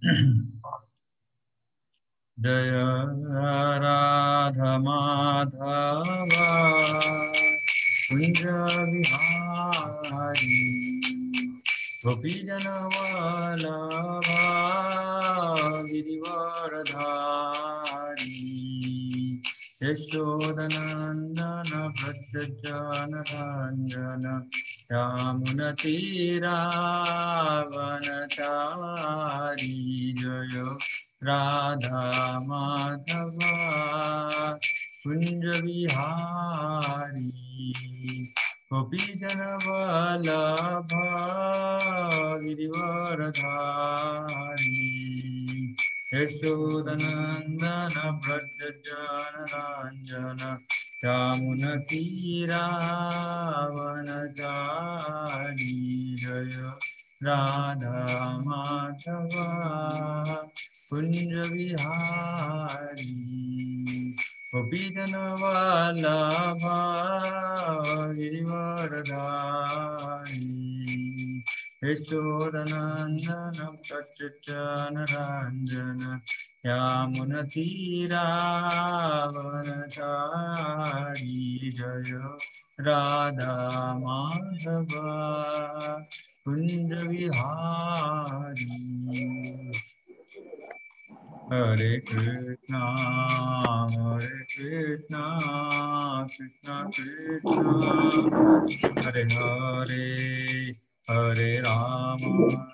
जय राधा माधव कुञ्ज विहारी गोपीजनवल्लभा गिरिवरधारी यशोदनन्दन भद्रजनरञ्जन यामुनतीरावनचारी जय राधा माधव कुञ्ज विहारी गोपीजनवल्लभ गिरिवरधारी यशोदनन्दन व्रजनरञ्जन यामुनतीरावनचारी जय राधा माधव कुञ्ज विहारी गोपीजनवल्लभ गिरिवरधारी यशोदनन्दन प्रचनरञ्जन यामुनतीरावनचारी जय राधा माधव कुञ्ज विहारी हरे कृष्णा हरे कृष्णा कृष्णा कृष्णा हरे हरे हरे राम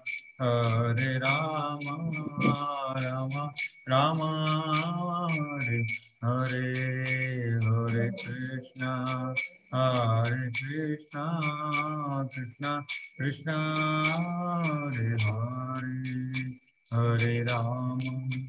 हरे राम राम राम हरे हरे हरे कृष्णा हरे कृष्णा कृष्णा कृष्णा हरे हरे हरे राम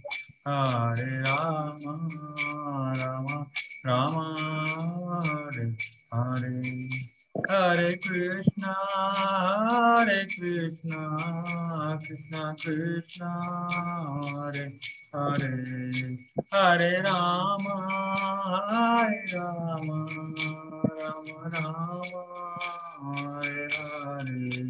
हरे राम राम राम हरे हरे हरे कृष्णा हरे कृष्णा कृष्णा कृष्णा हरे हरे हरे राम हरे राम राम राम हरे हरे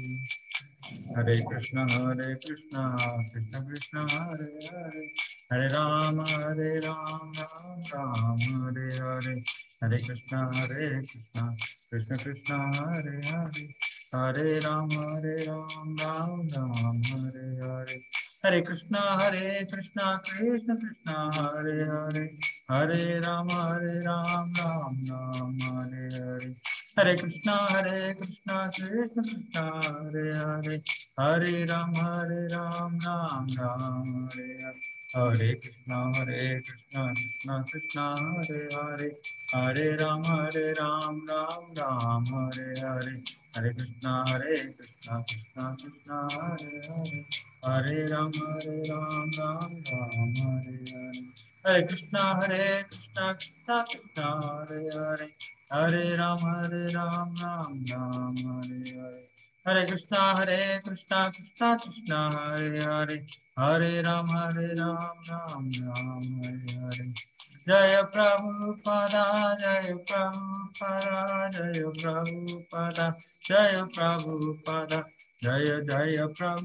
हरे कृष्ण हरे कृष्ण कृष्ण कृष्ण हरे हरे हरे राम हरे राम राम राम हरे हरे हरे कृष्ण हरे कृष्ण कृष्ण कृष्ण हरे हरे हरे राम हरे राम राम राम हरे हरे हरे कृष्ण हरे कृष्ण कृष्ण कृष्ण हरे हरे हरे राम हरे राम राम राम हरे हरे हरे कृष्णा हरे कृष्णा कृष्ण कृष्णा हरे हरे हरे राम हरे राम राम राम हरे हरे हरे कृष्णा हरे कृष्णा कृष्णा कृष्णा हरे हरे हरे राम हरे राम राम राम हरे हरे हरे कृष्णा हरे कृष्णा कृष्णा कृष्णा हरे हरे हरे राम हरे राम राम राम हरे हरे हरे कृष्णा हरे कृष्णा कृष्णा कृष्णा हरे हरे हरे राम हरे राम राम राम हरे हरे हरे कृष्णा हरे कृष्णा कृष्णा कृष्णा हरे हरे हरे राम हरे राम राम राम हरे हरे जय प्रभुपदा जय प्रभुपदा जय प्रभुपदा जय प्रभुपदा जय जय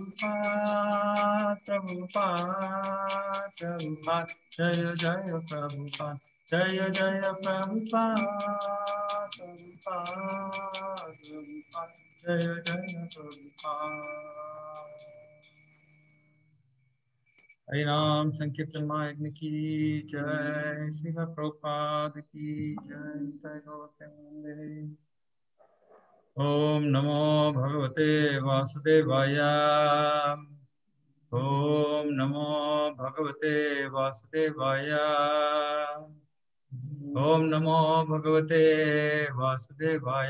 प्रभुपाद प्रभुपाद प्रभुपाद जय जय प्रभुपाद जय जय प्रभुपाद प्रभुपाद प्रभुपाद जय जय प्रभुपाद हरि नाम संकीर्तन महायज्ञ की जय श्री प्रभुपाद की जय जय गौतम ओम नमो भगवते वासुदेवाय ओम नमो भगवते वासुदेवाय ओम नमो भगवते वासुदेवाय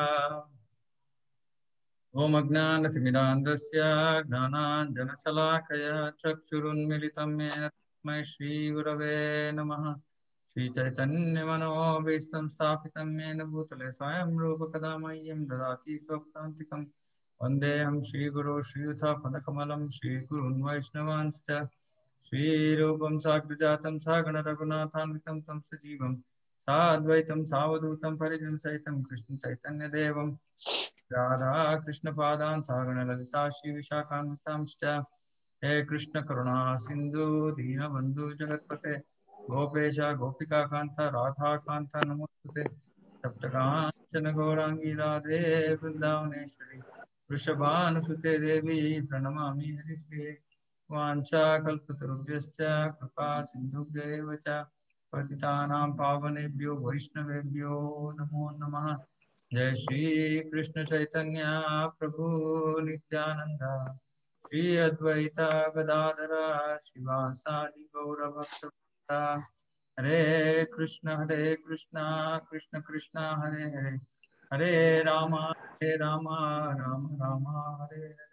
ॐ अज्ञानतिमिरान्धस्य ज्ञानाञ्जनशलाकया चक्षुरुन्मिलितं येन तस्मै श्रीगुरवे नमः श्रीचैतन्यमनोभीष्टं स्थापितं येन भूतले स्वयं रूपकदा मह्यं ददाति स्वप्तान्तिकं वन्देऽहं श्रीगुरो श्रीयुथापदकमलं श्रीगुरुन् वैष्णवांश्च श्रीरूपं साग्रजातं सागणरघुनाथान्वितं तं सजीवं साद्वैतं सावधूतं परिजनसहितं कृष्णचैतन्यदेवं राधा कृष्णपादान् सागणललिता श्रीविशाखान्वितांश्च हे कृष्ण करुणा सिंधु दीनबंधु जगत्पते गोपेश गोपिकान्त राधाकान्त नमोस्तुते सप्तकाञ्चन गौराङ्गी राधे वृन्दावनेश्वरी वृषभानुसुते देवी प्रणमामि हरिप्रिये वाञ्छाकल्पतरुभ्यश्च कृपा सिन्धुभ्य एव च पतितानां पावनेभ्यो वैष्णवेभ्यो नमो नमः जय श्री कृष्ण चैतन्य प्रभु नित्यानंद श्री अद्वैता गदाधर शिवासादि गौरभक्त हरे कृष्ण हरे कृष्ण कृष्ण कृष्ण हरे हरे हरे राम हरे राम राम राम हरे हरे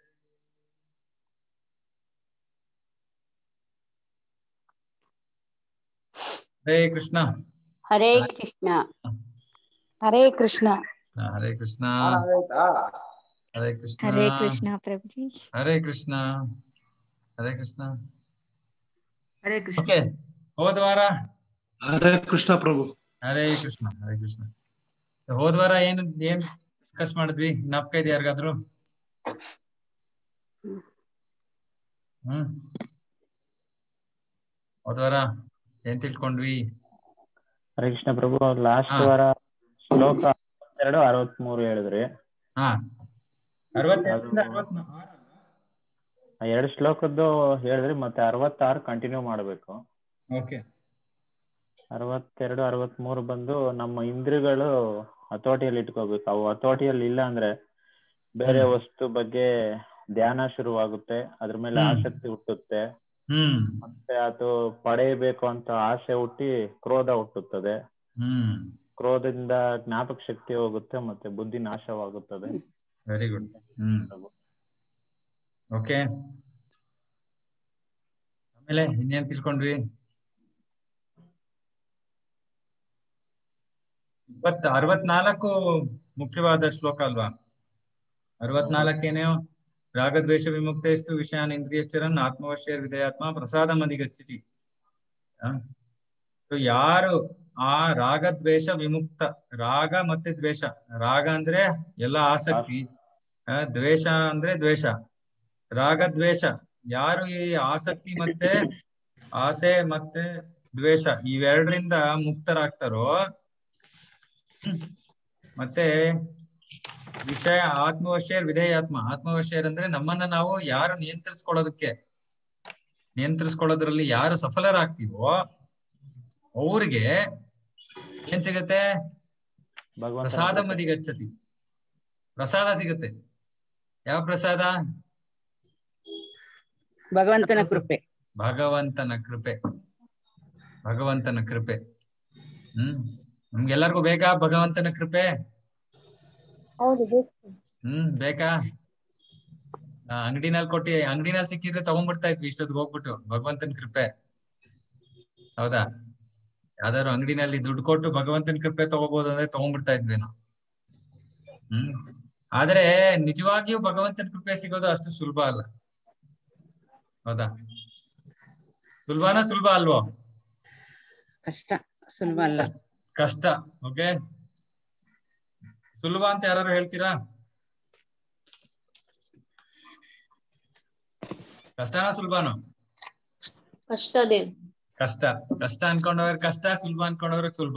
हरे कृष्ण ಹರೇ ಕೃಷ್ಣ ಹರೇ ಕೃಷ್ಣ ಹರೇ ಕೃಷ್ಣ ಹರೇ ಕೃಷ್ಣ ಹರೇ ಕೃಷ್ಣ ಪ್ರಭುಜಿ ಹರೇ ಕೃಷ್ಣ ಹರೇ ಕೃಷ್ಣ ಹರೇ ಕೃಷ್ಣ ಓಕೆ ಹೋದ ವಾರ ಹರೇ ಕೃಷ್ಣ ಪ್ರಭು ಹರೇ ಕೃಷ್ಣ ಹರೇ ಕೃಷ್ಣ ಹೋದ ವಾರ ಏನ್ ಏನ್ ಡಿಸ್ಕಸ್ ಮಾಡಿದ್ವಿ ಜ್ಞಾಪಕ ಇದೆ ಯಾರಿಗಾದ್ರು ಹ್ಮ್ ಹೋದ ವಾರ ಏನ್ ತಿಳ್ಕೊಂಡ್ವಿ ಹರೇ ಕೃಷ್ಣ ಪ್ರಭು ಲಾಸ್ಟ್ ಹಾ. ವಾರ ಶ್ಲೋಕ ಎರಡು ಅರವತ್ಮೂರು ಹೇಳಿದ್ರಿ ಹಾ ಅರವತ್ತೆರಡರಿಂದ ಅದು- ಅರವತ್ನಾಲ್ಕು ಆ ಎರಡು ಶ್ಲೋಕದ್ದು ಹೇಳಿದ್ರಿ ಮತ್ತೆ ಅರವತ್ತಾರು ಕಂಟಿನ್ಯೂ ಮಾಡಬೇಕು ಓಕೆ ಅರವತ್ತೆರಡು ಅರವತ್ಮೂರು ಬಂದು ನಮ್ಮ ಇಂದ್ರಿಯಗಳು ಹತೋಟಿಯಲ್ಲಿ ಇಟ್ಕೋಬೇಕು ಅವು ಹತೋಟಿಯಲ್ಲಿ ಇಲ್ಲ ಅಂದ್ರೆ ಬೇರೆ ಹ್ಮ್. ವಸ್ತು ಬಗ್ಗೆ ಧ್ಯಾನ ಶುರುವಾಗುತ್ತೆ ಅದ್ರ ಮೇಲೆ ಹ್ಮ್. ಆಸಕ್ತಿ ಹುಟ್ಟುತ್ತೆ ಹ್ಮ್ ಮತ್ತೆ ಅದು ಪಡೆಯಬೇಕು ಅಂತ ಆಸೆ ಹುಟ್ಟಿ ಕ್ರೋಧ ಹುಟ್ಟುತ್ತದೆ ಹ್ಮ್ ಕ್ರೋಧದಿಂದ ಜ್ಞಾಪಕ ಶಕ್ತಿ ಹೋಗುತ್ತೆ ಮತ್ತೆ ಬುದ್ಧಿ ನಾಶವಾಗುತ್ತದೆ ವೆರಿ ಗುಡ್ ಹ್ಮ್ ಓಕೆ ಆಮೇಲೆ ಇನ್ನೇನ್ ತಿಳ್ಕೊಂಡ್ವಿ ಇಪ್ಪತ್ತ ಅರವತ್ನಾಲ್ಕು ಮುಖ್ಯವಾದ ಶ್ಲೋಕ ಅಲ್ವಾ ಅರವತ್ನಾಲ್ಕೇನೇನು ರಾಗದ್ವೇಷ ವಿಮುಕ್ತೈಸ್ತು ವಿಷಯಾನ್ ಇಂದ್ರಿಯಸ್ಥಿರನ್ ಆತ್ಮವಶ್ಯ ವಿಧೇಯಾತ್ಮ ಪ್ರಸಾದ ಮದಿಗಚ್ಚಿತಿ ಸೊ ಯಾರು ಆ ರಾಗದ್ವೇಷ ವಿಮುಕ್ತ ರಾಗ ಮತ್ತೆ ದ್ವೇಷ ರಾಗ ಅಂದ್ರೆ ಎಲ್ಲ ಆಸಕ್ತಿ ಆ, ದ್ವೇಷ ಅಂದ್ರೆ ದ್ವೇಷ ರಾಗ ದ್ವೇಷ ಯಾರು ಈ ಆಸಕ್ತಿ ಮತ್ತೆ ಆಸೆ ಮತ್ತೆ ದ್ವೇಷ ಇವೆರಡರಿಂದ ಮುಕ್ತರಾಗ್ತಾರೋ ಹ್ಮ್, ಮತ್ತೆ ವಿಷಯ ಆತ್ಮವಶ್ಯ ವಿಧೇಯಾತ್ಮ ಆತ್ಮವಶ್ಯ ಅಂದ್ರೆ ನಮ್ಮನ್ನ ನಾವು ಯಾರು ನಿಯಂತ್ರಿಸ್ಕೊಳ್ಳೋದಕ್ಕೆ ನಿಯಂತ್ರಿಸ್ಕೊಳ್ಳೋದ್ರಲ್ಲಿ ಯಾರು ಸಫಲರಾಗ್ತೀವೋ ಅವ್ರಿಗೆ ಏನ್ ಸಿಗತ್ತೆ ಭಗವಂತ ಪ್ರಸಾದ ಮದಿಗಚ್ಚತಿ ಪ್ರಸಾದ ಸಿಗತ್ತೆ ಯಾವ ಪ್ರಸಾದ ಭಗವಂತನ ಕೃಪೆ ಭಗವಂತನ ಕೃಪೆ ಭಗವಂತನ ಕೃಪೆ ಹ್ಮ್ ನಮ್ಗೆಲ್ಲರಿಗೂ ಬೇಕಾ ಭಗವಂತನ ಕೃಪೆ ಹೌದು ಬೇಕು ಹ್ಮ್ ಬೇಕಾ ಆ, ಅಂಗಡಿನಲ್ಲಿ ಕೊಟ್ಟಿ ಅಂಗಡಿನಲ್ಲಿ ಸಿಕ್ಕಿದ್ರೆ ತಗೊಂಡ್ಬಿಡ್ತಾ ಇದ್ವಿ ಇಷ್ಟೊತ್ತಿಗೆ ಹೋಗ್ಬಿಟ್ಟು ಭಗವಂತನ ಕೃಪೆ ಹೌದಾ ಯಾವ್ದಾದ್ರು ಅಂಗಡಿನಲ್ಲಿ ದುಡ್ಡು ಕೊಟ್ಟು ಭಗವಂತನ ಕೃಪೆ ತಗೋಬಹುದು ಅಂದ್ರೆ ತಗೊಂಡ್ಬಿಡ್ತಾ ಇದ್ವಿ ನಾವು ಹ್ಮ್ ಆದ್ರೆ ನಿಜವಾಗಿಯೂ ಭಗವಂತನ ಕೃಪೆ ಸಿಗೋದು ಅಷ್ಟು ಸುಲಭ ಅಲ್ಲ ಹೌದಾ ಸುಲಭನಾ ಸುಲಭ ಅಲ್ವೋ ಕಷ್ಟ ಸುಲಭ ಅಲ್ಲ ಕಷ್ಟ ಓಕೆ ಸುಲಭ ಅಂತ ಯಾರು ಹೇಳ್ತೀರಾ ಕಷ್ಟನಾ ಸುಲಭನೋ ಕಷ್ಟದೇ ಕಷ್ಟ ಕಷ್ಟ ಅನ್ಕೊಂಡವ್ರಿಗೆ ಕಷ್ಟ ಸುಲಭ ಅನ್ಕೊಂಡವ್ರಿಗೆ ಸುಲಭ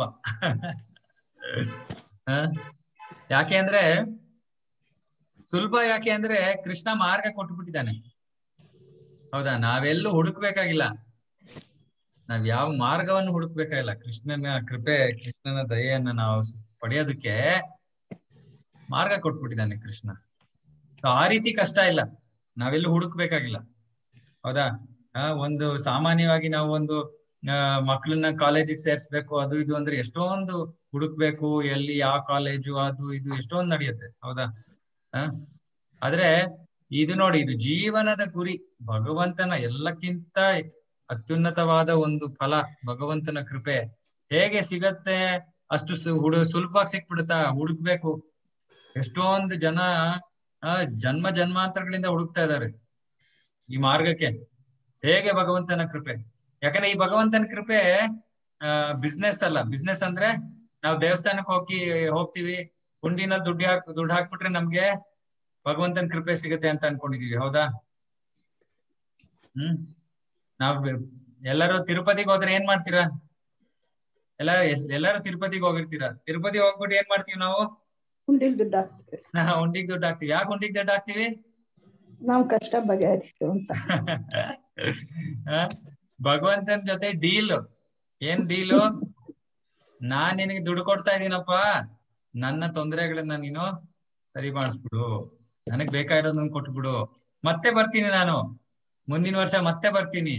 ಹ? ಯಾಕೆ ಅಂದ್ರೆ ಸುಲಭ ಯಾಕೆ ಅಂದ್ರೆ ಕೃಷ್ಣ ಮಾರ್ಗ ಕೊಟ್ಬಿಟ್ಟಿದ್ದಾನೆ ಹೌದಾ ನಾವೆಲ್ಲೂ ಹುಡುಕ್ಬೇಕಾಗಿಲ್ಲ ನಾವ್ ಯಾವ ಮಾರ್ಗವನ್ನು ಹುಡುಕ್ಬೇಕಾಗಿಲ್ಲ ಕೃಷ್ಣನ ಕೃಪೆ ಕೃಷ್ಣನ ದಯೆಯನ್ನ ನಾವು ಪಡೆಯೋದಕ್ಕೆ ಮಾರ್ಗ ಕೊಟ್ಬಿಟ್ಟಿದ್ದಾನೆ ಕೃಷ್ಣ So, ಆ ರೀತಿ ಕಷ್ಟ ಇಲ್ಲ ನಾವೆಲ್ಲೂ ಹುಡುಕ್ಬೇಕಾಗಿಲ್ಲ ಹೌದಾ ಆ ಒಂದು ಸಾಮಾನ್ಯವಾಗಿ ನಾವು ಒಂದು ಆ, ಮಕ್ಕಳನ್ನ ಕಾಲೇಜಿಗೆ ಸೇರ್ಸ್ಬೇಕು ಅದು ಇದು ಅಂದ್ರೆ ಎಷ್ಟೊಂದು ಹುಡುಕ್ಬೇಕು ಎಲ್ಲಿ ಯಾವ ಕಾಲೇಜು ಅದು ಇದು ಎಷ್ಟೊಂದು ನಡೆಯುತ್ತೆ ಹೌದಾ ಆ ಆದ್ರೆ ಇದು ನೋಡಿ ಇದು ಜೀವನದ ಗುರಿ ಭಗವಂತನ ಎಲ್ಲಕ್ಕಿಂತ ಅತ್ಯುನ್ನತವಾದ ಒಂದು ಫಲ ಭಗವಂತನ ಕೃಪೆ ಹೇಗೆ ಸಿಗತ್ತೆ ಅಷ್ಟು ಸು- ಹುಡು ಸುಲಭವಾಗಿ ಸಿಕ್ಬಿಡುತ್ತಾ ಹುಡುಕ್ಬೇಕು ಎಷ್ಟೊಂದು ಜನ ಆ, ಜನ್ಮ ಜನ್ಮಾಂತರಗಳಿಂದ ಹುಡುಕ್ತಾ ಇದ್ದಾರೆ ಈ ಮಾರ್ಗಕ್ಕೆ ಹೇಗೆ ಭಗವಂತನ ಕೃಪೆ ಯಾಕಂದ್ರೆ ಈ ಭಗವಂತನ ಕೃಪೆ ಆ ಬಿಸ್ನೆಸ್ ಅಲ್ಲ ಬಿಸ್ನೆಸ್ ಅಂದ್ರೆ ನಾವು ದೇವಸ್ಥಾನಕ್ಕೆ ಹೋಗಿ ಹೋಗ್ತೀವಿ ಹುಂಡಿನಲ್ಲಿ ದುಡ್ಡು ಹಾಕ್ ದುಡ್ಡು ಹಾಕ್ಬಿಟ್ರೆ ನಮ್ಗೆ ಭಗವಂತನ ಕೃಪೆ ಸಿಗುತ್ತೆ ಅಂತ ಅನ್ಕೊಂಡಿದೀವಿ ಹೌದಾ ಹ್ಮ್ ನಾವ್ ಎಲ್ಲರೂ ತಿರುಪತಿಗೆ ಹೋದ್ರೆ ಏನ್ ಮಾಡ್ತೀರಾ ಎಲ್ಲ ಎಲ್ಲರೂ ತಿರುಪತಿಗೆ ಹೋಗಿರ್ತೀರಾ ತಿರುಪತಿ ಹೋಗ್ಬಿಟ್ಟು ಏನ್ ಮಾಡ್ತೀವಿ ನಾವು ಉಂಡಿಲ್ ದುಡ್ಡು ಹಾಕ್ತೀವಿ ನಾವು ಉಂಡಿಗ್ ದುಡ್ಡು ಹಾಕ್ತಿವಿ ಯಾಕೆ ಉಂಡಿಗ್ ದುಡ್ಡು ಹಾಕ್ತಿವಿ ನಾವು ಕಷ್ಟ ಬಗೆಹರಿಸ್ತು ಅಂತ ಆ? ಭಗವಂತನ ಜೊತೆ ಡೀಲ್ ಏನ್ ಡೀಲು ನಾನ್ ನಿನಗೆ ದುಡ್ಡು ಕೊಡ್ತಾ ಇದೀನಪ್ಪ ನನ್ನ ತೊಂದರೆಗಳನ್ನ ನೀನು ಸರಿ ಮಾಡಿಸ್ಬಿಡು ನನಗ್ ಬೇಕಾಗಿರೋದನ್ನ ಕೊಟ್ಬಿಡು ಮತ್ತೆ ಬರ್ತೀನಿ ನಾನು ಮುಂದಿನ ವರ್ಷ ಮತ್ತೆ ಬರ್ತೀನಿ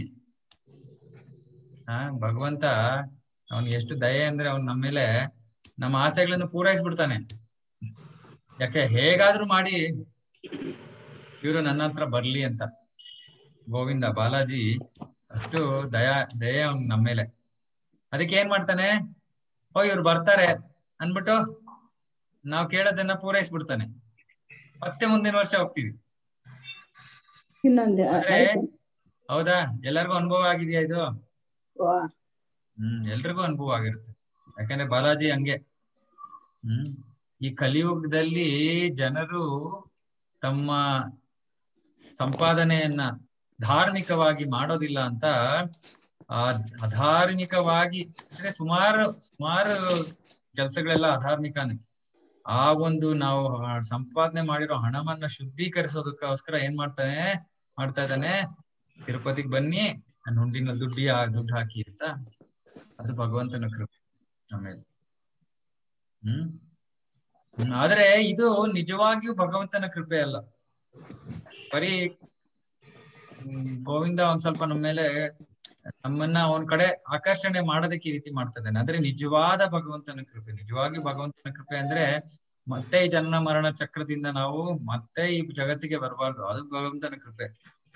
ಆ ಭಗವಂತ ಅವನ್ ಎಷ್ಟು ದಯೆ ಅಂದ್ರೆ ಅವ್ನ್ ನಮ್ಮ ಮೇಲೆ ನಮ್ಮ ಆಸೆಗಳನ್ನು ಪೂರೈಸ್ಬಿಡ್ತಾನೆ ಯಾಕೆ ಹೇಗಾದ್ರೂ ಮಾಡಿ ಇವರು ನನ್ನ ಹತ್ರ ಬರ್ಲಿ ಅಂತ ಗೋವಿಂದ ಬಾಲಾಜಿ ಅಷ್ಟು ದಯಾ ದಯೆ ಅವ್ನ್ ನಮ್ಮ ಮೇಲೆ ಅದಕ್ಕೆ ಏನ್ ಮಾಡ್ತಾನೆ ಓ ಇವ್ರು ಬರ್ತಾರೆ ಅನ್ಬಿಟ್ಟು ನಾವ್ ಕೇಳೋದನ್ನ ಪೂರೈಸ್ಬಿಡ್ತಾನೆ ಮತ್ತೆ ಮುಂದಿನ ವರ್ಷ ಹೋಗ್ತೀವಿ ಇನ್ನೊಂದು ಅಂದ್ರೆ ಹೌದಾ ಎಲ್ಲರಿಗೂ ಅನುಭವ ಆಗಿದೆಯಾ ಇದು ವಾ, ಹ್ಮ್ ಎಲ್ರಿಗೂ ಅನುಭವ ಆಗಿರುತ್ತೆ ಯಾಕಂದ್ರೆ ಬಾಲಾಜಿ ಹಂಗೆ ಹ್ಮ್ ಈ ಕಲಿಯುಗದಲ್ಲಿ ಜನರು ತಮ್ಮ ಸಂಪಾದನೆಯನ್ನ ಧಾರ್ಮಿಕವಾಗಿ ಮಾಡೋದಿಲ್ಲ ಅಂತ ಆ ಅಧಾರ್ಮಿಕವಾಗಿ ಅಂದ್ರೆ ಸುಮಾರು ಸುಮಾರು ಕೆಲಸಗಳೆಲ್ಲ ಅಧಾರ್ಮಿಕನೇ ಆ ಒಂದು ನಾವು ಹ- ಸಂಪಾದನೆ ಮಾಡಿರೋ ಹಣವನ್ನ ಶುದ್ಧೀಕರಿಸೋದಕ್ಕೋಸ್ಕರ ಏನ್ ಮಾಡ್ತಾನೆ ಮಾಡ್ತಾ ಇದ್ದಾನೆ ತಿರುಪತಿಗೆ ಬನ್ನಿ ನನ್ನ ಹುಂಡಿನ ದುಡ್ಡಿ ದುಡ್ಡು ಹಾಕಿ ಅಂತ ಅದು ಭಗವಂತನ ಕೃಪೆ ಆಮೇಲೆ ಹ್ಮ್ ಹ್ಮ್. ಆದ್ರೆ ಇದು ನಿಜವಾಗಿಯೂ ಭಗವಂತನ ಕೃಪೆ ಅಲ್ಲ ಬರೀ ಹ್ಮ್, ಗೋವಿಂದ ಒಂದ್ ಸ್ವಲ್ಪ ನಮ್ಮ ಮೇಲೆ ನಮ್ಮನ್ನ ಅವನ್ ಕಡೆ ಆಕರ್ಷಣೆ ಮಾಡೋದಕ್ಕೆ ಈ ರೀತಿ ಮಾಡ್ತಾ ಇದ್ದಾನೆ ಆದ್ರೆ ನಿಜವಾದ ಭಗವಂತನ ಕೃಪೆ ನಿಜವಾಗಿಯೂ ಭಗವಂತನ ಕೃಪೆ ಅಂದ್ರೆ ಮತ್ತೆ ಈ ಜನ್ಮ ಮರಣ ಚಕ್ರದಿಂದ ನಾವು ಮತ್ತೆ ಈ ಜಗತ್ತಿಗೆ ಬರಬಾರ್ದು ಅದು ಭಗವಂತನ ಕೃಪೆ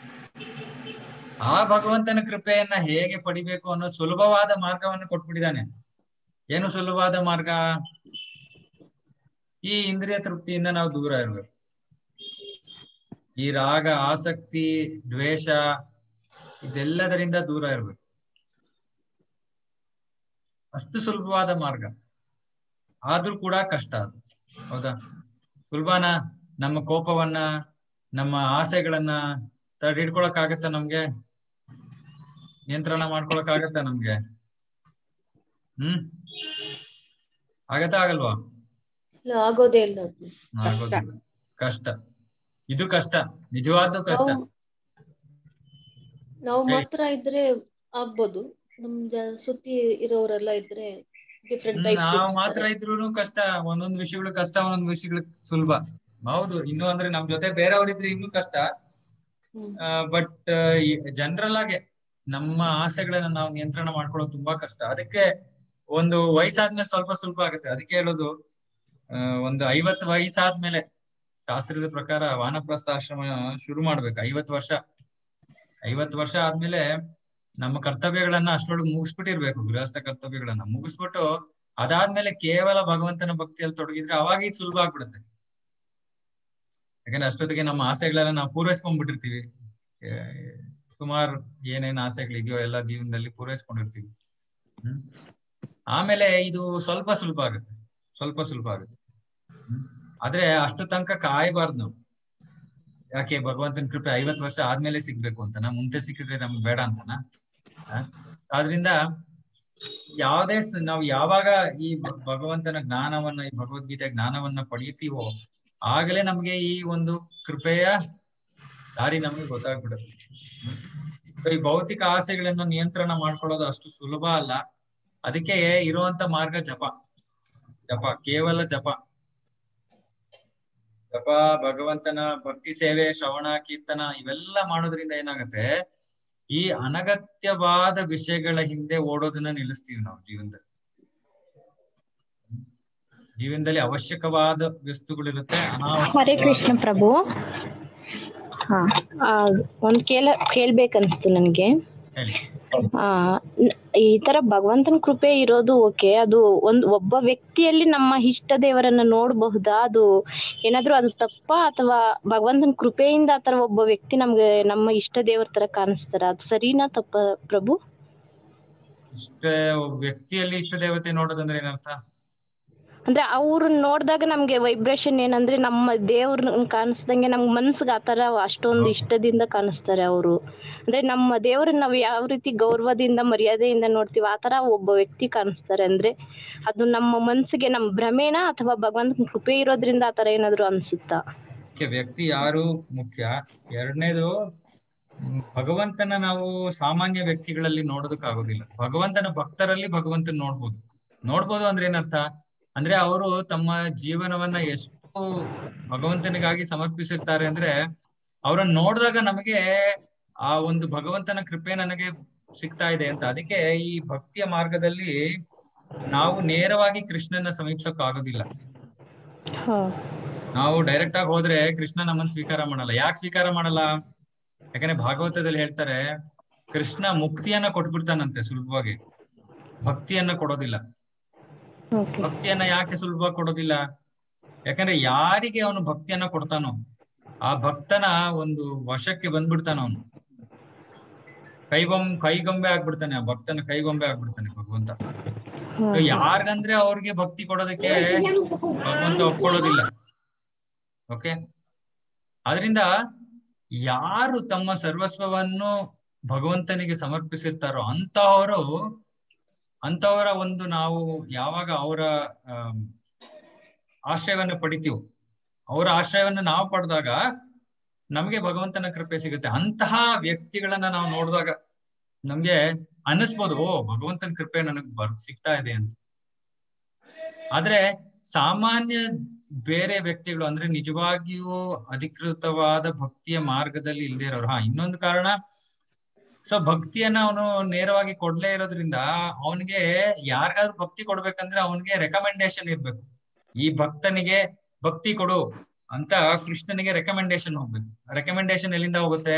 ಆ ಭಗವಂತನ ಕೃಪೆಯನ್ನ ಹೇಗೆ ಪಡಿಬೇಕು ಅನ್ನೋ ಸುಲಭವಾದ ಮಾರ್ಗವನ್ನು ಕೊಟ್ಬಿಟ್ಟಿದ್ದಾನೆ ಏನು ಸುಲಭವಾದ ಮಾರ್ಗ ಈ ಇಂದ್ರಿಯ ತೃಪ್ತಿಯಿಂದ ನಾವು ದೂರ ಇರ್ಬೇಕು ಈ ರಾಗ ಆಸಕ್ತಿ ದ್ವೇಷ ಇದೆಲ್ಲದರಿಂದ ದೂರ ಇರ್ಬೇಕು ಅಷ್ಟು ಸುಲಭವಾದ ಮಾರ್ಗ ಆದ್ರೂ ಕೂಡ ಕಷ್ಟ ಅದು ಹೌದಾ ಸುಲಭನಾ ನಮ್ಮ ಕೋಪವನ್ನ ನಮ್ಮ ಆಸೆಗಳನ್ನ ತಡೆಹಿಡ್ಕೊಳಕ್ ಆಗತ್ತ ನಮ್ಗೆ ನಿಯಂತ್ರಣ ಮಾಡ್ಕೊಳಕ್ ಆಗತ್ತ ನಮ್ಗೆ ಹ್ಮ್ ಆಗತ್ತಾ ಆಗಲ್ವಾ ಇಲ್ಲ ಆಗೋದೇ ಇಲ್ಲ ಅದು ಆಗೋದಿಲ್ಲ ಕಷ್ಟ ಇದು ಕಷ್ಟ ನಿಜವಾದ ಕಷ್ಟ ನಾವು ನಾವು ಹೇಳಿ. ಮಾತ್ರ ಇದ್ರೆ ಆಗ್ಬೋದು ನಮ್ ಜ ಸುತ್ತಿ ಇರೋರೆಲ್ಲ ಇದ್ರೆ ಡಿಫ್ರೆಂಟ್ ಹ್ಮ್, ಟೈಪ್ಸ್ ನಾವ್ ಮಾತ್ರ ಇದ್ರೂನು ಕಷ್ಟ ಒಂದೊಂದ್ ವಿಷಯಗಳು ಕಷ್ಟ ಒಂದೊಂದ್ ವಿಷಯಗಳು ಸುಲಭ ಹೌದು ಇನ್ನು ಅಂದ್ರೆ ನಮ್ ಜೊತೆ ಬೇರೆಯವ್ರಿದ್ರೆ ಇನ್ನೂ ಕಷ್ಟ ಬಟ್ ಜನರಲ್ ಆಗಿ ನಮ್ಮ ಆಸೆಗಳನ್ನ ನಾವು ನಿಯಂತ್ರಣ ಮಾಡ್ಕೊಳ್ಳೋದು ತುಂಬಾ ಕಷ್ಟ ಅದಕ್ಕೆ ಒಂದು ವಯಸ್ಸಾದ್ಮೇಲೆ ಸ್ವಲ್ಪ ಸ್ವಲ್ಪ ಆಗುತ್ತೆ ಅದಕ್ಕೆ ಹೇಳೋದು ಆ, ಒಂದು ಐವತ್ತು ವಯಸ್ಸಾದ್ಮೇಲೆ ಶಾಸ್ತ್ರದ ಪ್ರಕಾರ ವಾನಪ್ರಸ್ಥಾಶ್ರಮ ಶುರು ಮಾಡ್ಬೇಕು ಐವತ್ತು ವರ್ಷ ಐವತ್ತು ವರ್ಷ ಆದ್ಮೇಲೆ ನಮ್ಮ ಕರ್ತವ್ಯಗಳನ್ನ ಅಷ್ಟರೊಳಗೆ ಮುಗಿಸ್ಬಿಟ್ಟಿರ್ಬೇಕು ಗೃಹಸ್ಥ ಕರ್ತವ್ಯಗಳನ್ನ ಮುಗಿಸ್ಬಿಟ್ಟು ಅದಾದ್ಮೇಲೆ ಕೇವಲ ಭಗವಂತನ ಭಕ್ತಿಯಲ್ಲಿ ತೊಡಗಿದ್ರೆ ಅವಾಗ ಇದು ಸುಲಭ ಆಗ್ಬಿಡುತ್ತೆ ಯಾಕಂದ್ರೆ ಅಷ್ಟೊತ್ತಿಗೆ ನಮ್ಮ ಆಸೆಗಳೆಲ್ಲ ನಾವು ಪೂರೈಸ್ಕೊಂಡ್ಬಿಟ್ಟಿರ್ತೀವಿ ಸುಮಾರು ಏನೇನ್ ಆಸೆಗಳಿದೆಯೋ ಎಲ್ಲ ಜೀವನದಲ್ಲಿ ಪೂರೈಸ್ಕೊಂಡಿರ್ತೀವಿ ಹ್ಮ್ ಆಮೇಲೆ ಇದು ಸ್ವಲ್ಪ ಸುಲಭ ಆಗುತ್ತೆ ಸ್ವಲ್ಪ ಸುಲಭ ಆಗುತ್ತೆ ಹ್ಮ್ ಆದ್ರೆ ಅಷ್ಟು ತನಕ ಕಾಯಬಾರ್ದು ನಾವು ಯಾಕೆ ಭಗವಂತನ ಕೃಪೆ ಐವತ್ತು ವರ್ಷ ಆದ್ಮೇಲೆ ಸಿಗ್ಬೇಕು ಅಂತನಾ ಮುಂದೆ ಸಿಕ್ಕಿದ್ರೆ ನಮ್ಗೆ ಬೇಡ ಅಂತನಾ ಆ? ಆದ್ರಿಂದ ಯಾವುದೇ ಸ- ನಾವು ಯಾವಾಗ ಈ ಭ- ಭಗವಂತನ ಜ್ಞಾನವನ್ನ ಈ ಭಗವದ್ಗೀತೆ ಜ್ಞಾನವನ್ನ ಪಡೆಯುತ್ತೀವೋ ಆಗಲೇ ನಮ್ಗೆ ಈ ಒಂದು ಕೃಪೆಯ ದಾರಿ ನಮ್ಗೆ ಗೊತ್ತಾಗ್ಬಿಡುತ್ತೆ ಹ್ಮ್. So ಈ ಭೌತಿಕ ಆಸೆಗಳನ್ನು ನಿಯಂತ್ರಣ ಮಾಡ್ಕೊಳ್ಳೋದು ಅಷ್ಟು ಸುಲಭ ಅಲ್ಲ ಅದಕ್ಕೆ ಇರುವಂತ ಮಾರ್ಗ ಜಪ ಜಪ ಕೇವಲ ಜಪ ಜಪ ಭಗವಂತನ ಭಕ್ತಿ ಸೇವೆ ಶ್ರವಣ ಕೀರ್ತನ ಇವೆಲ್ಲ ಮಾಡೋದ್ರಿಂದ ಏನಾಗತ್ತೆ ಈ ಅನಗತ್ಯವಾದ ವಿಷಯಗಳ ಹಿಂದೆ ಓಡೋದನ್ನ ನಿಲ್ಲಿಸ್ತೀವಿ ನಾವು ಜೀವನದಲ್ಲಿ ಜೀವನದಲ್ಲಿ ಅವಶ್ಯಕವಾದ ವಸ್ತುಗಳಿರುತ್ತೆ ಹರೇ ಅನಾವಶ್ಯಕ ಕೃಷ್ಣ ಪ್ರಭು ಹಾ ಆ, ಒಂದ್ ಕೇಳ ಕೇಳ್ಬೇಕನ್ಸ್ತು ನನ್ಗೆ ಹೇಳಿ ಆ ನ- ಈ ತರ ಭಗವಂತನ ಕೃಪೆ ಇರೋದು ಓಕೆ ಅದು ಒಂದ್ ಒಬ್ಬ ವ್ಯಕ್ತಿಯಲ್ಲಿ ನಮ್ಮ ಇಷ್ಟ ದೇವರನ್ನ ನೋಡಬಹುದಾ ಅದು ಏನಾದ್ರೂ ಅದು ತಪ್ಪಾ ಅಥವಾ ಭಗವಂತನ ಕೃಪೆಯಿಂದ ಆತರ ಒಬ್ಬ ವ್ಯಕ್ತಿ ನಮ್ಗೆ ನಮ್ಮ ಇಷ್ಟ ದೇವರ ತರ ಕಾಣಿಸ್ತಾರ ಅದು ಸರಿನಾ ತಪ್ಪ ಪ್ರಭು ಇಷ್ಟ ವ್ಯಕ್ತಿಯಲ್ಲಿ ಇಷ್ಟ ದೇವತೆ ನೋಡೋದಂದ್ರೆ ಏನರ್ಥ ಅಂದ್ರೆ ಅವ್ರನ್ನ ನೋಡಿದಾಗ ನಮ್ಗೆ ವೈಬ್ರೇಷನ್ ಏನಂದ್ರೆ ನಮ್ಮ ದೇವ್ರನ್ನ ಕಾಣಿಸ್ದಂಗೆ ನಮ್ಗೆ ಮನ್ಸಿಗೆ ಆ ಥರ ಅಷ್ಟೊಂದು ಇಷ್ಟದಿಂದ ಕಾಣಿಸ್ತಾರೆ ಅವರು ಅಂದ್ರೆ ನಮ್ಮ ದೇವ್ರನ್ನ ನಾವು ಯಾವ ರೀತಿ ಗೌರವದಿಂದ ಮರ್ಯಾದೆಯಿಂದ ನೋಡ್ತೀವಿ ಆ ಥರ ಒಬ್ಬ ವ್ಯಕ್ತಿ ಕಾಣಿಸ್ತಾರೆ ಅಂದ್ರೆ ಅದು ನಮ್ಮ ಮನ್ಸಿಗೆ ನಮ್ಮ ಭ್ರಮೇನ ಅಥವಾ ಭಗವಂತನ ಕೃಪೆ ಇರೋದ್ರಿಂದ ಆ ಥರ ಏನಾದ್ರು ಅನ್ಸುತ್ತಾ ಮುಖ್ಯ ವ್ಯಕ್ತಿ ಯಾರು ಮುಖ್ಯ ಎರಡನೇದು ಮ್, ಭಗವಂತನ ನಾವು ಸಾಮಾನ್ಯ ವ್ಯಕ್ತಿಗಳಲ್ಲಿ ನೋಡೋದಕ್ಕಾಗೋದಿಲ್ಲ ಭಗವಂತನ ಭಕ್ತರಲ್ಲಿ ಭಗವಂತನ ನೋಡ್ಬೋದು ನೋಡ್ಬೋದು ಅಂದ್ರೆ ಏನರ್ಥ ಅಂದ್ರೆ ಅವರು ತಮ್ಮ ಜೀವನವನ್ನ ಎಷ್ಟು ಭಗವಂತನಿಗಾಗಿ ಸಮರ್ಪಿಸಿರ್ತಾರೆ ಅಂದ್ರೆ ಅವರನ್ನ ನೋಡಿದಾಗ ನಮಗೆ ಆ ಒಂದು ಭಗವಂತನ ಕೃಪೆ ನನಗೆ ಸಿಗ್ತಾ ಇದೆ ಅಂತ ಅದಕ್ಕೆ ಈ ಭಕ್ತಿಯ ಮಾರ್ಗದಲ್ಲಿ ನಾವು ನೇರವಾಗಿ ಕೃಷ್ಣನ ಸಮೀಪಿಸಕ್ ಆಗೋದಿಲ್ಲ ಹಾ ನಾವು ಡೈರೆಕ್ಟ್ ಆಗಿ ಹೋದ್ರೆ ಕೃಷ್ಣ ನಮ್ಮನ್ನ ಸ್ವೀಕಾರ ಮಾಡಲ್ಲ ಯಾಕೆ ಸ್ವೀಕಾರ ಮಾಡಲ್ಲ ಯಾಕಂದ್ರೆ ಭಾಗವತದಲ್ಲಿ ಹೇಳ್ತಾರೆ ಕೃಷ್ಣ ಮುಕ್ತಿಯನ್ನ ಕೊಟ್ಬಿಡ್ತಾನಂತೆ ಸುಲಭವಾಗಿ ಭಕ್ತಿಯನ್ನ ಕೊಡೋದಿಲ್ಲ ಓಕೆ ಭಕ್ತಿಯನ್ನ ಯಾಕೆ ಸುಲಭವಾಗಿ ಕೊಡೋದಿಲ್ಲ ಯಾಕಂದ್ರೆ ಯಾರಿಗೆ ಅವನು ಭಕ್ತಿಯನ್ನ ಕೊಡ್ತಾನೋ ಆ ಭಕ್ತನ ಒಂದು ವಶಕ್ಕೆ ಬಂದ್ಬಿಡ್ತಾನ ಅವನು ಕೈಗೊಂ ಕೈಗೊಂಬೆ ಆಗ್ಬಿಡ್ತಾನೆ ಆ ಭಕ್ತನ ಕೈಗೊಂಬೆ ಆಗ್ಬಿಡ್ತಾನೆ ಭಗವಂತ ಯಾರ್ಗಂದ್ರೆ ಅವ್ರಿಗೆ ಭಕ್ತಿ ಕೊಡೋದಕ್ಕೆ ಭಗವಂತ ಒಪ್ಕೊಳ್ಳೋದಿಲ್ಲ ಓಕೆ ಆದ್ರಿಂದ ಯಾರು ತಮ್ಮ ಸರ್ವಸ್ವವನ್ನು ಭಗವಂತನಿಗೆ ಸಮರ್ಪಿಸಿರ್ತಾರೋ ಅಂತಹವರು ಅಂತವರ ಒಂದು ನಾವು ಯಾವಾಗ ಅವರ ಆಮ್, ಆಶ್ರಯವನ್ನ ಪಡಿತೀವೋ ಅವರ ಆಶ್ರಯವನ್ನ ನಾವು ಪಡೆದಾಗ ನಮಗೆ ಭಗವಂತನ ಕೃಪೆ ಸಿಗುತ್ತೆ ಅಂತಹ ವ್ಯಕ್ತಿಗಳನ್ನ ನಾವು ನೋಡಿದಾಗ ನಮ್ಗೆ ಅನ್ನಿಸ್ಬೋದು ಓ ಭಗವಂತನ ಕೃಪೆ ನನಗ್ ಬರ್ ಸಿಗ್ತಾ ಇದೆ ಅಂತ ಆದ್ರೆ ಸಾಮಾನ್ಯ ಬೇರೆ ವ್ಯಕ್ತಿಗಳು ಅಂದ್ರೆ ನಿಜವಾಗಿಯೂ ಅಧಿಕೃತವಾದ ಭಕ್ತಿಯ ಮಾರ್ಗದಲ್ಲಿ ಇಲ್ದೇ ಇರೋರು ಹಾ ಇನ್ನೊಂದು ಕಾರಣ ಸೊ ಭಕ್ತಿಯನ್ನ ಅವನು ನೇರವಾಗಿ ಕೊಡ್ಲೇ ಇರೋದ್ರಿಂದ ಅವನಿಗೆ ಯಾರಿಗಾದ್ರೂ ಭಕ್ತಿ ಕೊಡ್ಬೇಕಂದ್ರೆ ಅವನಿಗೆ ರೆಕಮೆಂಡೇಶನ್ ಇರ್ಬೇಕು ಈ ಭಕ್ತನಿಗೆ ಭಕ್ತಿ ಕೊಡು ಅಂತ ಕೃಷ್ಣನಿಗೆ ರೆಕಮೆಂಡೇಶನ್ ಹೋಗ್ಬೇಕು ರೆಕಮೆಂಡೇಶನ್ ಎಲ್ಲಿಂದ ಹೋಗುತ್ತೆ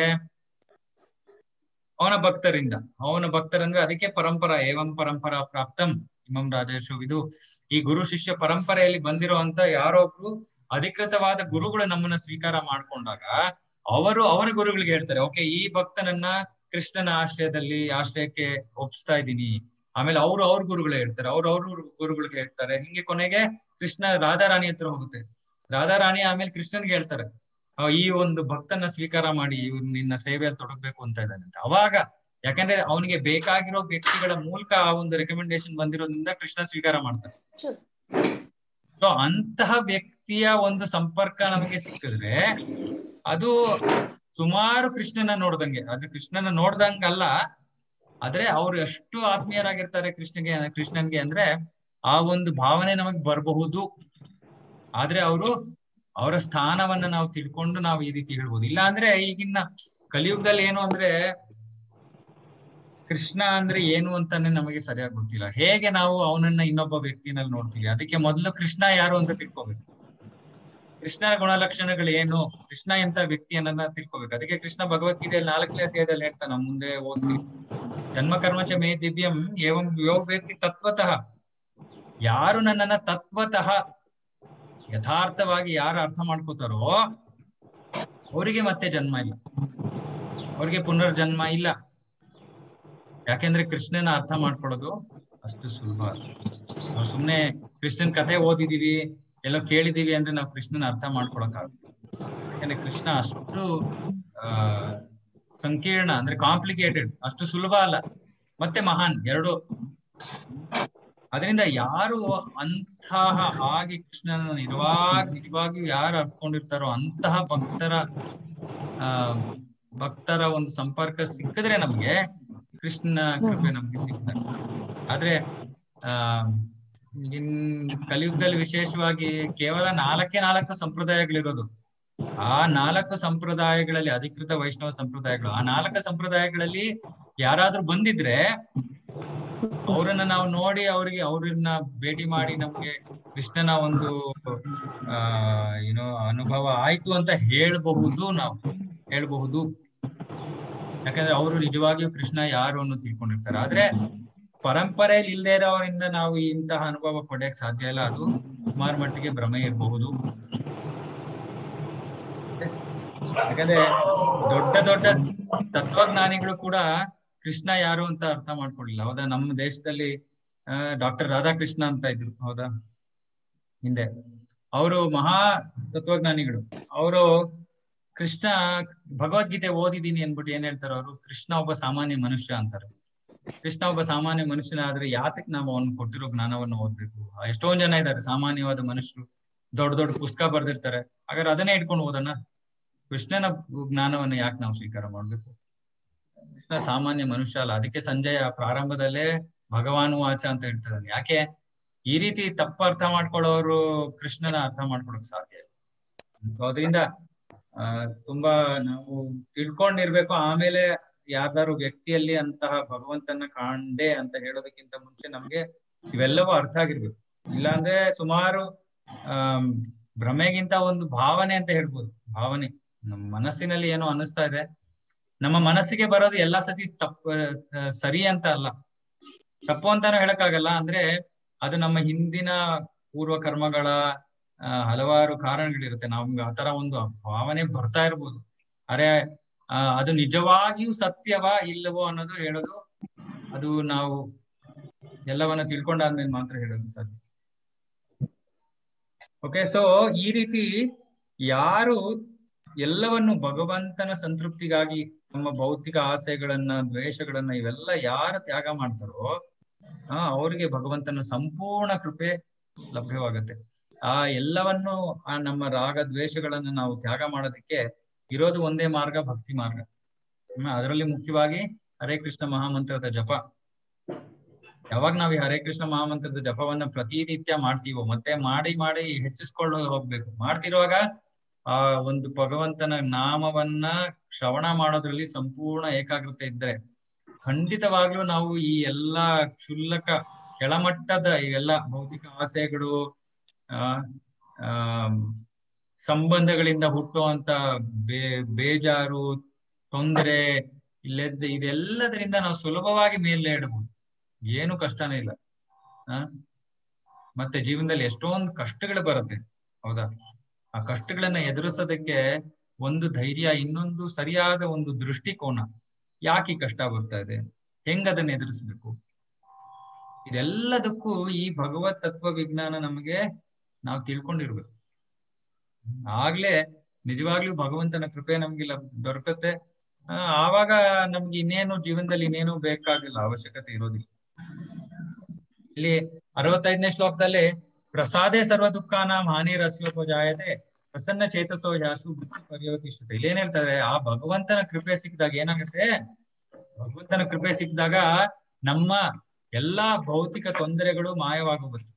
ಅವನ ಭಕ್ತರಿಂದ ಅವನ ಭಕ್ತರಂದ್ರೆ ಅದಕ್ಕೆ ಪರಂಪರಾ ಏವಂ ಪರಂಪರಾ ಪ್ರಾಪ್ತಂ ಇಮಂ ರಾಜೇಶು ಇದು ಈ ಗುರು ಶಿಷ್ಯ ಪರಂಪರೆಯಲ್ಲಿ ಬಂದಿರುವಂತ ಯಾರೋ ಒಬ್ರು ಅಧಿಕೃತವಾದ ಗುರುಗಳು ನಮ್ಮನ್ನ ಸ್ವೀಕಾರ ಮಾಡ್ಕೊಂಡಾಗ ಅವರು ಅವರ ಗುರುಗಳಿಗೆ ಹೇಳ್ತಾರೆ ಓಕೆ ಈ ಭಕ್ತನನ್ನ ಕೃಷ್ಣನ ಆಶ್ರಯದಲ್ಲಿ ಆಶ್ರಯಕ್ಕೆ ಒಪ್ಪಿಸ್ತಾ ಇದ್ದೀನಿ ಆಮೇಲೆ ಅವ್ರು ಅವ್ರ ಗುರುಗಳೇ ಹೇಳ್ತಾರೆ ಅವ್ರು ಅವ್ರ ಗುರುಗಳಿಗೆ ಹೇಳ್ತಾರೆ ಹಿಂಗೆ ಕೊನೆಗೆ ಕೃಷ್ಣ ರಾಧಾರಾಣಿ ಹತ್ರ ಹೋಗುತ್ತೆ ರಾಧಾರಾಣಿ ಆಮೇಲೆ ಕೃಷ್ಣನ್ಗೆ ಹೇಳ್ತಾರೆ ಆ, ಈ ಒಂದು ಭಕ್ತನ ಸ್ವೀಕಾರ ಮಾಡಿ ಇವ್ರು ನಿನ್ನ ಸೇವೆಯಲ್ಲಿ ತೊಡಗ್ಬೇಕು ಅಂತ ಇದ್ದಾನೆ ಅಂತ ಅವಾಗ ಯಾಕಂದ್ರೆ ಅವನಿಗೆ ಬೇಕಾಗಿರೋ ವ್ಯಕ್ತಿಗಳ ಮೂಲಕ ಆ ಒಂದು ರೆಕಮೆಂಡೇಶನ್ ಬಂದಿರೋದ್ರಿಂದ ಕೃಷ್ಣ ಸ್ವೀಕಾರ ಮಾಡ್ತಾನೆ ಸೊ ಅಂತಹ ವ್ಯಕ್ತಿಯ ಒಂದು ಸಂಪರ್ಕ ನಮಗೆ ಸಿಕ್ಕಿದ್ರೆ ಅದು ಸುಮಾರು ಕೃಷ್ಣನ ನೋಡ್ದಂಗೆ ಆದ್ರೆ ಕೃಷ್ಣನ ನೋಡ್ದಂಗಲ್ಲ ಆದ್ರೆ ಅವ್ರು ಎಷ್ಟು ಆತ್ಮೀಯರಾಗಿರ್ತಾರೆ ಕೃಷ್ಣಗೆ ಕೃಷ್ಣನ್ಗೆ ಅಂದ್ರೆ ಆ ಒಂದು ಭಾವನೆ ನಮಗ್ ಬರಬಹುದು ಆದ್ರೆ ಅವರು ಅವರ ಸ್ಥಾನವನ್ನ ನಾವು ತಿಳ್ಕೊಂಡು ನಾವು ಈ ರೀತಿ ಹೇಳ್ಬೋದು ಇಲ್ಲ ಅಂದ್ರೆ ಈಗಿನ ಕಲಿಯುಗದಲ್ಲಿ ಏನು ಅಂದ್ರೆ ಕೃಷ್ಣ ಅಂದ್ರೆ ಏನು ಅಂತಾನೆ ನಮಗೆ ಸರಿಯಾಗಿ ಗೊತ್ತಿಲ್ಲ ಹೇಗೆ ನಾವು ಅವನನ್ನ ಇನ್ನೊಬ್ಬ ವ್ಯಕ್ತಿನಲ್ಲಿ ನೋಡ್ತೀವಿ ಅದಕ್ಕೆ ಮೊದಲು ಕೃಷ್ಣ ಯಾರು ಅಂತ ತಿಳ್ಕೊಬೇಕು ಕೃಷ್ಣನ ಗುಣಲಕ್ಷಣಗಳು ಏನು ಕೃಷ್ಣ ಎಂತ ವ್ಯಕ್ತಿ ಅನ್ನೋದನ್ನ ತಿಳ್ಕೊಬೇಕು ಅದಕ್ಕೆ ಕೃಷ್ಣ ಭಗವದ್ಗೀತೆಯಲ್ಲಿ ನಾಲ್ಕನೇ ಅಧ್ಯಾಯದಲ್ಲಿ ಹೇಳ್ತಾನೆ ನಾವು ಮುಂದೆ ಓದ್ತೀವಿ ಜನ್ಮ ಕರ್ಮಚ ಮೇ ದಿವ್ಯಂ ಏವಂ ಯೋ ವ್ಯಕ್ತಿ ತತ್ವತಃ ಯಾರು ನನ್ನನ್ನ ತತ್ವತಃ ಯಥಾರ್ಥವಾಗಿ ಯಾರು ಅರ್ಥ ಮಾಡ್ಕೋತಾರೋ ಅವರಿಗೆ ಮತ್ತೆ ಜನ್ಮ ಇಲ್ಲ ಅವ್ರಿಗೆ ಪುನರ್ಜನ್ಮ ಇಲ್ಲ ಯಾಕೆಂದ್ರೆ ಕೃಷ್ಣನ ಅರ್ಥ ಮಾಡ್ಕೊಳ್ಳೋದು ಅಷ್ಟು ಸುಲಭ ಅಲ್ಲ. ನಾವು ಸುಮ್ನೆ ಕೃಷ್ಣನ್ ಕಥೆ ಓದಿದೀವಿ ಎಲ್ಲೋ ಕೇಳಿದೀವಿ ಅಂದ್ರೆ ನಾವು ಕೃಷ್ಣನ ಅರ್ಥ ಮಾಡ್ಕೊಳಕ್ಕಾಗುತ್ತೆ ಯಾಕಂದ್ರೆ ಕೃಷ್ಣ ಅಷ್ಟು ಆ ಸಂಕೀರ್ಣ ಅಂದ್ರೆ ಕಾಂಪ್ಲಿಕೇಟೆಡ್ ಅಷ್ಟು ಸುಲಭ ಅಲ್ಲ ಮತ್ತೆ ಮಹಾನ್ ಎರಡು ಅದರಿಂದ ಯಾರು ಅಂತಹ ಹಾಗೆ ಕೃಷ್ಣನ ನಿಜವಾಗ ನಿಜವಾಗಿಯೂ ಯಾರು ಅರ್ತ್ಕೊಂಡಿರ್ತಾರೋ ಅಂತಹ ಭಕ್ತರ ಆ ಭಕ್ತರ ಒಂದು ಸಂಪರ್ಕ ಸಿಕ್ಕಿದ್ರೆ ನಮ್ಗೆ ಕೃಷ್ಣನ ಕೃಪೆ ನಮ್ಗೆ ಸಿಗ್ತಾರೆ ಆದ್ರೆ ಆ ಇನ್ ಕಲಿಯುಗದಲ್ಲಿ ವಿಶೇಷವಾಗಿ ಕೇವಲ ನಾಲ್ಕೇ ನಾಲ್ಕು ಸಂಪ್ರದಾಯಗಳಿರೋದು ಆ ನಾಲ್ಕು ಸಂಪ್ರದಾಯಗಳಲ್ಲಿ ಅಧಿಕೃತ ವೈಷ್ಣವ ಸಂಪ್ರದಾಯಗಳು ಆ ನಾಲ್ಕು ಸಂಪ್ರದಾಯಗಳಲ್ಲಿ ಯಾರಾದ್ರೂ ಬಂದಿದ್ರೆ ಅವರನ್ನ ನಾವು ನೋಡಿ ಅವರಿಗೆ ಅವ್ರನ್ನ ಭೇಟಿ ಮಾಡಿ ನಮ್ಗೆ ಕೃಷ್ಣನ ಒಂದು ಆ ಏನೋ ಅನುಭವ ಆಯ್ತು ಅಂತ ಹೇಳ್ಬಹುದು ನಾವು ಹೇಳ್ಬಹುದು ಯಾಕಂದ್ರೆ ಅವರು ನಿಜವಾಗಿಯೂ ಕೃಷ್ಣ ಯಾರು ಅನ್ನೋದು ತಿಳ್ಕೊಂಡಿರ್ತಾರೆ ಆದ್ರೆ ಪರಂಪರೆಯಲ್ಲಿ ಇಲ್ಲದೆ ಇರೋವರಿಂದ ನಾವು ಇಂತಹ ಅನುಭವ ಪಡೆಯಕ್ ಸಾಧ್ಯ ಇಲ್ಲ ಅದು ಸುಮಾರು ಮಟ್ಟಿಗೆ ಭ್ರಮೆ ಇರಬಹುದು ಯಾಕಂದ್ರೆ ದೊಡ್ಡ ದೊಡ್ಡ ತತ್ವಜ್ಞಾನಿಗಳು ಕೂಡ ಕೃಷ್ಣ ಯಾರು ಅಂತ ಅರ್ಥ ಮಾಡ್ಕೊಳ್ಳಿಲ್ಲ ಹೌದಾ ನಮ್ಮ ದೇಶದಲ್ಲಿ ಡಾಕ್ಟರ್ ರಾಧಾಕೃಷ್ಣ ಅಂತ ಇದ್ರು ಹೌದಾ ಹಿಂದೆ ಅವರು ಮಹಾ ತತ್ವಜ್ಞಾನಿಗಳು ಅವರು ಕೃಷ್ಣ ಭಗವದ್ಗೀತೆ ಓದಿದೀನಿ ಅನ್ಬಿಟ್ಟು ಏನ್ ಹೇಳ್ತಾರೆ ಅವರು ಕೃಷ್ಣ ಒಬ್ಬ ಸಾಮಾನ್ಯ ಮನುಷ್ಯ ಅಂತಾರೆ ಕೃಷ್ಣ ಒಬ್ಬ ಸಾಮಾನ್ಯ ಮನುಷ್ಯನಾದ್ರೆ ಯಾತಕ್ ನಾವು ಅವ್ನು ಕೊಟ್ಟಿರೋ ಜ್ಞಾನವನ್ನು ಓದ್ಬೇಕು ಎಷ್ಟೊಂದ್ ಜನ ಇದ್ದಾರೆ ಸಾಮಾನ್ಯವಾದ ಮನುಷ್ಯರು ದೊಡ್ಡ ದೊಡ್ಡ ಪುಸ್ತಕ ಬರ್ದಿರ್ತಾರೆ ಹಾಗಾದ್ರೆ ಅದನ್ನೇ ಇಟ್ಕೊಂಡು ಓದೋಣ ಕೃಷ್ಣನ ಜ್ಞಾನವನ್ನು ಯಾಕೆ ನಾವು ಸ್ವೀಕಾರ ಮಾಡ್ಬೇಕು ಕೃಷ್ಣ ಸಾಮಾನ್ಯ ಮನುಷ್ಯ ಅಲ್ಲ ಅದಕ್ಕೆ ಸಂಜಯ ಪ್ರಾರಂಭದಲ್ಲೇ ಭಗವಾನು ವಾಚ ಅಂತ ಹೇಳ್ತಾರೆ ಯಾಕೆ ಈ ರೀತಿ ತಪ್ಪು ಅರ್ಥ ಮಾಡ್ಕೊಳ್ಳೋರು ಕೃಷ್ಣನ ಅರ್ಥ ಮಾಡ್ಕೊಳಕ್ ಸಾಧ್ಯ ಇಲ್ಲ So ಅದರಿಂದ ಆ ತುಂಬಾ ನಾವು ತಿಳ್ಕೊಂಡಿರ್ಬೇಕು ಆಮೇಲೆ ಯಾವ್ದಾದ್ರು ವ್ಯಕ್ತಿಯಲ್ಲಿ ಅಂತಹ ಭಗವಂತನ ಕಾಣ್ದೆ ಅಂತ ಹೇಳೋದಕ್ಕಿಂತ ಮುಂಚೆ ನಮ್ಗೆ ಇವೆಲ್ಲವೂ ಅರ್ಥ ಆಗಿರ್ಬೇಕು ಇಲ್ಲಾಂದ್ರೆ ಸುಮಾರು ಆಮ್ ಭ್ರಮೆಗಿಂತ ಒಂದು ಭಾವನೆ ಅಂತ ಹೇಳ್ಬೋದು ಭಾವನೆ ನಮ್ಮ ಮನಸ್ಸಿನಲ್ಲಿ ಏನೋ ಅನಿಸ್ತಾ ಇದೆ ನಮ್ಮ ಮನಸ್ಸಿಗೆ ಬರೋದು ಎಲ್ಲಾ ಸತಿ ತಪ್ಪ ಆ, ಸರಿ ಅಂತ ಅಲ್ಲ ತಪ್ಪು ಅಂತಾನು ಹೇಳಕ್ಕಾಗಲ್ಲ ಅಂದ್ರೆ ಅದು ನಮ್ಮ ಹಿಂದಿನ ಪೂರ್ವ ಕರ್ಮಗಳ ಆ, ಹಲವಾರು ಕಾರಣಗಳಿರುತ್ತೆ ನಮ್ಗೆ ಆತರ ಒಂದು ಭಾವನೆ ಬರ್ತಾ ಇರ್ಬೋದು ಅರೆ ಆ, ಅದು ನಿಜವಾಗಿಯೂ ಸತ್ಯವಾ ಇಲ್ಲವೋ ಅನ್ನೋದು ಹೇಳೋದು ಅದು ನಾವು ಎಲ್ಲವನ್ನ ತಿಳ್ಕೊಂಡಾದ್ಮೇಲೆ ಮಾತ್ರ ಹೇಳೋದು ಸಾಧ್ಯ ಓಕೆ ಸೊ ಈ ರೀತಿ ಯಾರು ಎಲ್ಲವನ್ನು ಭಗವಂತನ ಸಂತೃಪ್ತಿಗಾಗಿ ತಮ್ಮ ಭೌತಿಕ ಆಸೆಗಳನ್ನ ದ್ವೇಷಗಳನ್ನ ಇವೆಲ್ಲ ಯಾರು ತ್ಯಾಗ ಮಾಡ್ತಾರೋ ಆ ಅವ್ರಿಗೆ ಭಗವಂತನ ಸಂಪೂರ್ಣ ಕೃಪೆ ಲಭ್ಯವಾಗುತ್ತೆ ಆ ಎಲ್ಲವನ್ನು ಆ ನಮ್ಮ ರಾಗ ದ್ವೇಷಗಳನ್ನ ನಾವು ತ್ಯಾಗ ಮಾಡೋದಕ್ಕೆ ಇರೋದು ಒಂದೇ ಮಾರ್ಗ ಭಕ್ತಿ ಮಾರ್ಗ ಹ್ಮ್ ಅದರಲ್ಲಿ ಮುಖ್ಯವಾಗಿ ಹರೇ ಕೃಷ್ಣ ಮಹಾಮಂತ್ರದ ಜಪ ಯಾವಾಗ ನಾವು ಈ ಹರೇ ಕೃಷ್ಣ ಮಹಾಮಂತ್ರದ ಜಪವನ್ನ ಪ್ರತಿನಿತ್ಯ ಮಾಡ್ತೀವೋ ಮತ್ತೆ ಮಾಡಿ ಮಾಡಿ ಹೆಚ್ಚಿಸ್ಕೊಳ್ಳೋ ಹೋಗ್ಬೇಕು ಮಾಡ್ತಿರುವಾಗ ಆ ಒಂದು ಭಗವಂತನ ನಾಮವನ್ನ ಶ್ರವಣ ಮಾಡೋದ್ರಲ್ಲಿ ಸಂಪೂರ್ಣ ಏಕಾಗ್ರತೆ ಇದ್ರೆ ಖಂಡಿತವಾಗ್ಲೂ ನಾವು ಈ ಎಲ್ಲಾ ಕ್ಷುಲ್ಲಕ ಕೆಳಮಟ್ಟದ ಇವೆಲ್ಲ ಭೌತಿಕ ಆಸೆಗಳು ಆ ಆಮ್, ಸಂಬಂಧಗಳಿಂದ ಹುಟ್ಟುವಂತ ಬೇ ಬೇಜಾರು ತೊಂದರೆ ಇಲ್ಲೆದ್ದ ಇದೆಲ್ಲದರಿಂದ ನಾವು ಸುಲಭವಾಗಿ ಮೇಲೆ ಇಡಬಹುದು ಏನು ಕಷ್ಟನೇ ಇಲ್ಲ ಆ ಮತ್ತೆ ಜೀವನದಲ್ಲಿ ಎಷ್ಟೊಂದು ಕಷ್ಟಗಳು ಬರುತ್ತೆ ಹೌದಾ ಆ ಕಷ್ಟಗಳನ್ನ ಎದುರಿಸೋದಕ್ಕೆ ಒಂದು ಧೈರ್ಯ ಇನ್ನೊಂದು ಸರಿಯಾದ ಒಂದು ದೃಷ್ಟಿಕೋನ ಯಾಕೆ ಈ ಕಷ್ಟ ಬರ್ತಾ ಇದೆ ಹೆಂಗ್ ಅದನ್ನ ಎದುರಿಸ್ಬೇಕು ಇದೆಲ್ಲದಕ್ಕೂ ಈ ಭಗವತ್ ತತ್ವ ವಿಜ್ಞಾನ ನಮಗೆ ನಾವು ತಿಳ್ಕೊಂಡಿರ್ಬೇಕು ಆಗ್ಲೇ ನಿಜವಾಗ್ಲೂ ಭಗವಂತನ ಕೃಪೆ ನಮ್ಗೆ ಲಭ್- ದೊರಕುತ್ತೆ ಆ, ಆವಾಗ ನಮ್ಗೆ ಇನ್ನೇನು ಜೀವನದಲ್ಲಿ ಇನ್ನೇನು ಬೇಕಾಗಿಲ್ಲ ಅವಶ್ಯಕತೆ ಇರೋದಿಲ್ಲ ಇಲ್ಲಿ ಅರವತ್ತೈದನೇ ಶ್ಲೋಕದಲ್ಲಿ ಪ್ರಸಾದೇ ಸರ್ವ ದುಃಖಾನಾಂ ಹಾನಿರಸ್ಯೋಪಜಾಯತೆ ಪ್ರಸನ್ನ ಚೇತಸೋ ಯಾಸು ಬುದ್ಧಿ ಪರ್ಯವತಿಷ್ಠತೆ ಇಲ್ಲಿ ಏನ್ ಹೇಳ್ತಾರೆ ಆ ಭಗವಂತನ ಕೃಪೆ ಸಿಕ್ಕಿದಾಗ ಏನಾಗುತ್ತೆ ಭಗವಂತನ ಕೃಪೆ ಸಿಕ್ಕಿದಾಗ ನಮ್ಮ ಎಲ್ಲಾ ಭೌತಿಕ ತೊಂದರೆಗಳು ಮಾಯವಾಗೋಗುತ್ತೆ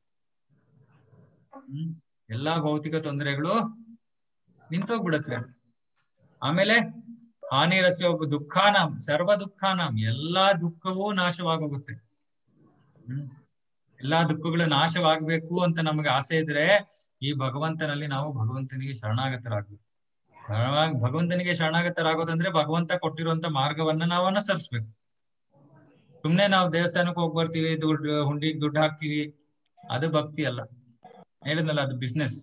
ಹ್ಮ್ ಎಲ್ಲಾ ಭೌತಿಕ ತೊಂದರೆಗಳು ನಿಂತೋಗ್ಬಿಡತ್ತೆ ಆಮೇಲೆ ಹಾನಿರಸ್ಯ ದುಃಖಾನಾಂ ಸರ್ವ ದುಃಖಾನಾಂ ಎಲ್ಲಾ ದುಃಖವೂ ನಾಶವಾಗೋಗುತ್ತೆ ಹ್ಮ್ ಎಲ್ಲಾ ದುಃಖಗಳು ನಾಶವಾಗ್ಬೇಕು ಅಂತ ನಮಗೆ ಆಸೆ ಇದ್ರೆ ಈ ಭಗವಂತನಲ್ಲಿ ನಾವು ಭಗವಂತನಿಗೆ ಶರಣಾಗತರಾಗ್ಬೇಕು ಶರಣಾಗ್- ಭಗವಂತನಿಗೆ ಶರಣಾಗತರಾಗೋದಂದ್ರೆ ಭಗವಂತ ಕೊಟ್ಟಿರುವಂತ ಮಾರ್ಗವನ್ನ ನಾವು ಅನುಸರಿಸ್ಬೇಕು ಸುಮ್ನೆ ನಾವು ದೇವಸ್ಥಾನಕ್ಕೆ ಹೋಗಿ ಬರ್ತೀವಿ ದುಡ್ಡು ಹುಂಡಿಗೆ ದುಡ್ಡು ಹಾಕ್ತಿವಿ ಅದು ಭಕ್ತಿ ಅಲ್ಲ ಹೇಳಿದ್ನಲ್ಲ ಅದು ಬಿಸ್ನೆಸ್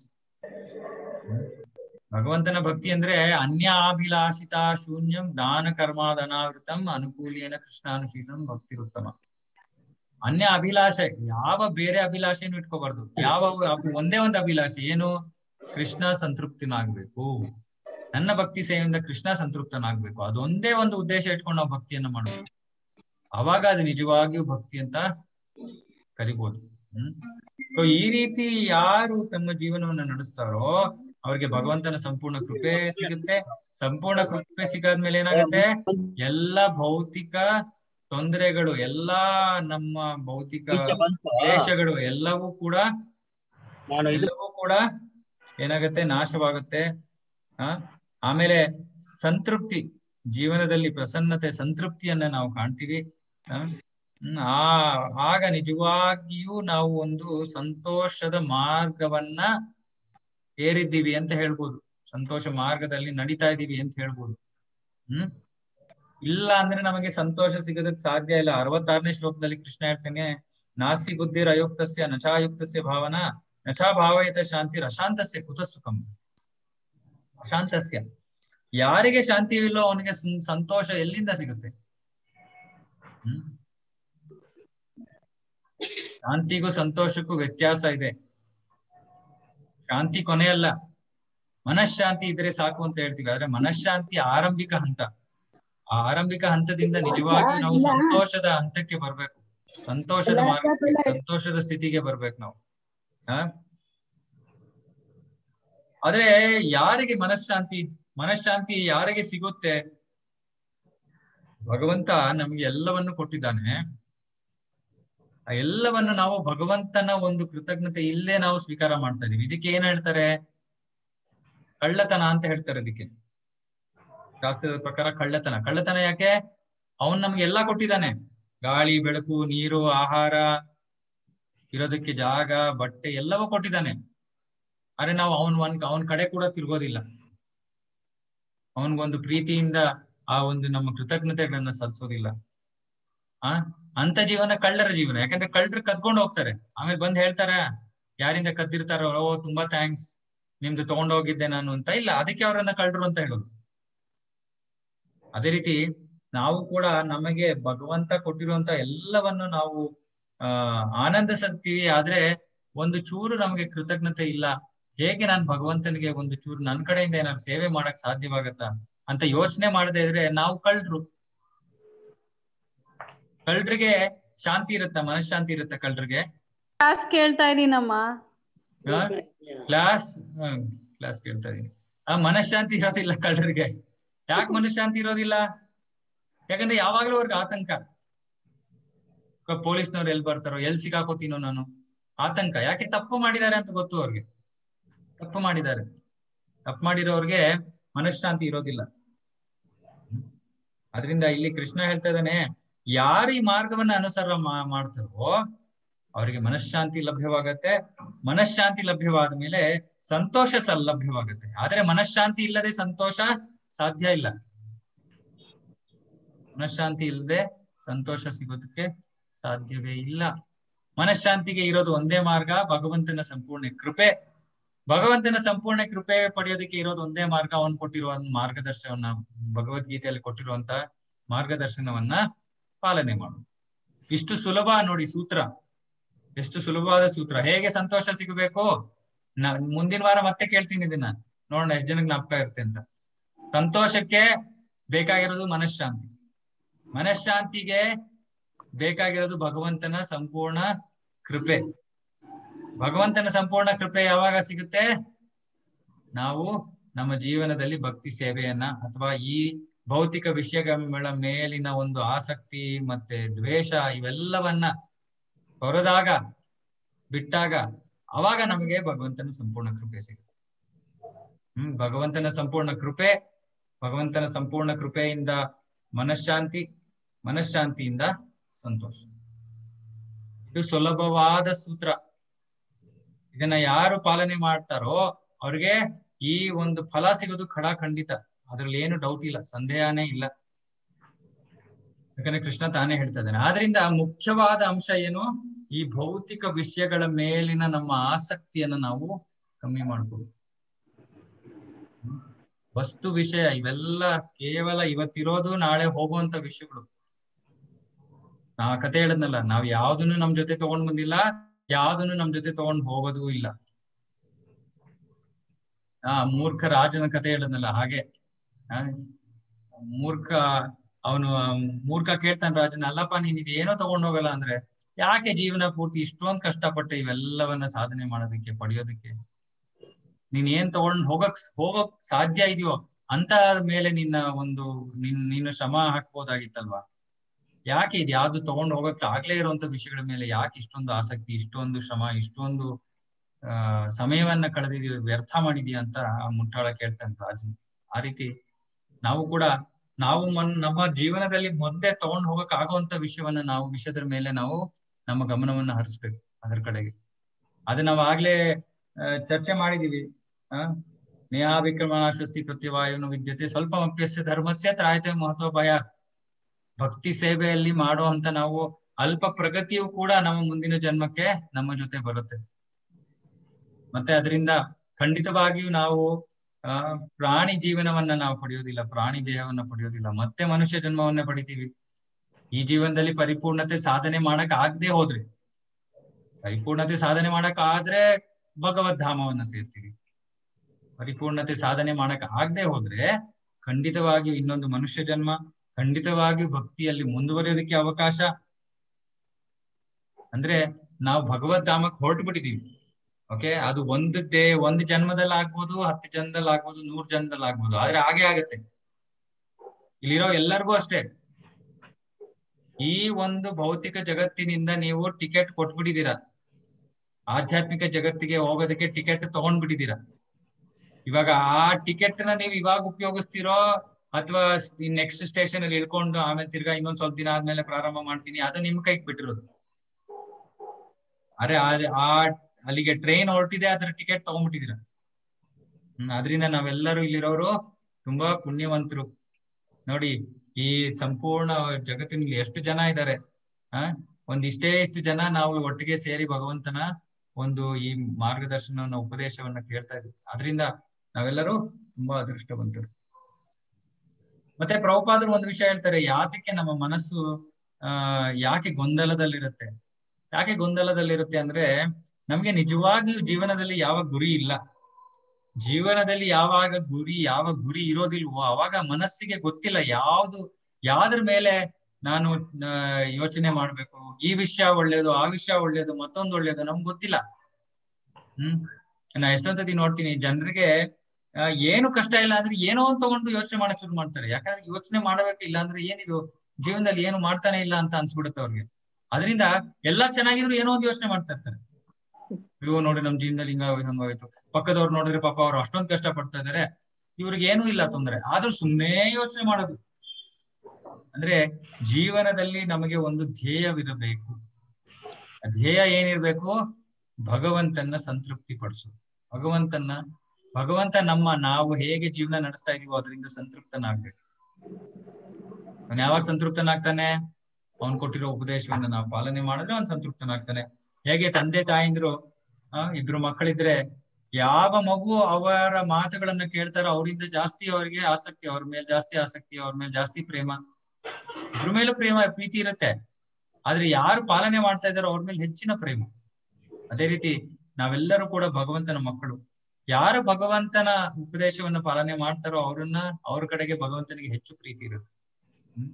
ಭಗವಂತನ ಭಕ್ತಿ ಅಂದ್ರೆ ಅನ್ಯ ಅಭಿಲಾಷಿತ ಶೂನ್ಯಂ ಜ್ಞಾನ ಕರ್ಮಾದನಾವೃತಂ ಅನುಕೂಲೇನ ಕೃಷ್ಣಾನುಶೀಲಂ ಭಕ್ತಿರುತ್ತಮ ಅನ್ಯ ಅಭಿಲಾಷೆ ಯಾವ ಬೇರೆ ಅಭಿಲಾಷೆಯನ್ನು ಇಟ್ಕೋಬಾರ್ದು ಯಾವ ಅಭಿ- ಒಂದೇ ಒಂದು ಅಭಿಲಾಷೆ ಏನು ಕೃಷ್ಣ ಸಂತೃಪ್ತನಾಗ್ಬೇಕು ನನ್ನ ಭಕ್ತಿ ಸೇವೆಯಿಂದ ಕೃಷ್ಣ ಸಂತೃಪ್ತನಾಗ್ಬೇಕು ಅದೊಂದೇ ಒಂದು ಉದ್ದೇಶ ಇಟ್ಕೊಂಡು ನಾವು ಭಕ್ತಿಯನ್ನ ಮಾಡ್ಬೇಕು ಅವಾಗ ಅದು ನಿಜವಾಗಿಯೂ ಭಕ್ತಿ ಅಂತ ಕರಿಬಹುದು ಹ್ಮ್ ಸೊ ಈ ರೀತಿ ಯಾರು ತಮ್ಮ ಜೀವನವನ್ನ ನಡೆಸ್ತಾರೋ ಅವ್ರಿಗೆ ಭಗವಂತನ ಸಂಪೂರ್ಣ ಕೃಪೆ ಸಿಗುತ್ತೆ ಸಂಪೂರ್ಣ ಕೃಪೆ ಸಿಕ್ಕಾದ್ಮೇಲೆ ಏನಾಗುತ್ತೆ ಎಲ್ಲ ಭೌತಿಕ ತೊಂದರೆಗಳು ಎಲ್ಲಾ ನಮ್ಮ ಭೌತಿಕ ಕ್ಲೇಶಗಳು ಎಲ್ಲವೂ ಕೂಡ ಎಲ್ಲವೂ ಕೂಡ ಏನಾಗುತ್ತೆ ನಾಶವಾಗುತ್ತೆ ಆ ಆಮೇಲೆ ಸಂತೃಪ್ತಿ ಜೀವನದಲ್ಲಿ ಪ್ರಸನ್ನತೆ ಸಂತೃಪ್ತಿಯನ್ನ ನಾವು ಕಾಣ್ತೀವಿ ಆ ಹ್ಮ್, ಆ ಆಗ ನಿಜವಾಗಿಯೂ ನಾವು ಒಂದು ಸಂತೋಷದ ಮಾರ್ಗವನ್ನ ಏರಿದ್ದೀವಿ ಅಂತ ಹೇಳ್ಬೋದು ಸಂತೋಷ ಮಾರ್ಗದಲ್ಲಿ ನಡೀತಾ ಇದೀವಿ ಅಂತ ಹೇಳ್ಬೋದು ಹ್ಮ್ ಇಲ್ಲ ಅಂದ್ರೆ ನಮಗೆ ಸಂತೋಷ ಸಿಗೋದಕ್ಕೆ ಸಾಧ್ಯ ಇಲ್ಲ ಅರವತ್ತಾರನೇ ಶ್ಲೋಕದಲ್ಲಿ ಕೃಷ್ಣ ಹೇಳ್ತಾನೆ ನಾಸ್ತಿ ಬುದ್ಧಿರ್ ಅಯುಕ್ತಸ್ಯ ನಚಾಯುಕ್ತಸ್ಯ ಭಾವನಾ ನಚಾ ಭಾವಯುತ ಶಾಂತಿ ಅಶಾಂತಸ್ಯ ಕುತ ಸುಖಂ ಅಶಾಂತಸ್ಯ ಯಾರಿಗೆ ಶಾಂತಿ ಇಲ್ಲೋ ಅವನಿಗೆ ಸಂ- ಸಂತೋಷ ಎಲ್ಲಿಂದ ಸಿಗುತ್ತೆ ಹ್ಮ್ ಶಾಂತಿಗೂ ಸಂತೋಷಕ್ಕೂ ವ್ಯತ್ಯಾಸ ಇದೆ ಶಾಂತಿ ಕೊನೆಯಲ್ಲ ಮನಃಶಾಂತಿ ಇದ್ರೆ ಸಾಕು ಅಂತ ಹೇಳ್ತೀವಿ ಆದ್ರೆ ಮನಃಶಾಂತಿ ಆರಂಭಿಕ ಹಂತ ಆ ಆರಂಭಿಕ ಹಂತದಿಂದ ನಿಜವಾಗಿಯೂ ನಾವು ಸಂತೋಷದ ಹಂತಕ್ಕೆ ಬರ್ಬೇಕು ಸಂತೋಷದ ಮಾರ್ಗಕ್ಕೆ ಸಂತೋಷದ ಸ್ಥಿತಿಗೆ ಬರ್ಬೇಕು ನಾವು ಹ ಆದ್ರೆ ಯಾರಿಗೆ ಮನಃಶಾಂತಿ ಮನಃಶಾಂತಿ ಯಾರಿಗೆ ಸಿಗುತ್ತೆ ಭಗವಂತ ನಮ್ಗೆ ಎಲ್ಲವನ್ನು ಕೊಟ್ಟಿದ್ದಾನೆ ಆ ಎಲ್ಲವನ್ನು ನಾವು ಭಗವಂತನ ಒಂದು ಕೃತಜ್ಞತೆ ಇಲ್ಲೇ ನಾವು ಸ್ವೀಕಾರ ಮಾಡ್ತಾ ಇದೀವಿ ಇದಕ್ಕೆ ಏನ್ ಹೇಳ್ತಾರೆ ಕಳ್ಳತನ ಅಂತ ಹೇಳ್ತಾರೆ ಇದಕ್ಕೆ ಶಾಸ್ತ್ರದ ಪ್ರಕಾರ ಕಳ್ಳತನ ಕಳ್ಳತನ ಯಾಕೆ ಅವನ್ ನಮ್ಗೆ ಎಲ್ಲಾ ಕೊಟ್ಟಿದ್ದಾನೆ ಗಾಳಿ ಬೆಳಕು ನೀರು ಆಹಾರ ಇರೋದಕ್ಕೆ ಜಾಗ ಬಟ್ಟೆ ಎಲ್ಲವೂ ಕೊಟ್ಟಿದ್ದಾನೆ ಆದ್ರೆ ನಾವು ಅವನ್ ಒಂದ್ ಅವನ್ ಕಡೆ ಕೂಡ ತಿರ್ಗೋದಿಲ್ಲ ಅವನ್ಗೊಂದು ಪ್ರೀತಿಯಿಂದ ಆ ಒಂದು ನಮ್ಮ ಕೃತಜ್ಞತೆಗಳನ್ನ ಸಲ್ಲಿಸೋದಿಲ್ಲ ಆ ಅಂತ ಜೀವನ ಕಳ್ಳರ ಜೀವನ ಯಾಕಂದ್ರೆ ಕಳ್ಳರು ಕದ್ಕೊಂಡು ಹೋಗ್ತಾರೆ ಆಮೇಲೆ ಬಂದ್ ಹೇಳ್ತಾರ ಯಾರಿಂದ ಕದ್ದಿರ್ತಾರೋ ಓ ತುಂಬಾ ಥ್ಯಾಂಕ್ಸ್ ನಿಮ್ದು ತಗೊಂಡ್ ಹೋಗಿದ್ದೆ ನಾನು ಅಂತ ಇಲ್ಲ ಅದಕ್ಕೆ ಅವರನ್ನ ಕಳ್ಳರು ಅಂತ ಹೇಳೋದು ಅದೇ ರೀತಿ ನಾವು ಕೂಡ ನಮಗೆ ಭಗವಂತ ಕೊಟ್ಟಿರುವಂತ ಎಲ್ಲವನ್ನು ನಾವು ಆ ಆನಂದಿಸುತ್ತೀವಿ ಆದ್ರೆ ಒಂದು ಚೂರು ನಮಗೆ ಕೃತಜ್ಞತೆ ಇಲ್ಲ ಹೇಗೆ ನಾನು ಭಗವಂತನಿಗೆ ಒಂದು ಚೂರು ನನ್ನ ಕಡೆಯಿಂದ ಏನಾದ್ರು ಸೇವೆ ಮಾಡಕ್ ಸಾಧ್ಯವಾಗತ್ತಾ ಅಂತ ಯೋಚನೆ ಮಾಡದೇ ಇದ್ರೆ ನಾವು ಕಳ್ರು ಕಳ್ರಿಗೆ ಶಾಂತಿ ಇರುತ್ತ ಮನಃಶಾಂತಿ ಇರುತ್ತ ಕಳ್ರಿಗೆ ಕ್ಲಾಸ್ ಕೇಳ್ತಾ ಇದೀನಮ್ಮ ಕ್ಲಾಸ್ ಕ್ಲಾಸ್ ಕೇಳ್ತಾ ಇದೀನಿ ಆ ಮನಃಶಾಂತಿ ಇರೋದಿಲ್ಲ ಕಳ್ಳರಿಗೆ ಯಾಕೆ ಮನಃಶಾಂತಿ ಇರೋದಿಲ್ಲ ಯಾಕಂದ್ರೆ ಯಾವಾಗ್ಲೂ ಅವ್ರಿಗೆ ಆತಂಕ ಪೊಲೀಸ್ನವ್ರು ಎಲ್ಲಿ ಬರ್ತಾರೋ ಎಲ್ಲಿ ಸಿಗಾಕೋತೀನೋ ನಾನು ಆತಂಕ ಯಾಕೆ ತಪ್ಪು ಮಾಡಿದ್ದಾರೆ ಅಂತ ಗೊತ್ತು ಅವ್ರಿಗೆ ತಪ್ಪು ಮಾಡಿದ್ದಾರೆ ತಪ್ಪು ಮಾಡಿರೋರ್ಗೆ ಮನಃಶಾಂತಿ ಇರೋದಿಲ್ಲ ಅದರಿಂದ ಇಲ್ಲಿ ಕೃಷ್ಣ ಹೇಳ್ತಾ ಇದ್ದಾನೆ ಯಾರು ಈ ಮಾರ್ಗವನ್ನ ಅನುಸರ ಮಾಡ್ತಾರೋ ಅವರಿಗೆ ಮನಃಶಾಂತಿ ಲಭ್ಯವಾಗತ್ತೆ ಮನಃಶಾಂತಿ ಲಭ್ಯವಾದ ಮೇಲೆ ಸಂತೋಷ ಲಭ್ಯವಾಗತ್ತೆ ಆದ್ರೆ ಮನಃಶಾಂತಿ ಇಲ್ಲದೆ ಸಂತೋಷ ಸಾಧ್ಯ ಇಲ್ಲ ಮನಃಶಾಂತಿ ಇಲ್ಲದೆ ಸಂತೋಷ ಸಿಗೋದಕ್ಕೆ ಸಾಧ್ಯವೇ ಇಲ್ಲ ಮನಃಶಾಂತಿಗೆ ಇರೋದು ಒಂದೇ ಮಾರ್ಗ ಭಗವಂತನ ಸಂಪೂರ್ಣ ಕೃಪೆ ಭಗವಂತನ ಸಂಪೂರ್ಣ ಕೃಪೆ ಪಡೆಯೋದಕ್ಕೆ ಇರೋದು ಒಂದೇ ಮಾರ್ಗ ಅವನ್ ಕೊಟ್ಟಿರುವ ಮಾರ್ಗದರ್ಶನವನ್ನ ಭಗವದ್ಗೀತೆಯಲ್ಲಿ ಕೊಟ್ಟಿರುವಂತ ಮಾರ್ಗದರ್ಶನವನ್ನ ಪಾಲನೆ ಮಾಡು ಇಷ್ಟು ಸುಲಭ ನೋಡಿ ಸೂತ್ರ ಎಷ್ಟು ಸುಲಭವಾದ ಸೂತ್ರ ಹೇಗೆ ಸಂತೋಷ ಸಿಗಬೇಕು ನಾ ಮುಂದಿನ ವಾರ ಮತ್ತೆ ಕೇಳ್ತೀನಿ ಇದನ್ನ ನೋಡೋಣ ಎಷ್ಟು ಜನಕ್ಕೆ ಜ್ಞಾಪಕ ಇರುತ್ತೆ ಅಂತ ಸಂತೋಷಕ್ಕೆ ಬೇಕಾಗಿರೋದು ಮನಃಶಾಂತಿ ಮನಃಶಾಂತಿಗೆ ಬೇಕಾಗಿರೋದು ಭಗವಂತನ ಸಂಪೂರ್ಣ ಕೃಪೆ ಭಗವಂತನ ಸಂಪೂರ್ಣ ಕೃಪೆ ಯಾವಾಗ ಸಿಗುತ್ತೆ ನಾವು ನಮ್ಮ ಜೀವನದಲ್ಲಿ ಭಕ್ತಿ ಸೇವೆಯನ್ನ ಅಥವಾ ಈ ಭೌತಿಕ ವಿಷಯಗಳ ಮೇಲಿನ ಒಂದು ಆಸಕ್ತಿ ಮತ್ತೆ ದ್ವೇಷ ಇವೆಲ್ಲವನ್ನ ಹೊರದಾಗ ಬಿಟ್ಟಾಗ ಅವಾಗ ನಮಗೆ ಭಗವಂತನ ಸಂಪೂರ್ಣ ಕೃಪೆ ಸಿಗುತ್ತೆ ಹ್ಮ್ ಭಗವಂತನ ಸಂಪೂರ್ಣ ಕೃಪೆ ಭಗವಂತನ ಸಂಪೂರ್ಣ ಕೃಪೆಯಿಂದ ಮನಃಶಾಂತಿ ಮನಃಶಾಂತಿಯಿಂದ ಸಂತೋಷ ಇದು ಸುಲಭವಾದ ಸೂತ್ರ ಇದನ್ನ ಯಾರು ಪಾಲನೆ ಮಾಡ್ತಾರೋ ಅವ್ರಿಗೆ ಈ ಒಂದು ಫಲ ಸಿಗೋದು ಖಡ ಖಂಡಿತ ಅದ್ರಲ್ಲಿ ಏನು ಡೌಟ್ ಇಲ್ಲ ಸಂದೇಹನೇ ಇಲ್ಲ ಯಾಕಂದ್ರೆ ಕೃಷ್ಣ ತಾನೇ ಹೇಳ್ತಾ ಇದ್ದಾನೆ ಆದ್ರಿಂದ ಮುಖ್ಯವಾದ ಅಂಶ ಏನು ಈ ಭೌತಿಕ ವಿಷಯಗಳ ಮೇಲಿನ ನಮ್ಮ ಆಸಕ್ತಿಯನ್ನ ನಾವು ಕಮ್ಮಿ ಮಾಡ್ಬೋದು ವಸ್ತು ವಿಷಯ ಇವೆಲ್ಲ ಕೇವಲ ಇವತ್ತಿರೋದು ನಾಳೆ ಹೋಗುವಂತ ವಿಷಯಗಳು ನಾ ಕತೆ ಹೇಳದ್ನಲ್ಲ ನಾವ್ ಯಾವ್ದನ್ನು ನಮ್ ಜೊತೆ ತಗೊಂಡ್ ಬಂದಿಲ್ಲ ಯಾವ್ದನ್ನು ನಮ್ ಜೊತೆ ತಗೊಂಡ್ ಹೋಗೋದೂ ಇಲ್ಲ ಆ ಮೂರ್ಖ ರಾಜನ ಕತೆ ಹೇಳದ್ನಲ್ಲ ಹಾಗೆ ಮೂರ್ಖ ಅವನು ಮೂರ್ಖ ಕೇಳ್ತಾನ ರಾಜನ ಅಲ್ಲಪ್ಪ ನೀನ್ ಇದೇನೋ ತಗೊಂಡ್ ಹೋಗಲ್ಲ ಅಂದ್ರೆ ಯಾಕೆ ಜೀವನ ಪೂರ್ತಿ ಇಷ್ಟೊಂದ್ ಕಷ್ಟಪಟ್ಟೆ ಇವೆಲ್ಲವನ್ನ ಸಾಧನೆ ಮಾಡೋದಕ್ಕೆ ಪಡೆಯೋದಕ್ಕೆ ನೀನ್ ಏನ್ ತಗೊಂಡ್ ಹೋಗಕ್ ಹೋಗಕ್ ಸಾಧ್ಯ ಇದೆಯೋ ಅಂತ ಮೇಲೆ ನಿನ್ನ ಒಂದು ನಿನ್ ನೀನು ಶ್ರಮ ಹಾಕ್ಬೋದಾಗಿತ್ತಲ್ವಾ ಯಾಕೆ ಇದು ಯಾವ್ದು ತಗೊಂಡ್ ಹೋಗಕ್ ಆಗ್ಲೇ ಇರುವಂತ ವಿಷಯಗಳ ಮೇಲೆ ಯಾಕೆ ಇಷ್ಟೊಂದು ಆಸಕ್ತಿ ಇಷ್ಟೊಂದು ಶ್ರಮ ಇಷ್ಟೊಂದು ಆ ಸಮಯವನ್ನ ಕಳೆದಿದೀವಿ ವ್ಯರ್ಥ ಮಾಡಿದೀಯ ಅಂತ ಆ ಮುಟ್ಟಾಳ ಕೇಳ್ತಾನೆ ರಾಜನ್ ಆ ರೀತಿ ನಾವು ಕೂಡ ನಾವು ಮನ್ ನಮ್ಮ ಜೀವನದಲ್ಲಿ ಮುಂದೆ ತಗೊಂಡ್ ಹೋಗಕ್ ಆಗುವಂತ ವಿಷಯವನ್ನ ನಾವು ವಿಷಯದ ಮೇಲೆ ನಾವು ನಮ್ಮ ಗಮನವನ್ನ ಹರಿಸ್ಬೇಕು ಅದ್ರ ಕಡೆಗೆ ಅದು ನಾವು ಆಗ್ಲೇ ಚರ್ಚೆ ಮಾಡಿದೀವಿ ಆ ನೇಹಾ ವಿಕ್ರಮಣ ಸ್ವಸ್ತಿ ಪ್ರತ್ಯವಾಯುನು ವಿದ್ಯತೆ ಸ್ವಲ್ಪ ಅಪ್ಯಸ್ಯ ಧರ್ಮಸ್ಯ ತ್ರಾಯತೆ ಮಹತ್ವ ಭಯ ಭಕ್ತಿ ಸೇವೆಯಲ್ಲಿ ಮಾಡುವಂತ ನಾವು ಅಲ್ಪ ಪ್ರಗತಿಯು ಕೂಡ ನಮ್ಮ ಮುಂದಿನ ಜನ್ಮಕ್ಕೆ ನಮ್ಮ ಜೊತೆ ಬರುತ್ತೆ ಮತ್ತೆ ಅದರಿಂದ ಖಂಡಿತವಾಗಿಯೂ ನಾವು ಆ ಪ್ರಾಣಿ ಜೀವನವನ್ನ ನಾವು ಪಡೆಯೋದಿಲ್ಲ ಪ್ರಾಣಿ ದೇಹವನ್ನ ಪಡೆಯೋದಿಲ್ಲ ಮತ್ತೆ ಮನುಷ್ಯ ಜನ್ಮವನ್ನ ಪಡಿತೀವಿ ಈ ಜೀವನದಲ್ಲಿ ಪರಿಪೂರ್ಣತೆ ಸಾಧನೆ ಮಾಡಕ್ ಆಗದೆ ಹೋದ್ರೆ ಪರಿಪೂರ್ಣತೆ ಸಾಧನೆ ಮಾಡಕ್ ಆದ್ರೆ ಭಗವದ್ಧಾಮವನ್ನ ಸೇರ್ತೀವಿ ಪರಿಪೂರ್ಣತೆ ಸಾಧನೆ ಮಾಡಕ್ ಆಗದೆ ಹೋದ್ರೆ ಖಂಡಿತವಾಗಿಯೂ ಇನ್ನೊಂದು ಮನುಷ್ಯ ಜನ್ಮ ಖಂಡಿತವಾಗಿಯೂ ಭಕ್ತಿಯಲ್ಲಿ ಮುಂದುವರಿಯೋದಕ್ಕೆ ಅವಕಾಶ ಅಂದ್ರೆ ನಾವು ಭಗವದ್ಧಾಮಕ್ಕೆ ಹೊರಟು ಬಿಟ್ಟಿದೀವಿ ಓಕೆ ಅದು ಒಂದು ದೇ ಒಂದು ಜನ್ಮದಲ್ಲಿ ಆಗ್ಬೋದು ಹತ್ತು ಜನ್ಮದಲ್ಲಿ ಆಗ್ಬೋದು ನೂರ್ ಜನ್ಮದಲ್ಲಿ ಆಗ್ಬೋದು ಆದ್ರೆ ಹಾಗೆ ಆಗತ್ತೆ ಇಲ್ಲಿರೋ ಎಲ್ಲರಿಗೂ ಅಷ್ಟೇ ಈ ಒಂದು ಭೌತಿಕ ಜಗತ್ತಿನಿಂದ ನೀವು ಟಿಕೆಟ್ ಕೊಟ್ಬಿಟ್ಟಿದ್ದೀರಾ ಆಧ್ಯಾತ್ಮಿಕ ಜಗತ್ತಿಗೆ ಹೋಗೋದಕ್ಕೆ ಟಿಕೆಟ್ ತಗೊಂಡ್ಬಿಟ್ಟಿದ್ದೀರಾ ಇವಾಗ ಆ ಟಿಕೆಟ್ ನ ನೀವು ಇವಾಗ ಉಪಯೋಗಿಸ್ತೀರೋ ಅಥವಾ ನೆಕ್ಸ್ಟ್ ಸ್ಟೇಷನ್ ಅಲ್ಲಿ ಇಳ್ಕೊಂಡು ಆಮೇಲೆ ತಿರ್ಗಾ ಇನ್ನೊಂದ್ ಸ್ವಲ್ಪ ದಿನ ಆದ್ಮೇಲೆ ಪ್ರಾರಂಭ ಮಾಡ್ತೀನಿ ಅದು ನಿಮ್ ಕೈಗೆ ಬಿಟ್ಟಿರೋದು ಅರೆ ಆ ಅಲ್ಲಿಗೆ ಟ್ರೈನ್ ಹೊರಟಿದೆ ಅದ್ರ ಟಿಕೆಟ್ ತಗೊಂಡ್ಬಿಟ್ಟಿದ್ದೀರಾ ಹ್ಮ್ ಅದರಿಂದ ನಾವೆಲ್ಲರೂ ಇಲ್ಲಿರೋರು ತುಂಬಾ ಪುಣ್ಯವಂತರು ನೋಡಿ ಈ ಸಂಪೂರ್ಣ ಜಗತ್ತಿನಲ್ಲಿ ಎಷ್ಟು ಜನ ಇದ್ದಾರೆ ಆ ಒಂದ್ ಇಷ್ಟೇ ಇಷ್ಟು ಜನ ನಾವು ಒಟ್ಟಿಗೆ ಸೇರಿ ಭಗವಂತನ ಒಂದು ಈ ಮಾರ್ಗದರ್ಶನ ಉಪದೇಶವನ್ನ ಕೇಳ್ತಾ ಇದ್ವಿ ಅದರಿಂದ ನಾವೆಲ್ಲರೂ ತುಂಬಾ ಅದೃಷ್ಟವಂತರು ಮತ್ತೆ ಪ್ರಭುಪಾದರು ಒಂದು ವಿಷಯ ಹೇಳ್ತಾರೆ ಯಾತಕ್ಕೆ ನಮ್ಮ ಮನಸ್ಸು ಆ ಯಾಕೆ ಗೊಂದಲದಲ್ಲಿರುತ್ತೆ ಯಾಕೆ ಗೊಂದಲದಲ್ಲಿರುತ್ತೆ ಅಂದ್ರೆ ನಮ್ಗೆ ನಿಜವಾಗಿಯೂ ಜೀವನದಲ್ಲಿ ಯಾವ ಗುರಿ ಇಲ್ಲ ಜೀವನದಲ್ಲಿ ಯಾವಾಗ ಗುರಿ ಯಾವ ಗುರಿ ಇರೋದಿಲ್ವೋ ಅವಾಗ ಮನಸ್ಸಿಗೆ ಗೊತ್ತಿಲ್ಲ ಯಾವ್ದು ಯಾವ್ದ್ರ ಮೇಲೆ ನಾನು ಯೋಚನೆ ಮಾಡ್ಬೇಕು ಈ ವಿಷಯ ಒಳ್ಳೇದು ಆ ವಿಷಯ ಒಳ್ಳೇದು ಮತ್ತೊಂದು ಒಳ್ಳೇದು ನಮ್ಗೆ ಗೊತ್ತಿಲ್ಲ ಹ್ಮ್ ನಾ ಎಷ್ಟೊಂದ್ಸತಿ ನೋಡ್ತೀನಿ ಜನರಿಗೆ ಏನು ಕಷ್ಟ ಇಲ್ಲ ಅಂದ್ರೆ ಏನೋ ಅಂತ ತಗೊಂಡು ಯೋಚನೆ ಮಾಡಕ್ ಶುರು ಮಾಡ್ತಾರೆ ಯಾಕಂದ್ರೆ ಯೋಚನೆ ಮಾಡಬೇಕಿಲ್ಲ ಅಂದ್ರೆ ಏನಿದು ಜೀವನದಲ್ಲಿ ಏನು ಮಾಡ್ತಾನೆ ಇಲ್ಲ ಅಂತ ಅನ್ಸ್ಬಿಡುತ್ತೆ ಅವ್ರಿಗೆ ಅದರಿಂದ ಎಲ್ಲಾ ಚೆನ್ನಾಗಿದ್ರು ಏನೋ ಒಂದು ಯೋಚನೆ ಮಾಡ್ತಾ ಇರ್ತಾರೆ ಇವ್ ನೋಡಿ ನಮ್ ಜೀವನದಲ್ಲಿ ಹಿಂಗ ಹಂಗೋಯ್ತು ಪಕ್ಕದವ್ರು ನೋಡಿದ್ರೆ ಪಾಪ ಅವ್ರು ಅಷ್ಟೊಂದ್ ಕಷ್ಟ ಪಡ್ತಾ ಇದಾರೆ ಇವ್ರಿಗೆ ಏನೂ ಇಲ್ಲ ತೊಂದ್ರೆ ಆದ್ರೂ ಸುಮ್ಮನೆ ಯೋಚನೆ ಮಾಡೋದು ಅಂದ್ರೆ ಜೀವನದಲ್ಲಿ ನಮಗೆ ಒಂದು ಧ್ಯೇಯವಿರಬೇಕು ಧ್ಯೇಯ ಏನಿರ್ಬೇಕು ಭಗವಂತನ ಸಂತೃಪ್ತಿ ಪಡಿಸೋದು ಭಗವಂತನ ಭಗವಂತ ನಮ್ಮ ನಾವು ಹೇಗೆ ಜೀವನ ನಡೆಸ್ತಾ ಇದೀವೋ ಅದರಿಂದ ಸಂತೃಪ್ತನಾಗ್ಬೇಕು ಅವನ್ ಯಾವಾಗ ಸಂತೃಪ್ತನಾಗ್ತಾನೆ ಅವನ್ ಕೊಟ್ಟಿರೋ ಉಪದೇಶವನ್ನ ನಾವು ಪಾಲನೆ ಮಾಡಿದ್ರೆ ಅವನ್ ಸಂತೃಪ್ತನಾಗ್ತಾನೆ ಹೇಗೆ ತಂದೆ ತಾಯಿಂದ್ರು ಆ ಇಬ್ರು ಮಕ್ಕಳಿದ್ರೆ ಯಾವ ಮಗು ಅವರ ಮಾತುಗಳನ್ನ ಕೇಳ್ತಾರೋ ಅವರಿಂದ ಜಾಸ್ತಿ ಅವರಿಗೆ ಆಸಕ್ತಿ ಅವ್ರ ಮೇಲೆ ಜಾಸ್ತಿ ಆಸಕ್ತಿ ಅವ್ರ ಮೇಲೆ ಜಾಸ್ತಿ ಪ್ರೇಮ ಇಬ್ರ ಮೇಲೂ ಪ್ರೇಮ ಪ್ರೀತಿ ಇರುತ್ತೆ ಆದ್ರೆ ಯಾರು ಪಾಲನೆ ಮಾಡ್ತಾ ಇದಾರೋ ಅವ್ರ ಮೇಲೆ ಹೆಚ್ಚಿನ ಪ್ರೇಮ ಅದೇ ರೀತಿ ನಾವೆಲ್ಲರೂ ಕೂಡ ಭಗವಂತನ ಮಕ್ಕಳು ಯಾರು ಭಗವಂತನ ಉಪದೇಶವನ್ನ ಪಾಲನೆ ಮಾಡ್ತಾರೋ ಅವ್ರನ್ನ ಅವ್ರ ಕಡೆಗೆ ಭಗವಂತನಿಗೆ ಹೆಚ್ಚು ಪ್ರೀತಿ ಇರುತ್ತೆ ಹ್ಮ್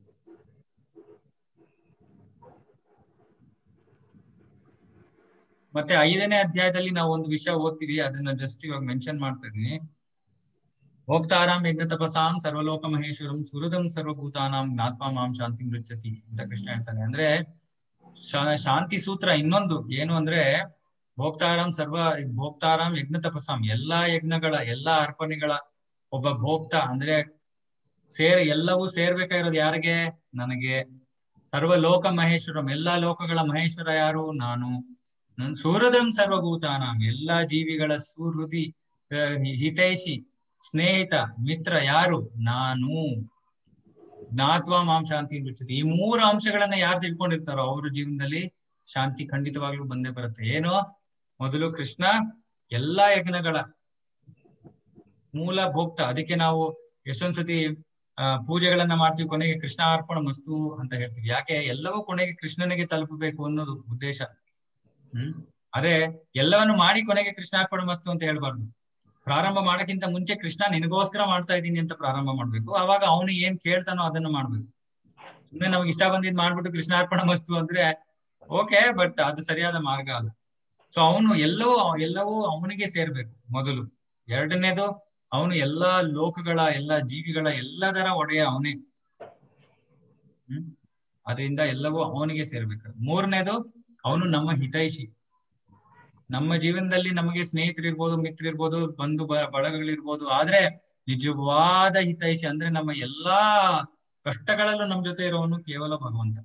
ಮತ್ತೆ ಐದನೇ ಅಧ್ಯಾಯದಲ್ಲಿ ನಾವು ಒಂದು ವಿಷಯ ಓದ್ತೀವಿ ಅದನ್ನ ಜಸ್ಟ್ ಇವಾಗ ಮೆನ್ಷನ್ ಮಾಡ್ತಾ ಇದೀನಿ ಭೋಕ್ತಾರಾಮ್ ಯಜ್ಞ ತಪಸಾಂ ಸರ್ವಲೋಕ ಮಹೇಶ್ವರಂ ಸುರದಂ ಸರ್ವಭೂತಾನಾಂ ಜ್ಞಾತ್ಮ ಮಾಂ ಶಾಂತಿ ಮೃಚ್ಛತಿ ಅಂತ ಕೃಷ್ಣ ಹೇಳ್ತಾನೆ ಅಂದ್ರೆ ಶಾಂತಿ ಸೂತ್ರ ಇನ್ನೊಂದು ಏನು ಅಂದ್ರೆ ಭೋಕ್ತಾರಾಮ್ ಸರ್ವ ಭೋಕ್ತಾರಾಮ್ ಯಜ್ಞ ತಪಸಾಂ ಎಲ್ಲಾ ಯಜ್ಞಗಳ ಎಲ್ಲಾ ಅರ್ಪಣೆಗಳ ಒಬ್ಬ ಭೋಕ್ತ ಅಂದ್ರೆ ಸೇರ್ ಎಲ್ಲವೂ ಸೇರ್ಬೇಕಾಗಿರೋದು ಯಾರಿಗೆ ನನಗೆ ಸರ್ವ ಲೋಕ ಮಹೇಶ್ವರಂ ಎಲ್ಲಾ ಲೋಕಗಳ ಮಹೇಶ್ವರ ಯಾರು ನಾನು ಸೂರದಂ ಸರ್ವಭೂತಾನಾಂ ಎಲ್ಲಾ ಜೀವಿಗಳ ಸುಹೃದಿ ಹಿತೈಷಿ ಸ್ನೇಹಿತ ಮಿತ್ರ ಯಾರು ನಾನು ಜ್ಞಾತ್ವ ಮಾಂ ಶಾಂತಿ ಬಿಡ್ತದೆ ಈ ಮೂರು ಅಂಶಗಳನ್ನ ಯಾರು ತಿಳ್ಕೊಂಡಿರ್ತಾರೋ ಅವ್ರ ಜೀವನದಲ್ಲಿ ಶಾಂತಿ ಖಂಡಿತವಾಗ್ಲೂ ಬಂದೇ ಬರುತ್ತೆ ಏನು ಮೊದಲು ಕೃಷ್ಣ ಎಲ್ಲಾ ಯಜ್ಞಗಳ ಮೂಲ ಭೋಕ್ತ ಅದಕ್ಕೆ ನಾವು ಎಷ್ಟೊಂದ್ಸತಿ ಆ ಪೂಜೆಗಳನ್ನ ಮಾಡ್ತೀವಿ ಕೊನೆಗೆ ಕೃಷ್ಣ ಅರ್ಪಣ ಮಸ್ತು ಅಂತ ಹೇಳ್ತೀವಿ ಯಾಕೆ ಎಲ್ಲವೂ ಕೊನೆಗೆ ಕೃಷ್ಣನಿಗೆ ತಲುಪಬೇಕು ಅನ್ನೋದು ಉದ್ದೇಶ ಹ್ಮ್ ಅದೇ ಎಲ್ಲವನ್ನು ಮಾಡಿ ಕೊನೆಗೆ ಕೃಷ್ಣಾರ್ಪಣ ಮಸ್ತು ಅಂತ ಹೇಳ್ಬಾರ್ದು ಪ್ರಾರಂಭ ಮಾಡಕ್ಕಿಂತ ಮುಂಚೆ ಕೃಷ್ಣ ನಿನಗೋಸ್ಕರ ಮಾಡ್ತಾ ಇದ್ದೀನಿ ಅಂತ ಪ್ರಾರಂಭ ಮಾಡ್ಬೇಕು ಅವಾಗ ಅವನು ಏನ್ ಕೇಳ್ತಾನೋ ಅದನ್ನ ಮಾಡ್ಬೇಕು ಸುಮ್ಮನೆ ನಮ್ಗೆ ಇಷ್ಟ ಬಂದಿದ್ ಮಾಡ್ಬಿಟ್ಟು ಕೃಷ್ಣಾರ್ಪಣ ಮಸ್ತು ಅಂದ್ರೆ ಓಕೆ ಬಟ್ ಅದು ಸರಿಯಾದ ಮಾರ್ಗ ಅಲ್ಲ ಸೊ ಅವನು ಎಲ್ಲವೂ ಎಲ್ಲವೂ ಅವನಿಗೆ ಸೇರ್ಬೇಕು ಮೊದಲು ಎರಡನೇದು ಅವನು ಎಲ್ಲಾ ಲೋಕಗಳ ಎಲ್ಲಾ ಜೀವಿಗಳ ಎಲ್ಲದರ ಒಡೆಯ ಅವನೇ ಹ್ಮ್ ಅದರಿಂದ ಎಲ್ಲವೂ ಅವನಿಗೆ ಸೇರ್ಬೇಕು ಮೂರನೇದು ಅವನು ನಮ್ಮ ಹಿತೈಷಿ ನಮ್ಮ ಜೀವನದಲ್ಲಿ ನಮಗೆ ಸ್ನೇಹಿತರಿರ್ಬೋದು ಮಿತ್ರರಿರ್ಬೋದು ಬಂಧು ಬಳಗಗಳಿರ್ಬೋದು ಆದ್ರೆ ನಿಜವಾದ ಹಿತೈಷಿ ಅಂದ್ರೆ ನಮ್ಮ ಎಲ್ಲಾ ಕಷ್ಟಗಳಲ್ಲೂ ನಮ್ ಜೊತೆ ಇರೋವನು ಕೇವಲ ಭಗವಂತ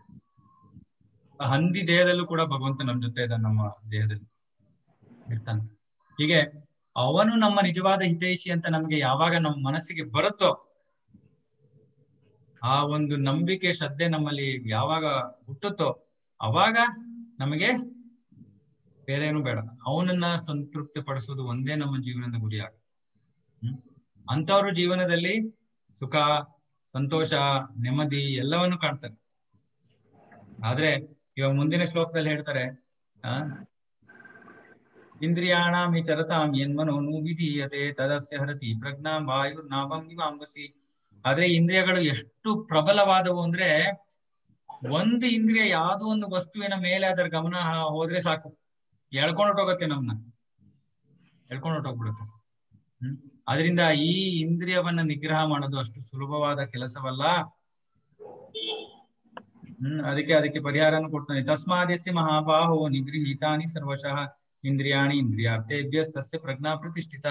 ಹಂದಿ ದೇಹದಲ್ಲೂ ಕೂಡ ಭಗವಂತ ನಮ್ ಜೊತೆ ಇದ್ದಾನೆ ನಮ್ಮ ದೇಹದಲ್ಲಿ ಇರ್ತಾನೆ ಹೀಗೆ ಅವನು ನಮ್ಮ ನಿಜವಾದ ಹಿತೈಷಿ ಅಂತ ನಮ್ಗೆ ಯಾವಾಗ ನಮ್ಮ ಮನಸ್ಸಿಗೆ ಬರುತ್ತೋ ಆ ಒಂದು ನಂಬಿಕೆ ಶ್ರದ್ಧೆ ನಮ್ಮಲ್ಲಿ ಯಾವಾಗ ಹುಟ್ಟುತ್ತೋ ಅವಾಗ ನಮಗೆ ಬೇರೇನು ಬೇಡ ಅವನನ್ನ ಸಂತೃಪ್ತಿ ಪಡಿಸೋದು ಒಂದೇ ನಮ್ಮ ಜೀವನದ ಗುರಿ ಆಗುತ್ತೆ ಹ್ಮ್ ಅಂತವ್ರು ಜೀವನದಲ್ಲಿ ಸುಖ ಸಂತೋಷ ನೆಮ್ಮದಿ ಎಲ್ಲವನ್ನು ಕಾಣ್ತಾರೆ ಆದ್ರೆ ಇವಾಗ ಮುಂದಿನ ಶ್ಲೋಕದಲ್ಲಿ ಹೇಳ್ತಾರೆ ಆ ಇಂದ್ರಿಯಾಣಾಂ ಹಿ ಚರತಾಂ ಯನ್ಮನೋ ನು ವಿಧೀಯತೆ ತದಸ್ಯ ಹರತಿ ಪ್ರಜ್ಞಾಂ ವಾಯುರ್ನಾಭಂ ಇವಾಂಬಸಿ ಆದ್ರೆ ಇಂದ್ರಿಯಗಳು ಎಷ್ಟು ಪ್ರಬಲವಾದವು ಅಂದ್ರೆ ಒಂದು ಇಂದ್ರಿಯ ಯಾವುದೋ ಒಂದು ವಸ್ತುವಿನ ಮೇಲೆ ಅದರ ಗಮನ ಹೋದ್ರೆ ಸಾಕು ಎಳ್ಕೊಂಡು ಹೊಟ್ಟೋಗತ್ತೆ ನಮ್ನ ಎಳ್ಕೊಂಡು ಹೊಟ್ಟೋಗ್ಬಿಡುತ್ತೆ ಹ್ಮ್ ಅದರಿಂದ ಈ ಇಂದ್ರಿಯವನ್ನ ನಿಗ್ರಹ ಮಾಡೋದು ಅಷ್ಟು ಸುಲಭವಾದ ಕೆಲಸವಲ್ಲ ಹ್ಮ್ ಅದಕ್ಕೆ ಅದಕ್ಕೆ ಪರಿಹಾರನು ಕೊಡ್ತಾನೆ ತಸ್ಮಾದಸ್ಯ ಮಹಾಬಾಹೋ ನಿಗೃಹೀತಾನಿ ಸರ್ವಶಃ ಇಂದ್ರಿಯಾಣಿ ಇಂದ್ರಿಯಾರ್ಥೇಭ್ಯ ತಸ್ಯ ಪ್ರಜ್ಞಾ ಪ್ರತಿಷ್ಠಿತ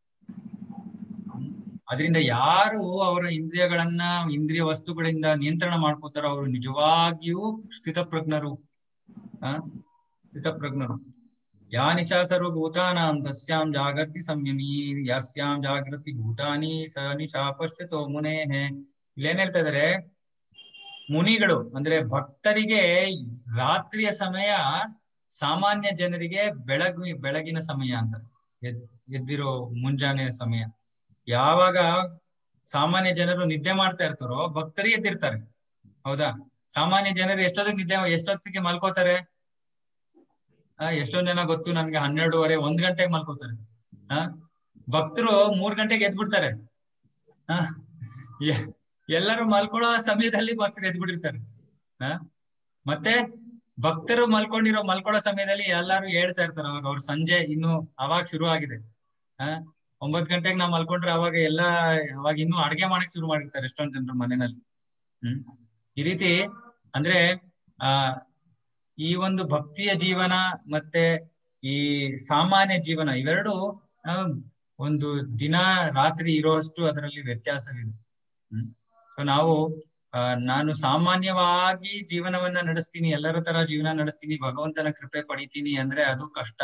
ಅದರಿಂದ ಯಾರು ಅವರ ಇಂದ್ರಿಯಗಳನ್ನ ಇಂದ್ರಿಯ ವಸ್ತುಗಳಿಂದ ನಿಯಂತ್ರಣ ಮಾಡ್ಕೋತಾರೋ ಅವರು ನಿಜವಾಗಿಯೂ ಸ್ಥಿತಪ್ರಜ್ಞರು ಆ ಸ್ಥಿತಪ್ರಜ್ಞರು ಯಾ ನಿಶಾ ಸರ್ವಭೂತಾನಾಂ ತಸ್ಯಾಂ ಜಾಗರ್ತಿ ಸಂಯಮಿ ಯಸ್ಯಾಂ ಜಾಗೃತಿ ಭೂತಾನಿ ಸ ನಿಶಾ ಪಶ್ಯತೋ ಮುನೇಃ ಇಲ್ಲೇನ್ ಹೇಳ್ತಾ ಇದಾರೆ ಮುನಿಗಳು ಅಂದ್ರೆ ಭಕ್ತರಿಗೆ ರಾತ್ರಿಯ ಸಮಯ ಸಾಮಾನ್ಯ ಜನರಿಗೆ ಬೆಳಗು ಬೆಳಗಿನ ಸಮಯ ಅಂತ ಎದ್ ಎದ್ದಿರೋ ಮುಂಜಾನೆ ಸಮಯ ಯಾವಾಗ ಸಾಮಾನ್ಯ ಜನರು ನಿದ್ದೆ ಮಾಡ್ತಾ ಇರ್ತಾರೋ ಭಕ್ತರು ಎದ್ದಿರ್ತಾರೆ ಹೌದಾ ಸಾಮಾನ್ಯ ಜನರು ಎಷ್ಟೊತ್ತಿಗೆ ನಿದ್ದೆ ಎಷ್ಟೊತ್ತಿಗೆ ಮಲ್ಕೋತಾರೆ ಆ ಎಷ್ಟೊಂದ್ ಜನ ಗೊತ್ತು ನನ್ಗೆ ಹನ್ನೆರಡುವರೆ ಒಂದ್ ಗಂಟೆಗೆ ಮಲ್ಕೋತಾರೆ ಆ ಭಕ್ತರು ಮೂರ್ ಗಂಟೆಗೆ ಎದ್ಬಿಡ್ತಾರೆ ಆ ಎ- ಎಲ್ಲರೂ ಮಲ್ಕೊಳ್ಳೋ ಸಮಯದಲ್ಲಿ ಭಕ್ತರು ಎದ್ಬಿಟ್ಟಿರ್ತಾರೆ ಆ ಮತ್ತೆ ಭಕ್ತರು ಮಲ್ಕೊಂಡಿರೋ ಮಲ್ಕೊಳ್ಳೋ ಸಮಯದಲ್ಲಿ ಎಲ್ಲಾರು ಹೇಳ್ತಾ ಇರ್ತಾರೆ ಅವಾಗ ಅವ್ರ ಸಂಜೆ ಇನ್ನು ಅವಾಗ ಶುರು ಆಗಿದೆ ಆ ಒಂಬತ್ ಗಂಟೆಗೆ ನಾವ್ ಮಲ್ಕೊಂಡ್ರೆ ಅವಾಗ ಎಲ್ಲಾ ಅವಾಗ ಇನ್ನು ಅಡ್ಗೆ ಮಾಡಕ್ ಶುರು ಮಾಡಿರ್ತಾರೆ ಎಷ್ಟೊಂದ್ ಜನರು ಮನೆಯಲ್ಲಿ ಹ್ಮ್ ಈ ರೀತಿ ಅಂದ್ರೆ ಆ ಈ ಒಂದು ಭಕ್ತಿಯ ಜೀವನ ಮತ್ತೆ ಈ ಸಾಮಾನ್ಯ ಜೀವನ ಇವೆರಡು ಆ, ಒಂದು ದಿನ ರಾತ್ರಿ ಇರೋಷ್ಟು ಅದರಲ್ಲಿ ವ್ಯತ್ಯಾಸವಿದೆ ಹ್ಮ್ ಸೊ ನಾವು ಆ, ನಾನು ಸಾಮಾನ್ಯವಾಗಿ ಜೀವನವನ್ನ ನಡೆಸ್ತೀನಿ ಎಲ್ಲರ ತರ ಜೀವನ ನಡೆಸ್ತೀನಿ ಭಗವಂತನ ಕೃಪೆ ಪಡಿತೀನಿ ಅಂದ್ರೆ ಅದು ಕಷ್ಟ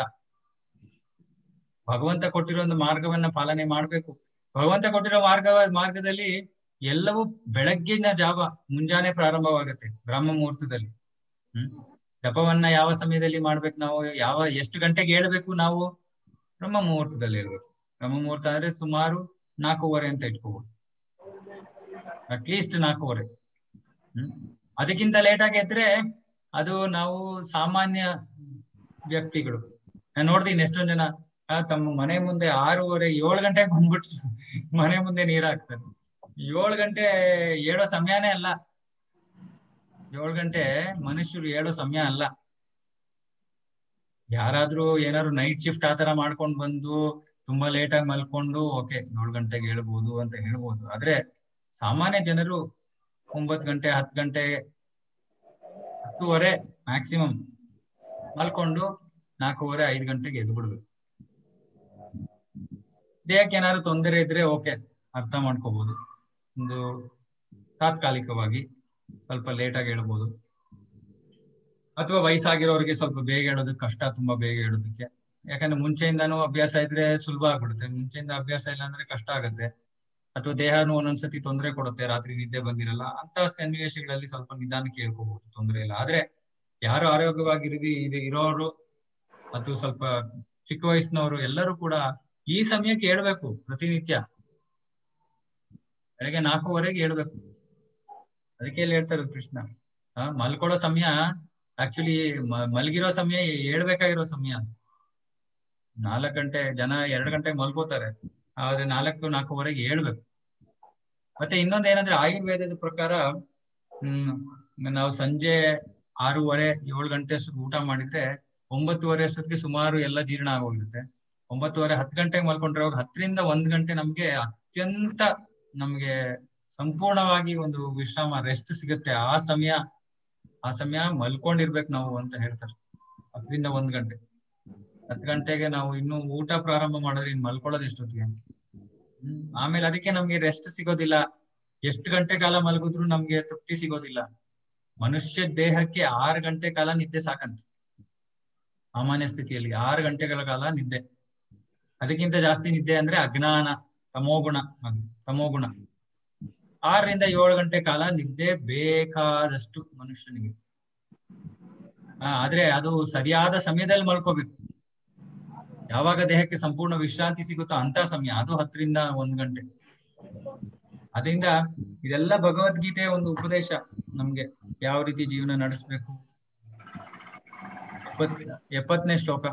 ಭಗವಂತ ಕೊಟ್ಟಿರೋ ಒಂದು ಮಾರ್ಗವನ್ನ ಪಾಲನೆ ಮಾಡ್ಬೇಕು ಭಗವಂತ ಕೊಟ್ಟಿರೋ ಮಾರ್ಗ ಮಾರ್ಗದಲ್ಲಿ ಎಲ್ಲವೂ ಬೆಳಗ್ಗಿನ ಜಾವ ಮುಂಜಾನೆ ಪ್ರಾರಂಭವಾಗತ್ತೆ ಬ್ರಹ್ಮ ಮುಹೂರ್ತದಲ್ಲಿ ಹ್ಮ್ ಜಪವನ್ನ ಯಾವ ಸಮಯದಲ್ಲಿ ಮಾಡ್ಬೇಕು ನಾವು ಯಾವ ಎಷ್ಟು ಗಂಟೆಗೆ ಹೇಳ್ಬೇಕು ನಾವು ಬ್ರಹ್ಮ ಮುಹೂರ್ತದಲ್ಲಿ ಹೇಳ್ಬೇಕು ಬ್ರಹ್ಮ ಮುಹೂರ್ತ ಅಂದ್ರೆ ಸುಮಾರು ನಾಲ್ಕೂವರೆ ಅಂತ ಇಟ್ಕೋಬಹುದು ಅಟ್ಲೀಸ್ಟ್ ನಾಲ್ಕೂವರೆ ಹ್ಮ್ ಅದಕ್ಕಿಂತ ಲೇಟ್ ಆಗಿ ಎದ್ರೆ ಅದು ನಾವು ಸಾಮಾನ್ಯ ವ್ಯಕ್ತಿಗಳು ನಾನು ನೋಡ್ತೀನಿ ಎಷ್ಟೊಂದ್ ಜನ ಆ, ತಮ್ಮ ಮನೆ ಮುಂದೆ ಆರೂವರೆ ಏಳು ಗಂಟೆಗೆ ಬಂದ್ಬಿಟ್ಟು ಮನೆ ಮುಂದೆ ನೀರ್ ಹಾಕ್ತಾರೆ ಏಳು ಗಂಟೆ ಏಳೋ ಸಮಯನೇ ಅಲ್ಲ ಏಳು ಗಂಟೆ ಮನುಷ್ಯರು ಏಳೋ ಸಮಯ ಅಲ್ಲ ಯಾರಾದ್ರೂ ಏನಾದ್ರು ನೈಟ್ ಶಿಫ್ಟ್ ಆತರ ಮಾಡ್ಕೊಂಡ್ ಬಂದು ತುಂಬಾ ಲೇಟ್ ಆಗಿ ಮಲ್ಕೊಂಡು ಓಕೆ ಏಳು ಗಂಟೆಗೆ ಹೇಳ್ಬೋದು ಅಂತ ಹೇಳ್ಬೋದು ಆದ್ರೆ ಸಾಮಾನ್ಯ ಜನರು ಒಂಬತ್ ಗಂಟೆ ಹತ್ತು ಗಂಟೆ ಹತ್ತುವರೆ ಮ್ಯಾಕ್ಸಿಮಮ್ ಮಲ್ಕೊಂಡು ನಾಲ್ಕೂವರೆ ಐದು ಗಂಟೆಗೆ ಎದ್ದು ಬಿಡ್ಬೇಕು ದೇಹಕ್ಕೆ ಏನಾದ್ರು ತೊಂದರೆ ಇದ್ರೆ ಓಕೆ ಅರ್ಥ ಮಾಡ್ಕೋಬಹುದು ಒಂದು ತಾತ್ಕಾಲಿಕವಾಗಿ ಸ್ವಲ್ಪ ಲೇಟ್ ಆಗಿ ಹೇಳ್ಬೋದು ಅಥವಾ ವಯಸ್ಸಾಗಿರೋರಿಗೆ ಸ್ವಲ್ಪ ಬೇಗ ಹೇಳೋದಕ್ಕೆ ಕಷ್ಟ ತುಂಬಾ ಬೇಗ ಹೇಳೋದಕ್ಕೆ ಯಾಕಂದ್ರೆ ಮುಂಚೆಯಿಂದಾನು ಅಭ್ಯಾಸ ಇದ್ರೆ ಸುಲಭ ಆಗ್ಬಿಡುತ್ತೆ ಮುಂಚೆಯಿಂದ ಅಭ್ಯಾಸ ಇಲ್ಲ ಅಂದ್ರೆ ಕಷ್ಟ ಆಗುತ್ತೆ ಅಥವಾ ದೇಹನು ಒಂದೊಂದ್ಸತಿ ತೊಂದರೆ ಕೊಡುತ್ತೆ ರಾತ್ರಿ ನಿದ್ದೆ ಬಂದಿರಲ್ಲ ಅಂತ ಸನ್ನಿವೇಶಗಳಲ್ಲಿ ಸ್ವಲ್ಪ ನಿಧಾನಕ್ಕೆ ಹೇಳ್ಕೋಬಹುದು ತೊಂದರೆ ಇಲ್ಲ ಆದ್ರೆ ಯಾರು ಆರೋಗ್ಯವಾಗಿರಿ ಇರೋರು ಅದು ಸ್ವಲ್ಪ ಚಿಕ್ಕ ವಯಸ್ಸಿನವರು ಎಲ್ಲರೂ ಕೂಡ ಈ ಸಮಯಕ್ಕೆ ಹೇಳ್ಬೇಕು ಪ್ರತಿನಿತ್ಯ ಬೆಳಗ್ಗೆ ನಾಲ್ಕೂವರೆಗೆ ಹೇಳ್ಬೇಕು ಅದಕ್ಕೆ ಇಲ್ಲಿ ಹೇಳ್ತಾರೆ ಕೃಷ್ಣ ಆ ಮಲ್ಕೊಳ್ಳೋ ಸಮಯ ಆಕ್ಚುಲಿ ಮಲ್ಗಿರೋ ಸಮಯ ಹೇಳ್ಬೇಕಾಗಿರೋ ಸಮಯ ನಾಲ್ಕು ಗಂಟೆ ಜನ ಎರಡು ಗಂಟೆಗೆ ಮಲ್ಕೋತಾರೆ ಆದ್ರೆ ನಾಲ್ಕು ನಾಲ್ಕೂವರೆಗೆ ಹೇಳ್ಬೇಕು ಮತ್ತೆ ಇನ್ನೊಂದ್ ಏನಂದ್ರೆ ಆಯುರ್ವೇದದ ಪ್ರಕಾರ ಹ್ಮ್ ನಾವು ಸಂಜೆ ಆರೂವರೆ ಏಳು ಗಂಟೆ ಅಷ್ಟು ಊಟ ಮಾಡಿದ್ರೆ ಒಂಬತ್ತುವರೆ ಅಷ್ಟೊತ್ತಿಗೆ ಸುಮಾರು ಎಲ್ಲ ಜೀರ್ಣ ಆಗೋಗಿರುತ್ತೆ ಒಂಬತ್ತುವರೆ ಹತ್ತು ಗಂಟೆಗೆ ಮಲ್ಕೊಂಡ್ರೆ ಅವಾಗ ಹತ್ತರಿಂದ ಒಂದ್ ಗಂಟೆ ನಮ್ಗೆ ಅತ್ಯಂತ ನಮ್ಗೆ ಸಂಪೂರ್ಣವಾಗಿ ಒಂದು ವಿಶ್ರಾಮ ರೆಸ್ಟ್ ಸಿಗುತ್ತೆ ಆ ಸಮಯ ಆ ಸಮಯ ಮಲ್ಕೊಂಡಿರ್ಬೇಕು ನಾವು ಅಂತ ಹೇಳ್ತಾರೆ ಹತ್ತರಿಂದ ಒಂದ್ ಗಂಟೆ ಹತ್ತು ಗಂಟೆಗೆ ನಾವು ಇನ್ನು ಊಟ ಪ್ರಾರಂಭ ಮಾಡಿದ್ರೆ ಇನ್ ಮಲ್ಕೊಳ್ಳೋದು ಎಷ್ಟೊತ್ತಿಗೆ ಹ್ಮ್ ಆಮೇಲೆ ಅದಕ್ಕೆ ನಮ್ಗೆ ರೆಸ್ಟ್ ಸಿಗೋದಿಲ್ಲ ಎಷ್ಟು ಗಂಟೆ ಕಾಲ ಮಲಗಿದ್ರು ನಮ್ಗೆ ತೃಪ್ತಿ ಸಿಗೋದಿಲ್ಲ ಮನುಷ್ಯ ದೇಹಕ್ಕೆ ಆರು ಗಂಟೆ ಕಾಲ ನಿದ್ದೆ ಸಾಕಂತ ಸಾಮಾನ್ಯ ಸ್ಥಿತಿಯಲ್ಲಿ ಆರು ಗಂಟೆಗಳ ಕಾಲ ನಿದ್ದೆ ಅದಕ್ಕಿಂತ ಜಾಸ್ತಿ ನಿದ್ದೆ ಅಂದ್ರೆ ಅಜ್ಞಾನ ತಮೋಗುಣ ಅದು ತಮೋಗುಣ ಆರರಿಂದ ಏಳು ಗಂಟೆ ಕಾಲ ನಿದ್ದೆ ಬೇಕಾದಷ್ಟು ಮನುಷ್ಯನಿಗೆ ಆ, ಆದ್ರೆ ಅದು ಸರಿಯಾದ ಸಮಯದಲ್ಲಿ ಮಲ್ಕೋಬೇಕು ಯಾವಾಗ ದೇಹಕ್ಕೆ ಸಂಪೂರ್ಣ ವಿಶ್ರಾಂತಿ ಸಿಗುತ್ತೋ ಅಂತ ಸಮಯ ಅದು ಹತ್ತರಿಂದ ಒಂದ್ ಗಂಟೆ ಅದರಿಂದ ಇದೆಲ್ಲ ಭಗವದ್ಗೀತೆಯ ಒಂದು ಉಪದೇಶ ನಮ್ಗೆ ಯಾವ ರೀತಿ ಜೀವನ ನಡೆಸ್ಬೇಕು ಎಪ್ಪತ್ ಎಪ್ಪತ್ತನೇ ಶ್ಲೋಕ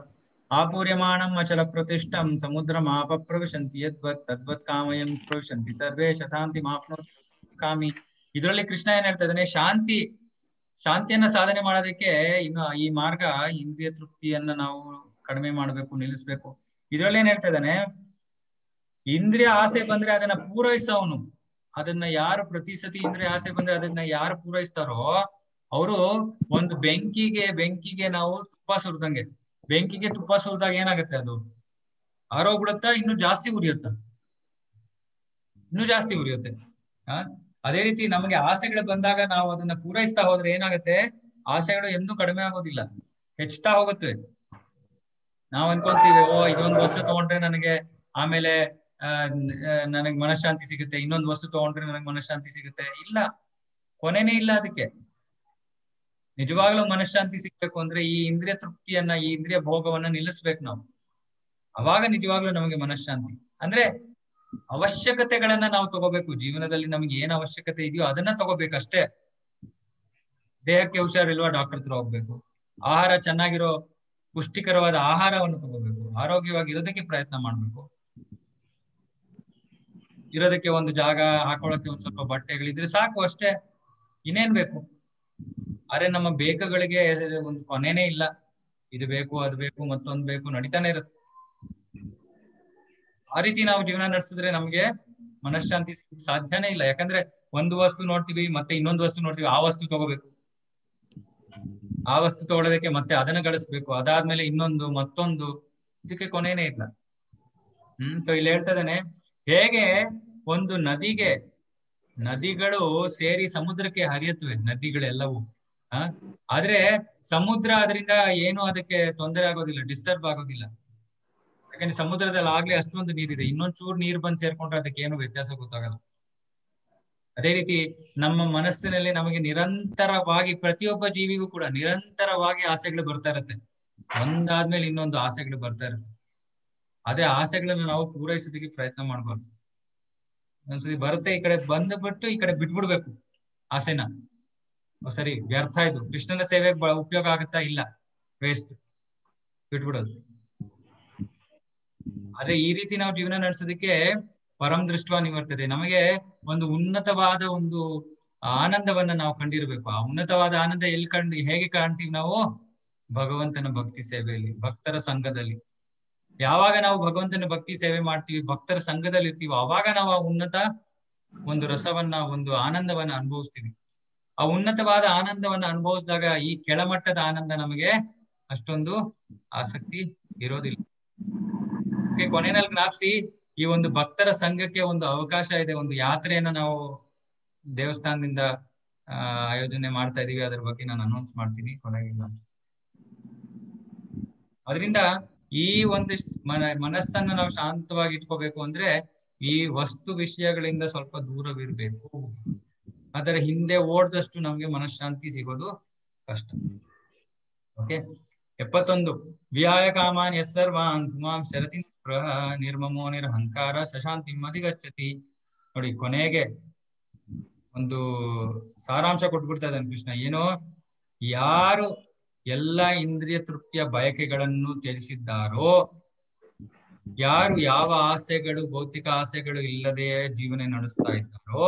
ಆಪೂರ್ಯಮಾಣಂ ಅಚಲ ಪ್ರತಿಷ್ಠಂ ಸಮುದ್ರಮಾಪ ಪ್ರವಿಶಂತಿ ಯದ್ವತ್ ತದ್ವತ್ ಕಾಮಯಂ ಪ್ರವಿಶಂತಿ ಸರ್ವೇ ಶತಾಂತಿ ಮಾಪ್ನೋ ಕಾಮಿ ಇದರಲ್ಲಿ ಕೃಷ್ಣ ಏನ್ ಹೇಳ್ತಾ ಇದ್ದಾನೆ ಶಾಂತಿ ಶಾಂತಿಯನ್ನ ಸಾಧನೆ ಮಾಡೋದಕ್ಕೆ ಇನ್ನು ಈ ಮಾರ್ಗ ಇಂದ್ರಿಯ ತೃಪ್ತಿಯನ್ನ ನಾವು ಕಡಿಮೆ ಮಾಡ್ಬೇಕು ನಿಲ್ಲಿಸ್ಬೇಕು ಇದ್ರಲ್ಲಿ ಏನ್ ಹೇಳ್ತಾ ಇದ್ದಾನೆ ಇಂದ್ರಿಯ ಆಸೆ ಬಂದ್ರೆ ಅದನ್ನ ಪೂರೈಸೋನು ಅದನ್ನ ಯಾರು ಪ್ರತಿ ಸತಿ ಇಂದ್ರಿಯ ಆಸೆ ಬಂದ್ರೆ ಅದನ್ನ ಯಾರು ಪೂರೈಸ್ತಾರೋ ಅವರು ಒಂದು ಬೆಂಕಿಗೆ ಬೆಂಕಿಗೆ ನಾವು ತುಪ್ಪ ಸುರಿದಂಗೆ ಬೆಂಕಿಗೆ ತುಪ್ಪ ಸುರಿದಾಗ ಏನಾಗುತ್ತೆ ಅದು ಆರೋಗ್ಬಿಡುತ್ತಾ ಇನ್ನು ಜಾಸ್ತಿ ಉರಿಯುತ್ತ ಇನ್ನು ಜಾಸ್ತಿ ಉರಿಯುತ್ತೆ ಆ ಅದೇ ರೀತಿ ನಮಗೆ ಆಸೆಗಳು ಬಂದಾಗ ನಾವು ಅದನ್ನ ಪೂರೈಸ್ತಾ ಹೋದ್ರೆ ಏನಾಗುತ್ತೆ ಆಸೆಗಳು ಎಂದೂ ಕಡಿಮೆ ಆಗೋದಿಲ್ಲ ಹೆಚ್ಚುತ್ತಾ ಹೋಗುತ್ತೆ ನಾವ್ ಅನ್ಕೊಂತೀವಿ ಓ ಇದೊಂದು ವಸ್ತು ತಗೊಂಡ್ರೆ ನನಗೆ ಆಮೇಲೆ ಆ ನನಗ್ ಮನಃಶಾಂತಿ ಸಿಗುತ್ತೆ ಇನ್ನೊಂದು ವಸ್ತು ತಗೊಂಡ್ರೆ ನನಗ್ ಮನಃಶಾಂತಿ ಸಿಗುತ್ತೆ ಇಲ್ಲ ಕೊನೆನೇ ಇಲ್ಲ ಅದಕ್ಕೆ ನಿಜವಾಗ್ಲೂ ಮನಃಶಾಂತಿ ಸಿಗ್ಬೇಕು ಅಂದ್ರೆ ಈ ಇಂದ್ರಿಯ ತೃಪ್ತಿಯನ್ನ ಈ ಇಂದ್ರಿಯ ಭೋಗವನ್ನ ನಿಲ್ಲಿಸ್ಬೇಕು ನಾವು ಅವಾಗ ನಿಜವಾಗ್ಲೂ ನಮಗೆ ಮನಃಶಾಂತಿ ಅಂದ್ರೆ ಅವಶ್ಯಕತೆಗಳನ್ನ ನಾವು ತಗೋಬೇಕು ಜೀವನದಲ್ಲಿ ನಮ್ಗೆ ಏನ್ ಅವಶ್ಯಕತೆ ಇದೆಯೋ ಅದನ್ನ ತಗೋಬೇಕು ಅಷ್ಟೇ ದೇಹಕ್ಕೆ ಹುಷಾರಿಲ್ವಾ ಡಾಕ್ಟರ್ ಹತ್ರ ಹೋಗ್ಬೇಕು ಆಹಾರ ಚೆನ್ನಾಗಿರೋ ಪುಷ್ಟಿಕರವಾದ ಆಹಾರವನ್ನು ತಗೋಬೇಕು ಆರೋಗ್ಯವಾಗಿ ಇರೋದಕ್ಕೆ ಪ್ರಯತ್ನ ಮಾಡ್ಬೇಕು ಇರೋದಕ್ಕೆ ಒಂದು ಜಾಗ ಹಾಕೊಳ್ಳೋಕೆ ಒಂದ್ ಸ್ವಲ್ಪ ಬಟ್ಟೆಗಳಿದ್ರೆ ಸಾಕು ಅಷ್ಟೇ ಇನ್ನೇನ್ ಬೇಕು ಆದ್ರೆ ನಮ್ಮ ಬೇಕಗಳಿಗೆ ಒಂದು ಕೊನೆನೇ ಇಲ್ಲ ಇದು ಬೇಕು ಅದು ಬೇಕು ಮತ್ತೊಂದ್ ಬೇಕು ನಡೀತಾನೆ ಇರುತ್ತೆ ಆ ರೀತಿ ನಾವು ಜೀವನ ನಡೆಸಿದ್ರೆ ನಮ್ಗೆ ಮನಃಶಾಂತಿ ಸಿಗಕ್ ಸಾಧ್ಯನೇ ಇಲ್ಲ ಯಾಕಂದ್ರೆ ಒಂದು ವಸ್ತು ನೋಡ್ತೀವಿ ಮತ್ತೆ ಇನ್ನೊಂದು ವಸ್ತು ನೋಡ್ತೀವಿ ಆ ವಸ್ತು ತಗೋಬೇಕು ಆ ವಸ್ತು ತಗೊಳ್ಳೋದಕ್ಕೆ ಮತ್ತೆ ಅದನ್ನ ಗಳಿಸ್ಬೇಕು ಅದಾದ್ಮೇಲೆ ಇನ್ನೊಂದು ಮತ್ತೊಂದು ಇದಕ್ಕೆ ಕೊನೆನೇ ಇಲ್ಲ ಹ್ಮ್ ಸೊ ಇಲ್ಲಿ ಹೇಳ್ತಾ ಇದ್ದಾನೆ ಹೇಗೆ ಒಂದು ನದಿಗೆ ನದಿಗಳು ಸೇರಿ ಸಮುದ್ರಕ್ಕೆ ಹರಿಯತ್ವೆ ನದಿಗಳೆಲ್ಲವೂ ಆ ಆದ್ರೆ ಸಮುದ್ರ ಅದರಿಂದ ಏನು ಅದಕ್ಕೆ ತೊಂದರೆ ಆಗೋದಿಲ್ಲ ಡಿಸ್ಟರ್ಬ್ ಆಗೋದಿಲ್ಲ ಯಾಕಂದ್ರೆ ಸಮುದ್ರದಲ್ಲಿ ಆಗ್ಲೇ ಅಷ್ಟೊಂದು ನೀರಿದೆ ಇನ್ನೊಂದ್ ಚೂರ್ ನೀರ್ ಬಂದ್ ಸೇರ್ಕೊಂಡ್ರೆ ಅದಕ್ಕೆ ಏನು ವ್ಯತ್ಯಾಸ ಗೊತ್ತಾಗಲ್ಲ ಅದೇ ರೀತಿ ನಮ್ಮ ಮನಸ್ಸಿನಲ್ಲಿ ನಮಗೆ ನಿರಂತರವಾಗಿ ಪ್ರತಿಯೊಬ್ಬ ಜೀವಿಗೂ ಕೂಡ ನಿರಂತರವಾಗಿ ಆಸೆಗಳು ಬರ್ತಾ ಇರುತ್ತೆ ಒಂದಾದ್ಮೇಲೆ ಇನ್ನೊಂದು ಆಸೆಗಳು ಬರ್ತಾ ಇರುತ್ತೆ ಅದೇ ಆಸೆಗಳನ್ನ ನಾವು ಪೂರೈಸೋದಕ್ಕೆ ಪ್ರಯತ್ನ ಮಾಡ್ಬಾರ್ದು ಒಂದ್ಸತಿ ಬರುತ್ತೆ ಈ ಕಡೆ ಬಂದ್ಬಿಟ್ಟು ಈ ಕಡೆ ಬಿಟ್ಬಿಡ್ಬೇಕು ಆಸೆನ ಸರಿ ವ್ಯರ್ಥ ಇದು ಕೃಷ್ಣನ ಸೇವೆಗೆ ಉಪಯೋಗ ಆಗುತ್ತಾ ಇಲ್ಲ ವೇಸ್ಟ್ ಬಿಟ್ಬಿಡೋದು ಆದ್ರೆ ಈ ರೀತಿ ನಾವು ಜೀವನ ನಡೆಸೋದಕ್ಕೆ ಪರಂ ದೃಷ್ಟ ನಿವರ್ತದೆ ನಮಗೆ ಒಂದು ಉನ್ನತವಾದ ಒಂದು ಆನಂದವನ್ನ ನಾವು ಕಂಡಿರ್ಬೇಕು ಆ ಉನ್ನತವಾದ ಆನಂದ ಎಲ್ಲಿ ಕಂಡು ಹೇಗೆ ಕಾಣ್ತೀವಿ ನಾವು ಭಗವಂತನ ಭಕ್ತಿ ಸೇವೆಯಲ್ಲಿ ಭಕ್ತರ ಸಂಘದಲ್ಲಿ ಯಾವಾಗ ನಾವು ಭಗವಂತನ ಭಕ್ತಿ ಸೇವೆ ಮಾಡ್ತೀವಿ ಭಕ್ತರ ಸಂಘದಲ್ಲಿ ಇರ್ತೀವಿ ಅವಾಗ ನಾವು ಆ ಉನ್ನತ ಒಂದು ರಸವನ್ನ ಒಂದು ಆನಂದವನ್ನ ಅನುಭವಿಸ್ತೀವಿ ಆ ಉನ್ನತವಾದ ಆನಂದವನ್ನ ಅನುಭವಿಸಿದಾಗ ಈ ಕೆಳಮಟ್ಟದ ಆನಂದ ನಮಗೆ ಅಷ್ಟೊಂದು ಆಸಕ್ತಿ ಇರೋದಿಲ್ಲ ಕೊನೆಯಲ್ಲಿ ಜ್ಞಾಪಿಸಿ ಈ ಒಂದು ಭಕ್ತರ ಸಂಘಕ್ಕೆ ಒಂದು ಅವಕಾಶ ಇದೆ ಒಂದು ಯಾತ್ರೆಯನ್ನ ನಾವು ದೇವಸ್ಥಾನದಿಂದ ಆ ಆಯೋಜನೆ ಮಾಡ್ತಾ ಇದೀವಿ ಅದ್ರ ಬಗ್ಗೆ ನಾನು ಅನೌನ್ಸ್ ಮಾಡ್ತೀನಿ ಕೊನೆಗೆ ಅದರಿಂದ ಈ ಒಂದಿಷ್ಟು ಮನ ಮನಸ್ಸನ್ನ ನಾವು ಶಾಂತವಾಗಿ ಇಟ್ಕೋಬೇಕು ಅಂದ್ರೆ ಈ ವಸ್ತು ವಿಷಯಗಳಿಂದ ಸ್ವಲ್ಪ ದೂರವಿರ್ಬೇಕು ಅದರ ಹಿಂದೆ ಓಡ್ದಷ್ಟು ನಮ್ಗೆ ಮನಃಶಾಂತಿ ಸಿಗೋದು ಕಷ್ಟ ಓಕೆ ಎಪ್ಪತ್ತೊಂದು ವಿಹಾಯ ಕಾಮಾನ್ ಎಸ್ ಸರ್ವಾನ್ ತುಮಾಂ ಶರತಿ ಸ್ಪೃಹ ನಿರ್ಮಮೋ ನಿರಹಂಕಾರ ಶಶಾಂತಿ ಮದಿಗಚ್ಚತಿ ನೋಡಿ ಕೊನೆಗೆ ಒಂದು ಸಾರಾಂಶ ಕೊಟ್ಬಿಡ್ತಾ ಇದ್ದಾನೆ ಕೃಷ್ಣ ಏನೋ ಯಾರು ಎಲ್ಲ ಇಂದ್ರಿಯ ತೃಪ್ತಿಯ ಬಯಕೆಗಳನ್ನು ತ್ಯಜಿಸಿದ್ದಾರೋ ಯಾರು ಯಾವ ಆಸೆಗಳು ಭೌತಿಕ ಆಸೆಗಳು ಇಲ್ಲದೆ ಜೀವನ ನಡೆಸ್ತಾ ಇದ್ದಾರೋ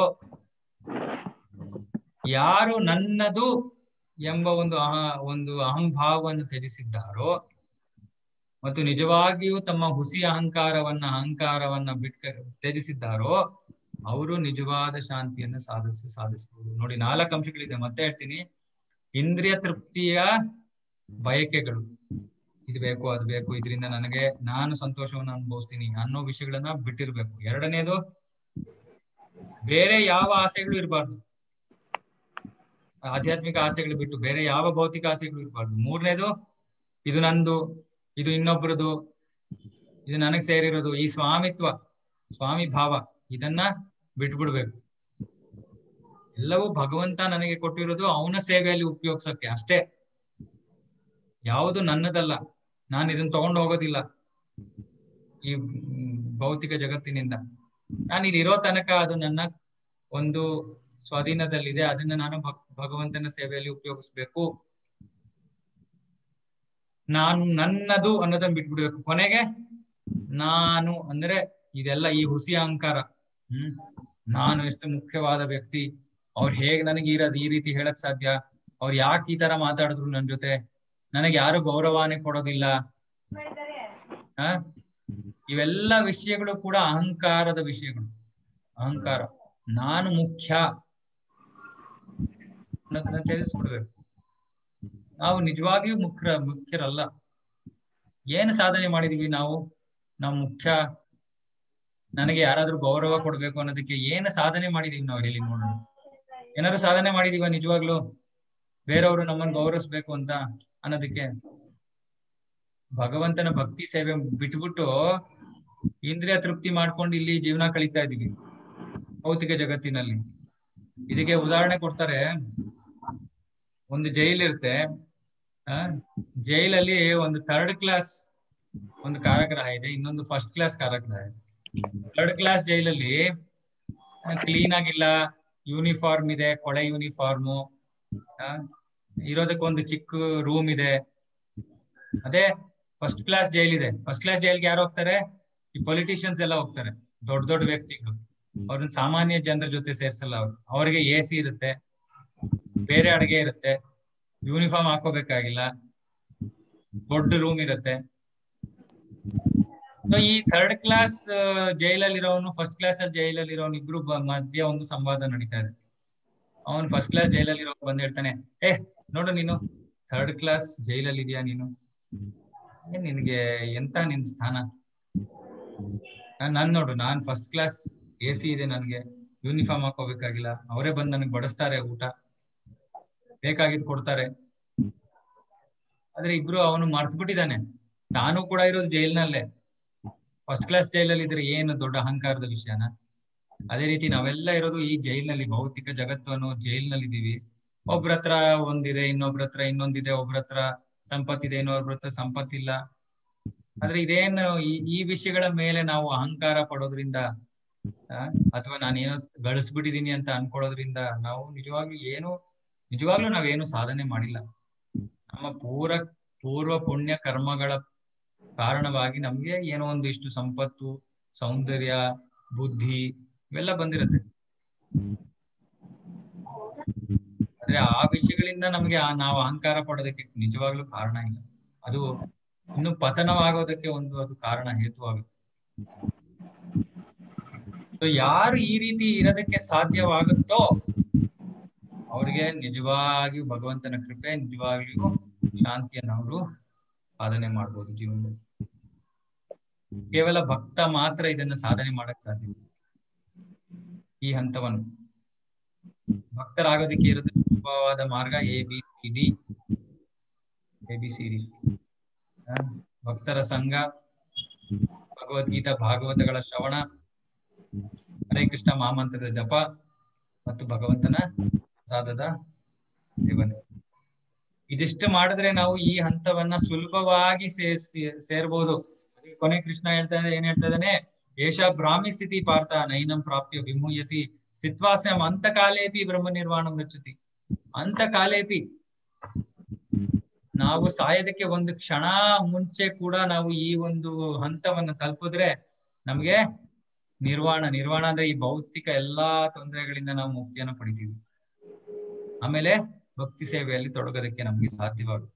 ಯಾರು ನನ್ನದು ಎಂಬ ಒಂದು ಅಹ ಒಂದು ಅಹಂಭಾವವನ್ನು ತ್ಯಜಿಸಿದ್ದಾರೋ ಮತ್ತು ನಿಜವಾಗಿಯೂ ತಮ್ಮ ಹುಸಿ ಅಹಂಕಾರವನ್ನ ಅಹಂಕಾರವನ್ನ ಬಿಟ್ಟ ತ್ಯಜಿಸಿದ್ದಾರೋ ಅವರು ನಿಜವಾದ ಶಾಂತಿಯನ್ನ ಸಾಧಿಸಿ ಸಾಧಿಸಬಹುದು ನೋಡಿ ನಾಲ್ಕು ಅಂಶಗಳಿದೆ ಮತ್ತೆ ಹೇಳ್ತೀನಿ ಇಂದ್ರಿಯ ತೃಪ್ತಿಯ ಬಯಕೆಗಳು ಇದು ಬೇಕು ಅದು ಬೇಕು ಇದರಿಂದ ನನಗೆ ನಾನು ಸಂತೋಷವನ್ನು ಅನುಭವಿಸ್ತೀನಿ ಅನ್ನೋ ವಿಷಯಗಳನ್ನ ಬಿಟ್ಟಿರ್ಬೇಕು ಎರಡನೇದು ಬೇರೆ ಯಾವ ಆಸೆಗಳು ಇರಬಾರ್ದು ಆಧ್ಯಾತ್ಮಿಕ ಆಸೆಗಳು ಬಿಟ್ಟು ಬೇರೆ ಯಾವ ಭೌತಿಕ ಆಸೆಗಳು ಇರಬಾರ್ದು ಮೂರನೇದು ಇದು ನಂದು ಇದು ಇನ್ನೊಬ್ರದು ಇದು ನನಗ್ ಸೇರಿರೋದು ಈ ಸ್ವಾಮಿತ್ವ ಸ್ವಾಮಿ ಭಾವ ಇದನ್ನ ಬಿಟ್ಬಿಡ್ಬೇಕು ಎಲ್ಲವೂ ಭಗವಂತ ನನಗೆ ಕೊಟ್ಟಿರೋದು ಅವನ ಸೇವೆಯಲ್ಲಿ ಉಪಯೋಗಿಸಕ್ಕೆ ಅಷ್ಟೇ ಯಾವುದು ನನ್ನದಲ್ಲ ನಾನು ಇದನ್ನ ತಗೊಂಡು ಹೋಗೋದಿಲ್ಲ ಈ ಭೌತಿಕ ಜಗತ್ತಿನಿಂದ ನಾನು ಇಲ್ಲಿ ಇರೋ ತನಕ ಅದು ನನ್ನ ಒಂದು ಸ್ವಾಧೀನದಲ್ಲಿದೆ ಅದನ್ನ ನಾನು ಭಗವಂತನ ಸೇವೆಯಲ್ಲಿ ಉಪಯೋಗಿಸ್ಬೇಕು ನಾನು ನನ್ನದು ಅನ್ನೋದನ್ನ ಬಿಟ್ಬಿಡ್ಬೇಕು ಕೊನೆಗೆ ನಾನು ಅಂದ್ರೆ ಇದೆಲ್ಲ ಈ ಹುಸಿ ಅಹಂಕಾರ ಹ್ಮ್ ನಾನು ಎಷ್ಟು ಮುಖ್ಯವಾದ ವ್ಯಕ್ತಿ ಅವ್ರು ಹೇಗ್ ನನಗೆ ಇರೋದು ಈ ರೀತಿ ಹೇಳಕ್ ಸಾಧ್ಯ ಅವ್ರು ಯಾಕೆ ಈ ತರ ಮಾತಾಡಿದ್ರು ನನ್ ಜೊತೆ ನನಗೆ ಯಾರು ಗೌರವನೇ ಕೊಡೋದಿಲ್ಲ ಹ ಇವೆಲ್ಲ ವಿಷಯಗಳು ಕೂಡ ಅಹಂಕಾರದ ವಿಷಯಗಳು ಅಹಂಕಾರ ನಾನು ಮುಖ್ಯ ಅನ್ನೋದನ್ನ ತಿಳಿಸ್ಕೊಡ್ಬೇಕು ನಾವು ನಿಜವಾಗಿಯೂ ಮುಖ್ಯ ಮುಖ್ಯರಲ್ಲ ಏನು ಸಾಧನೆ ಮಾಡಿದೀವಿ ನಾವು ನಾವು ಮುಖ್ಯ ನನಗೆ ಯಾರಾದ್ರೂ ಗೌರವ ಕೊಡ್ಬೇಕು ಅನ್ನೋದಕ್ಕೆ ಏನು ಸಾಧನೆ ಮಾಡಿದೀವಿ ನಾವು ಹೇಳಿ ನೋಡೋಣ ಏನಾದ್ರು ಸಾಧನೆ ಮಾಡಿದೀವ ನಿಜವಾಗ್ಲು ಬೇರೆಯವರು ನಮ್ಮನ್ನ ಗೌರವಿಸ್ಬೇಕು ಅಂತ ಅನ್ನೋದಕ್ಕೆ ಭಗವಂತನ ಭಕ್ತಿ ಸೇವೆ ಬಿಟ್ಬಿಟ್ಟು ಇಂದ್ರಿಯ ತೃಪ್ತಿ ಮಾಡ್ಕೊಂಡು ಇಲ್ಲಿ ಜೀವನ ಕಳೀತಾ ಇದೀವಿ ಭೌತಿಕ ಜಗತ್ತಿನಲ್ಲಿ ಇದಕ್ಕೆ ಉದಾಹರಣೆ ಕೊಡ್ತಾರೆ ಒಂದು ಜೈಲ್ ಇರುತ್ತೆ ಆ ಜೈಲಲ್ಲಿ ಒಂದು ಥರ್ಡ್ ಕ್ಲಾಸ್ ಒಂದು ಕಾರಾಗೃಹ ಇದೆ ಇನ್ನೊಂದು ಫಸ್ಟ್ ಕ್ಲಾಸ್ ಕಾರಾಗೃಹ ಇದೆ ಥರ್ಡ್ ಕ್ಲಾಸ್ ಜೈಲಲ್ಲಿ ಕ್ಲೀನ್ ಆಗಿಲ್ಲ ಯೂನಿಫಾರ್ಮ್ ಇದೆ ಕೊಳೆ ಯೂನಿಫಾರ್ಮು ಇರೋದಕ್ಕೆ ಒಂದು ಚಿಕ್ಕ ರೂಮ್ ಇದೆ ಅದೇ ಫಸ್ಟ್ ಕ್ಲಾಸ್ ಜೈಲ್ ಇದೆ ಫಸ್ಟ್ ಕ್ಲಾಸ್ ಜೈಲ್ಗೆ ಯಾರು ಹೋಗ್ತಾರೆ ಈ ಪೊಲಿಟಿಷಿಯನ್ಸ್ ಎಲ್ಲ ಹೋಗ್ತಾರೆ ದೊಡ್ಡ ದೊಡ್ಡ ವ್ಯಕ್ತಿಗಳು ಅವ್ರನ್ನ ಸಾಮಾನ್ಯ ಜನರ ಜೊತೆ ಸೇರ್ಸಲ್ಲ ಅವ್ರು ಅವ್ರಿಗೆ ಎ ಸಿ ಇರುತ್ತೆ ಬೇರೆ ಅಡುಗೆ ಇರುತ್ತೆ ಯೂನಿಫಾರ್ಮ್ ಹಾಕೋಬೇಕಾಗಿಲ್ಲ ದೊಡ್ಡ ರೂಮ್ ಇರುತ್ತೆ ಸೊ ಈ ಥರ್ಡ್ ಕ್ಲಾಸ್ ಜೈಲಲ್ಲಿ ಇರೋನು ಫಸ್ಟ್ ಕ್ಲಾಸ್ ಅಲ್ಲಿ ಜೈಲಲ್ಲಿ ಇರೋನು ಇಬ್ರು ಮಧ್ಯ ಒಂದು ಸಂವಾದ ನಡೀತಾ ಇದೆ ಅವನು ಫಸ್ಟ್ ಕ್ಲಾಸ್ ಜೈಲಲ್ಲಿ ಇರೋ ಬಂದ್ ಹೇಳ್ತಾನೆ ಏ ನೋಡು ನೀನು ಥರ್ಡ್ ಕ್ಲಾಸ್ ಜೈಲಲ್ಲಿ ಇದೆಯಾ ನೀನು ಏನ್ ನಿನ್ಗೆ ಎಂತ ನಿನ್ ಸ್ಥಾನ ನನ್ ನೋಡು ನಾನ್ ಫಸ್ಟ್ ಕ್ಲಾಸ್ ಎ ಸಿ ಇದೆ ನನ್ಗೆ ಯೂನಿಫಾರ್ಮ್ ಹಾಕೋಬೇಕಾಗಿಲ್ಲ ಅವರೇ ಬಂದ್ ನನಗೆ ಬಡಿಸ್ತಾರೆ ಊಟ ಬೇಕಾಗಿದ್ ಕೊಡ್ತಾರೆ ಆದ್ರೆ ಇಬ್ರು ಅವನು ಮರ್ತ್ ಬಿಟ್ಟಿದ್ದಾನೆ ತಾನು ಕೂಡ ಇರೋದು ಜೈಲ್ನಲ್ಲೇ ಫಸ್ಟ್ ಕ್ಲಾಸ್ ಜೈಲಲ್ಲಿ ಇದ್ರೆ ಏನು ದೊಡ್ಡ ಅಹಂಕಾರದ ವಿಷಯನ ಅದೇ ರೀತಿ ನಾವೆಲ್ಲ ಇರೋದು ಈ ಜೈಲ್ನಲ್ಲಿ ಭೌತಿಕ ಜಗತ್ತು ಅನ್ನೋ ಜೈಲ್ನಲ್ಲಿ ಇದೀವಿ ಒಬ್ರ ಹತ್ರ ಒಂದಿದೆ ಇನ್ನೊಬ್ರ ಹತ್ರ ಇನ್ನೊಂದಿದೆ ಒಬ್ರ ಹತ್ರ ಸಂಪತ್ತಿದೆ ಇನ್ನೊಬ್ರ ಹತ್ರ ಸಂಪತ್ತಿಲ್ಲ ಆದ್ರೆ ಇದೇನು ಈ ಈ ವಿಷಯಗಳ ಮೇಲೆ ನಾವು ಅಹಂಕಾರ ಪಡೋದ್ರಿಂದ ಅಥವಾ ನಾನೇನೋ ಗಳಿಸ್ಬಿಟ್ಟಿದೀನಿ ಅಂತ ಅನ್ಕೊಳ್ಳೋದ್ರಿಂದ ನಾವು ನಿಜವಾಗ್ಲೂ ಏನು ನಿಜವಾಗ್ಲೂ ನಾವೇನು ಸಾಧನೆ ಮಾಡಿಲ್ಲ ನಮ್ಮ ಪೂರ ಪೂರ್ವ ಪುಣ್ಯ ಕರ್ಮಗಳ ಕಾರಣವಾಗಿ ನಮ್ಗೆ ಏನೋ ಒಂದು ಇಷ್ಟು ಸಂಪತ್ತು ಸೌಂದರ್ಯ ಬುದ್ಧಿ ಇವೆಲ್ಲ ಬಂದಿರುತ್ತೆ ಆದ್ರೆ ಆ ವಿಷಯಗಳಿಂದ ನಮ್ಗೆ ನಾವು ಅಹಂಕಾರ ಪಡೋದಕ್ಕೆ ನಿಜವಾಗ್ಲೂ ಕಾರಣ ಇಲ್ಲ ಅದು ಇನ್ನು ಪತನವಾಗೋದಕ್ಕೆ ಒಂದು ಅದು ಕಾರಣ ಹೇತುವಾಗುತ್ತೆ ಸೊ ಯಾರು ಈ ರೀತಿ ಇರೋದಕ್ಕೆ ಸಾಧ್ಯವಾಗುತ್ತೋ ಅವ್ರಿಗೆ ನಿಜವಾಗಿಯೂ ಭಗವಂತನ ಕೃಪೆ ನಿಜವಾಗ್ಲಿಯೂ ಶಾಂತಿಯನ್ನ ಅವರು ಸಾಧನೆ ಮಾಡ್ಬೋದು ಜೀವನದಲ್ಲಿ ಕೇವಲ ಭಕ್ತ ಮಾತ್ರ ಇದನ್ನ ಸಾಧನೆ ಮಾಡಕ್ ಸಾಧ್ಯ ಈ ಹಂತವನ್ನು ಭಕ್ತರಾಗೋದಕ್ಕೆ ಇರೋದು ಸುಲಭವಾದ ಮಾರ್ಗ A B C D A B C D ಭಕ್ತರ ಸಂಘ ಭಗವದ್ಗೀತಾ ಭಾಗವತಗಳ ಶ್ರವಣ ಹರೇ ಕೃಷ್ಣ ಮಹಾಮಂತ್ರದ ಜಪ ಮತ್ತು ಭಗವಂತನ ಪ್ರಸಾದದ ಸೇವನೆ ಇದಿಷ್ಟು ಮಾಡಿದ್ರೆ ನಾವು ಈ ಹಂತವನ್ನ ಸುಲಭವಾಗಿ ಸೇರ್ಬೋದು ಕೊನೆ ಕೃಷ್ಣ ಹೇಳ್ತಾ ಏನ್ ಹೇಳ್ತಾ ಇದ್ದಾನೆ ಏಷ ಬ್ರಾಹ್ಮಿ ಸ್ಥಿತಿ ಪಾರ್ಥ ನೈನಂ ಪ್ರಾಪ್ಯ ವಿಮೂಯತಿ ಸ್ಥಿತ್ವಾಸ್ಯಂ ಅಂತ ಕಾಲೇಪಿ ಬ್ರಹ್ಮ ನಿರ್ವಾಣ ಗಚ್ಚತಿ ಅಂತ ಕಾಲೇಪಿ ನಾವು ಸಾಯೋದಕ್ಕೆ ಒಂದು ಕ್ಷಣ ಮುಂಚೆ ಕೂಡ ನಾವು ಈ ಒಂದು ಹಂತವನ್ನ ತಲುಪಿದ್ರೆ ನಮ್ಗೆ ನಿರ್ವಾಣ ನಿರ್ವಾಣ ಅಂದ್ರೆ ಈ ಭೌತಿಕ ಎಲ್ಲಾ ತೊಂದರೆಗಳಿಂದ ನಾವು ಮುಕ್ತಿಯನ್ನ ಪಡಿತೀವಿ ಆಮೇಲೆ ಭಕ್ತಿ ಸೇವೆಯಲ್ಲಿ ತೊಡಗೋದಕ್ಕೆ ನಮ್ಗೆ ಸಾಧ್ಯವಾಗುತ್ತೆ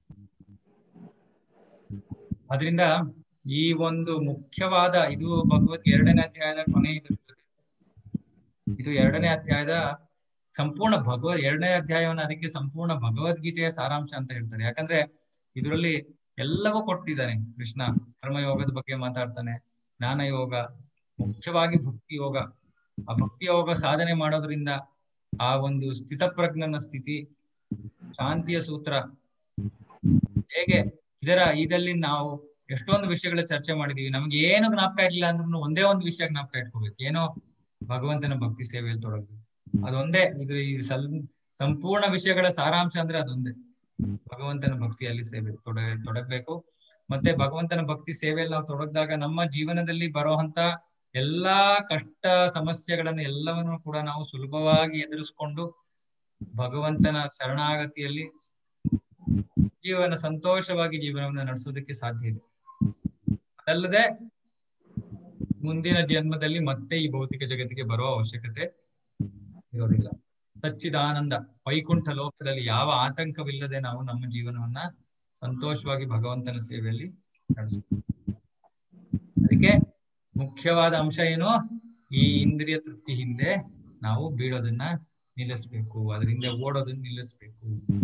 ಅದರಿಂದ ಈ ಒಂದು ಮುಖ್ಯವಾದ ಇದು ಭಗವದ್ ಎರಡನೇ ಅಧ್ಯಾಯದ ಕೊನೆ ಇದು ಎರಡನೇ ಅಧ್ಯಾಯದ ಸಂಪೂರ್ಣ ಭಗವದ್ ಎರಡನೇ ಅಧ್ಯಾಯವನ್ನ ಅದಕ್ಕೆ ಸಂಪೂರ್ಣ ಭಗವದ್ಗೀತೆಯ ಸಾರಾಂಶ ಅಂತ ಹೇಳ್ತಾರೆ ಯಾಕಂದ್ರೆ ಇದರಲ್ಲಿ ಎಲ್ಲವೂ ಕೊಟ್ಟಿದ್ದಾನೆ ಕೃಷ್ಣ ಕರ್ಮಯೋಗದ ಬಗ್ಗೆ ಮಾತಾಡ್ತಾನೆ ಜ್ಞಾನ ಯೋಗ ಮುಖ್ಯವಾಗಿ ಭಕ್ತಿ ಯೋಗ ಆ ಭಕ್ತಿ ಯೋಗ ಸಾಧನೆ ಮಾಡೋದ್ರಿಂದ ಆ ಒಂದು ಸ್ಥಿತಪ್ರಜ್ಞನ ಸ್ಥಿತಿ ಶಾಂತಿಯ ಸೂತ್ರ ಹೇಗೆ ಇದರ ಇದಲ್ಲಿ ನಾವು ಎಷ್ಟೊಂದು ವಿಷಯಗಳ ಚರ್ಚೆ ಮಾಡಿದೀವಿ ನಮ್ಗೆ ಏನು ಜ್ಞಾಪಕ ಇರ್ಲಿಲ್ಲ ಅಂದ್ರೂ ಒಂದೇ ಒಂದು ವಿಷಯ ಜ್ಞಾಪಕ ಇಟ್ಕೋಬೇಕು ಏನೋ ಭಗವಂತನ ಭಕ್ತಿ ಸೇವೆಯಲ್ಲಿ ತೊಡಗಬೇಕು ಅದೊಂದೇ ಇದು ಈ ಸಲ್ ಸಂಪೂರ್ಣ ವಿಷಯಗಳ ಸಾರಾಂಶ ಅಂದ್ರೆ ಅದೊಂದೇ ಭಗವಂತನ ಭಕ್ತಿಯಲ್ಲಿ ಸೇವೆ ತೊಡ ತೊಡಗ್ಬೇಕು ಮತ್ತೆ ಭಗವಂತನ ಭಕ್ತಿ ಸೇವೆಯಲ್ಲಿ ನಾವು ತೊಡಗಿದಾಗ ನಮ್ಮ ಜೀವನದಲ್ಲಿ ಬರುವಂತ ಎಲ್ಲಾ ಕಷ್ಟ ಸಮಸ್ಯೆಗಳನ್ನು ಎಲ್ಲವನ್ನು ಕೂಡ ನಾವು ಸುಲಭವಾಗಿ ಎದುರಿಸ್ಕೊಂಡು ಭಗವಂತನ ಶರಣಾಗತಿಯಲ್ಲಿ ಜೀವನ ಸಂತೋಷವಾಗಿ ಜೀವನವನ್ನು ನಡೆಸೋದಕ್ಕೆ ಸಾಧ್ಯ ಇದೆ ಅದಲ್ಲದೆ ಮುಂದಿನ ಜನ್ಮದಲ್ಲಿ ಮತ್ತೆ ಈ ಭೌತಿಕ ಜಗತ್ತಿಗೆ ಬರುವ ಅವಶ್ಯಕತೆ ಇರೋದಿಲ್ಲ ಸಚ್ಚಿದಾನಂದ ವೈಕುಂಠ ಲೋಕದಲ್ಲಿ ಯಾವ ಆತಂಕವಿಲ್ಲದೆ ನಾವು ನಮ್ಮ ಜೀವನವನ್ನ ಸಂತೋಷವಾಗಿ ಭಗವಂತನ ಸೇವೆಯಲ್ಲಿ ನಡೆಸಬೇಕು ಅದಕ್ಕೆ ಮುಖ್ಯವಾದ ಅಂಶ ಏನು ಈ ಇಂದ್ರಿಯ ತೃಪ್ತಿ ಹಿಂದೆ ನಾವು ಬೀಳೋದನ್ನ ನಿಲ್ಲಿಸ್ಬೇಕು ಅದ್ರ ಹಿಂದೆ ಓಡೋದನ್ನ ನಿಲ್ಲಿಸ್ಬೇಕು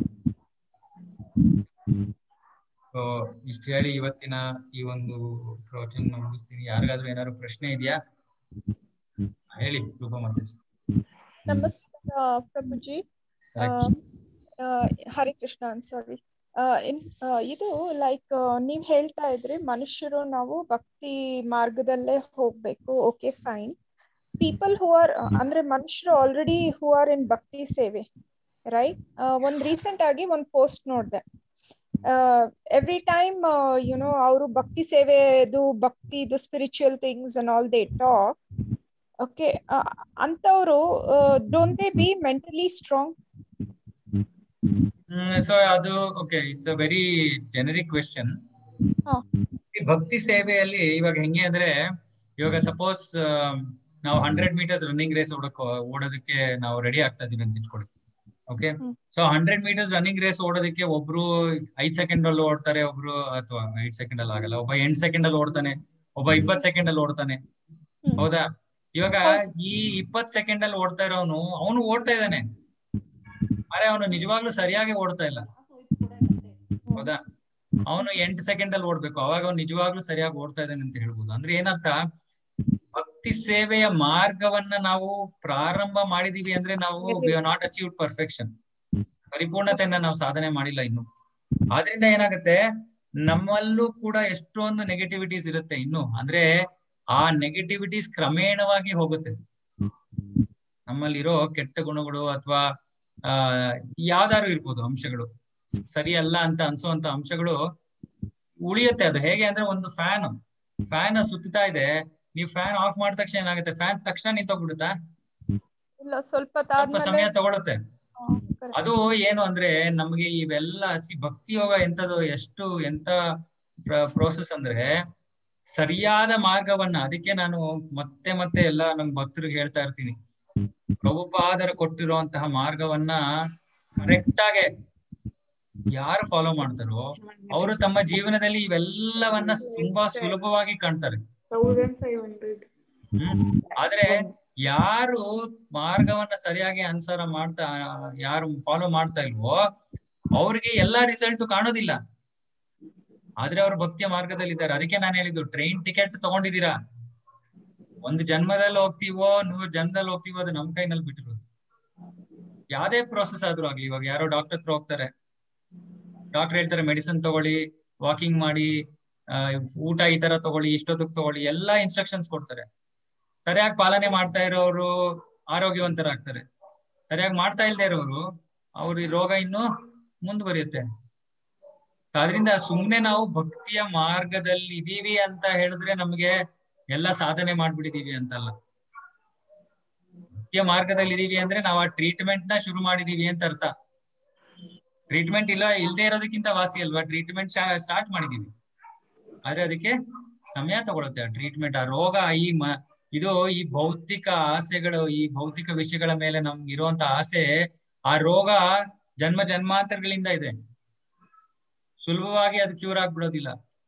ಸೊ ಇಷ್ಟು ಹೇಳಿ ಇವತ್ತಿನ ಈ ಒಂದು ಪ್ರವಚನ ಮುಗಿಸ್ತೀನಿ ಯಾರಿಗಾದ್ರೂ ಏನಾದ್ರು ಪ್ರಶ್ನೆ ಇದೆಯಾ ಹೇಳಿ ರೂಪ ಮಾತೇಶ್ ನಮಸ್ಕಾರ ಪ್ರಭುಜಿ ಆ, ಆ, ಹರೇ ಕೃಷ್ಣ ಐಮ್ ಸಾರಿ ಇದು ಲೈಕ್ ನೀವ್ ಹೇಳ್ತಾ ಇದ್ರಿ ಮನುಷ್ಯರು ನಾವು ಭಕ್ತಿ ಮಾರ್ಗದಲ್ಲೇ ಹೋಗ್ಬೇಕು okay fine people who are ಅಂದ್ರೆ ಮನುಷ್ಯರು ಆಲ್ರೆಡಿ ಹೂ ಆರ್ ಇನ್ ಭಕ್ತಿ ಸೇವೆ ರೈಟ್ ಒಂದ್ ರೀಸೆಂಟ್ ಆಗಿ ಒಂದ್ ಪೋಸ್ಟ್ ನೋಡ್ದೆ ಎವ್ರಿ ಟೈಮ್ ಯುನೋ ಅವರು ಭಕ್ತಿ ಸೇವೆದು ಭಕ್ತಿ ಇದು spiritual things and all they talk okay ಅಂತವ್ರು don't they be mentally strong so ಅದು okay it's a very generic question ಹಾ. ಭಕ್ತಿ ಸೇವೆಯಲ್ಲಿ ಇವಾಗ ಹೆಂಗೆ ಅಂದ್ರೆ ಇವಾಗ ಸಪೋಸ್ ನಾವು ಹಂಡ್ರೆಡ್ ಮೀಟರ್ಸ್ ರನ್ನಿಂಗ್ ರೇಸ್ ಓಡಕ್ ಓಡೋದಕ್ಕೆ ನಾವು ರೆಡಿ ಆಗ್ತಾ ಇದೀವಿ ಅಂತ ಇಟ್ಕೊಳ್ಳಿ okay hmm. So hundred meters running race ಓಡೋದಕ್ಕೆ ಒಬ್ರು ಐದ್ ಸೆಕೆಂಡ್ ಅಲ್ಲಿ ಓಡ್ತಾರೆ ಒಬ್ರು ಅಥವಾ ಐದ್ ಸೆಕೆಂಡ್ ಅಲ್ಲಿ ಆಗಲ್ಲ ಒಬ್ಬ ಎಂಟ್ ಸೆಕೆಂಡ್ ಅಲ್ಲಿ ಓಡ್ತಾನೆ ಒಬ್ಬ ಇಪ್ಪತ್ ಸೆಕೆಂಡ್ ಅಲ್ಲಿ ಓಡ್ತಾನೆ ಹ್ಮ್. ಹೌದಾ ಇವಾಗ ಈ ಇಪ್ಪತ್ ಸೆಕೆಂಡ್ ಅಲ್ಲಿ ಓಡ್ತಾ ಇರೋನು ಅವನು ಓಡ್ತಾ ಇದ್ದಾನೆ ಅರೆ ಅವನು ನಿಜವಾಗ್ಲೂ ಸರಿಯಾಗಿ ಓಡ್ತಾ ಇಲ್ಲ ಹೌದಾ ಅವನು ಎಂಟು ಸೆಕೆಂಡ್ ಅಲ್ಲಿ ಓಡ್ಬೇಕು ಅವಾಗ ಅವ್ನು ನಿಜವಾಗ್ಲೂ ಸರಿಯಾಗಿ ಓಡ್ತಾ ಇದ್ದಾನೆ ಅಂತ ಹೇಳ್ಬೋದು ಅಂದ್ರೆ ಏನರ್ಥ ಭಕ್ತಿ ಸೇವೆಯ ಮಾರ್ಗವನ್ನ ನಾವು ಪ್ರಾರಂಭ ಮಾಡಿದೀವಿ ಅಂದ್ರೆ ನಾವು ವಿ ನಾಟ್ ಅಚೀವ್ ಪರ್ಫೆಕ್ಷನ್ ಪರಿಪೂರ್ಣತೆಯನ್ನ ನಾವು ಸಾಧನೆ ಮಾಡಿಲ್ಲ ಇನ್ನು ಆದ್ರಿಂದ ಏನಾಗುತ್ತೆ ನಮ್ಮಲ್ಲೂ ಕೂಡ ಎಷ್ಟೊಂದು ನೆಗೆಟಿವಿಟೀಸ್ ಇರುತ್ತೆ ಇನ್ನು ಅಂದ್ರೆ ಆ ನೆಗೆಟಿವಿಟೀಸ್ ಕ್ರಮೇಣವಾಗಿ ಹೋಗುತ್ತೆ ನಮ್ಮಲ್ಲಿರೋ ಕೆಟ್ಟ ಗುಣಗಳು ಅಥವಾ ಆ ಯಾವ್ದಾರು ಇರ್ಬೋದು ಅಂಶಗಳು ಸರಿ ಅಲ್ಲ ಅಂತ ಅನ್ಸುವಂತ ಅಂಶಗಳು ಉಳಿಯುತ್ತೆ ಅದು ಹೇಗೆ ಅಂದ್ರೆ ಒಂದು ಫ್ಯಾನ್ ಫ್ಯಾನ್ ಸುತ್ತಾ ಇದೆ ನೀವು ಫ್ಯಾನ್ ಆಫ್ ಮಾಡಿದ ತಕ್ಷಣ ಏನಾಗುತ್ತೆ ಫ್ಯಾನ್ ತಕ್ಷಣ ನಿಂತೋಗ್ಬಿಡುತ್ತಾ ಇಲ್ಲ ಸ್ವಲ್ಪ ಸ್ವಲ್ಪ ಸಮಯ ತಾದ್ಮೇಲೆ ತಗೊಳುತ್ತೆ ಹಾ, correct. ಅದು ಏನು ಅಂದ್ರೆ ನಮಗೆ ಇವೆಲ್ಲ ಸಿ ಭಕ್ತಿ ಯೋಗ ಎಂತದು ಎಷ್ಟು ಎಂತ ಪ್ರೋಸೆಸ್ ಅಂದ್ರೆ ಸರಿಯಾದ ಮಾರ್ಗವನ್ನ ಅದಕ್ಕೆ ನಾನು ಮತ್ತೆ ಮತ್ತೆ ಎಲ್ಲ ನಮ್ ಭಕ್ತರಿಗೆ ಹೇಳ್ತಾ ಇರ್ತೀನಿ ಪ್ರಭುಪಾದರ ಕೊಟ್ಟಿರುವಂತಹ ಮಾರ್ಗವನ್ನ ಕರೆಕ್ಟ್ ಆಗಿ ಯಾರು ಫಾಲೋ ಮಾಡ್ತಾರೋ ಅವರು ತಮ್ಮ ಜೀವನದಲ್ಲಿ ಇವೆಲ್ಲವನ್ನ ತುಂಬಾ ಸುಲಭವಾಗಿ ಕಾಣ್ತಾರೆ ತೌಸಂಡ್ ಫೈವ್ ಹಂಡ್ರೆಡ್ ಹ್ಮ್ ಆದ್ರೆ ಯಾರು ಮಾರ್ಗವನ್ನ ಸರಿಯಾಗಿ ಅನುಸಾರ ಮಾಡ್ತಾ ಯಾರು ಫಾಲೋ ಮಾಡ್ತಾ ಇಲ್ವೋ ಅವ್ರಿಗೆ ಎಲ್ಲಾ ರಿಸಲ್ಟ್ ಕಾಣೋದಿಲ್ಲ ಆದ್ರೆ ಅವ್ರು ಭಕ್ತಿಯ ಮಾರ್ಗದಲ್ಲಿ ಇದ್ದಾರೆ ಅದಕ್ಕೆ ನಾನು ಹೇಳಿದ್ದು ಟ್ರೈನ್ ಟಿಕೆಟ್ ತಗೊಂಡಿದ್ದೀರಾ ಒಂದು ಜನ್ಮದಲ್ಲಿ ಹೋಗ್ತೀವೋ ನೂರ್ ಜನ್ಮದಲ್ಲಿ ಹೋಗ್ತೀವೋ ಅದು ನಮ್ ಕೈನಲ್ಲಿ ಬಿಟ್ಟಿರೋದು ಯಾವ್ದೇ ಪ್ರೋಸೆಸ್ ಆದ್ರೂ ಆಗ್ಲಿ ಇವಾಗ ಯಾರೋ ಡಾಕ್ಟರ್ ಹತ್ರ ಹೋಗ್ತಾರೆ ಡಾಕ್ಟರ್ ಹೇಳ್ತಾರೆ ಮೆಡಿಸಿನ್ ತಗೊಳ್ಳಿ ವಾಕಿಂಗ್ ಮಾಡಿ ಆ, ಊಟ ಈ ತರ ತಗೊಳ್ಳಿ ಇಷ್ಟೊತ್ತಿಗೆ ತಗೊಳ್ಳಿ ಎಲ್ಲಾ ಇನ್ಸ್ಟ್ರಕ್ಷನ್ಸ್ ಕೊಡ್ತಾರೆ ಸರಿಯಾಗಿ ಪಾಲನೆ ಮಾಡ್ತಾ ಇರೋರು ಆರೋಗ್ಯವಂತರಾಗ್ತಾರೆ ಸರಿಯಾಗಿ ಮಾಡ್ತಾ ಇಲ್ದೇ ಇರೋರು ಅವ್ರ ಈ ರೋಗ ಇನ್ನು ಮುಂದುವರಿಯುತ್ತೆ ಆದ್ರಿಂದ ಸುಮ್ನೆ ನಾವು ಭಕ್ತಿಯ ಮಾರ್ಗದಲ್ಲಿ ಇದೀವಿ ಅಂತ ಹೇಳಿದ್ರೆ ನಮ್ಗೆ ಎಲ್ಲ ಸಾಧನೆ ಮಾಡ್ಬಿಟ್ಟಿದೀವಿ ಅಂತಲ್ಲ ಭಕ್ತಿಯ ಮಾರ್ಗದಲ್ಲಿ ಇದೀವಿ ಅಂದ್ರೆ ನಾವು ಆ ಟ್ರೀಟ್ಮೆಂಟ್ ನ ಶುರು ಮಾಡಿದೀವಿ ಅಂತ ಅರ್ಥ ಟ್ರೀಟ್ಮೆಂಟ್ ಇಲ್ಲ ಇಲ್ದೇ ಇರೋದಕ್ಕಿಂತ ವಾಸಿ ಅಲ್ವಾ ಟ್ರೀಟ್ಮೆಂಟ್ ಸ್ಟಾರ್ಟ್ ಮಾಡಿದೀವಿ ಆದ್ರೆ ಅದಕ್ಕೆ ಸಮಯ ತಗೊಳುತ್ತೆ ಆ ಟ್ರೀಟ್ಮೆಂಟ್ ಆ ರೋಗ ಈ ಮ ಇದು ಈ ಭೌತಿಕ ಆಸೆಗಳು ಈ ಭೌತಿಕ ವಿಷಯಗಳ ಮೇಲೆ ನಮ್ಗೆ ಇರುವಂತ ಆಸೆ ಆ ರೋಗ ಜನ್ಮ ಜನ್ಮಾಂತರಗಳಿಂದ ಇದೆ ಸುಲಭವಾಗಿ ಅದು ಕ್ಯೂರ್ ಆಗ್ಬಿಡೋದಿಲ್ಲ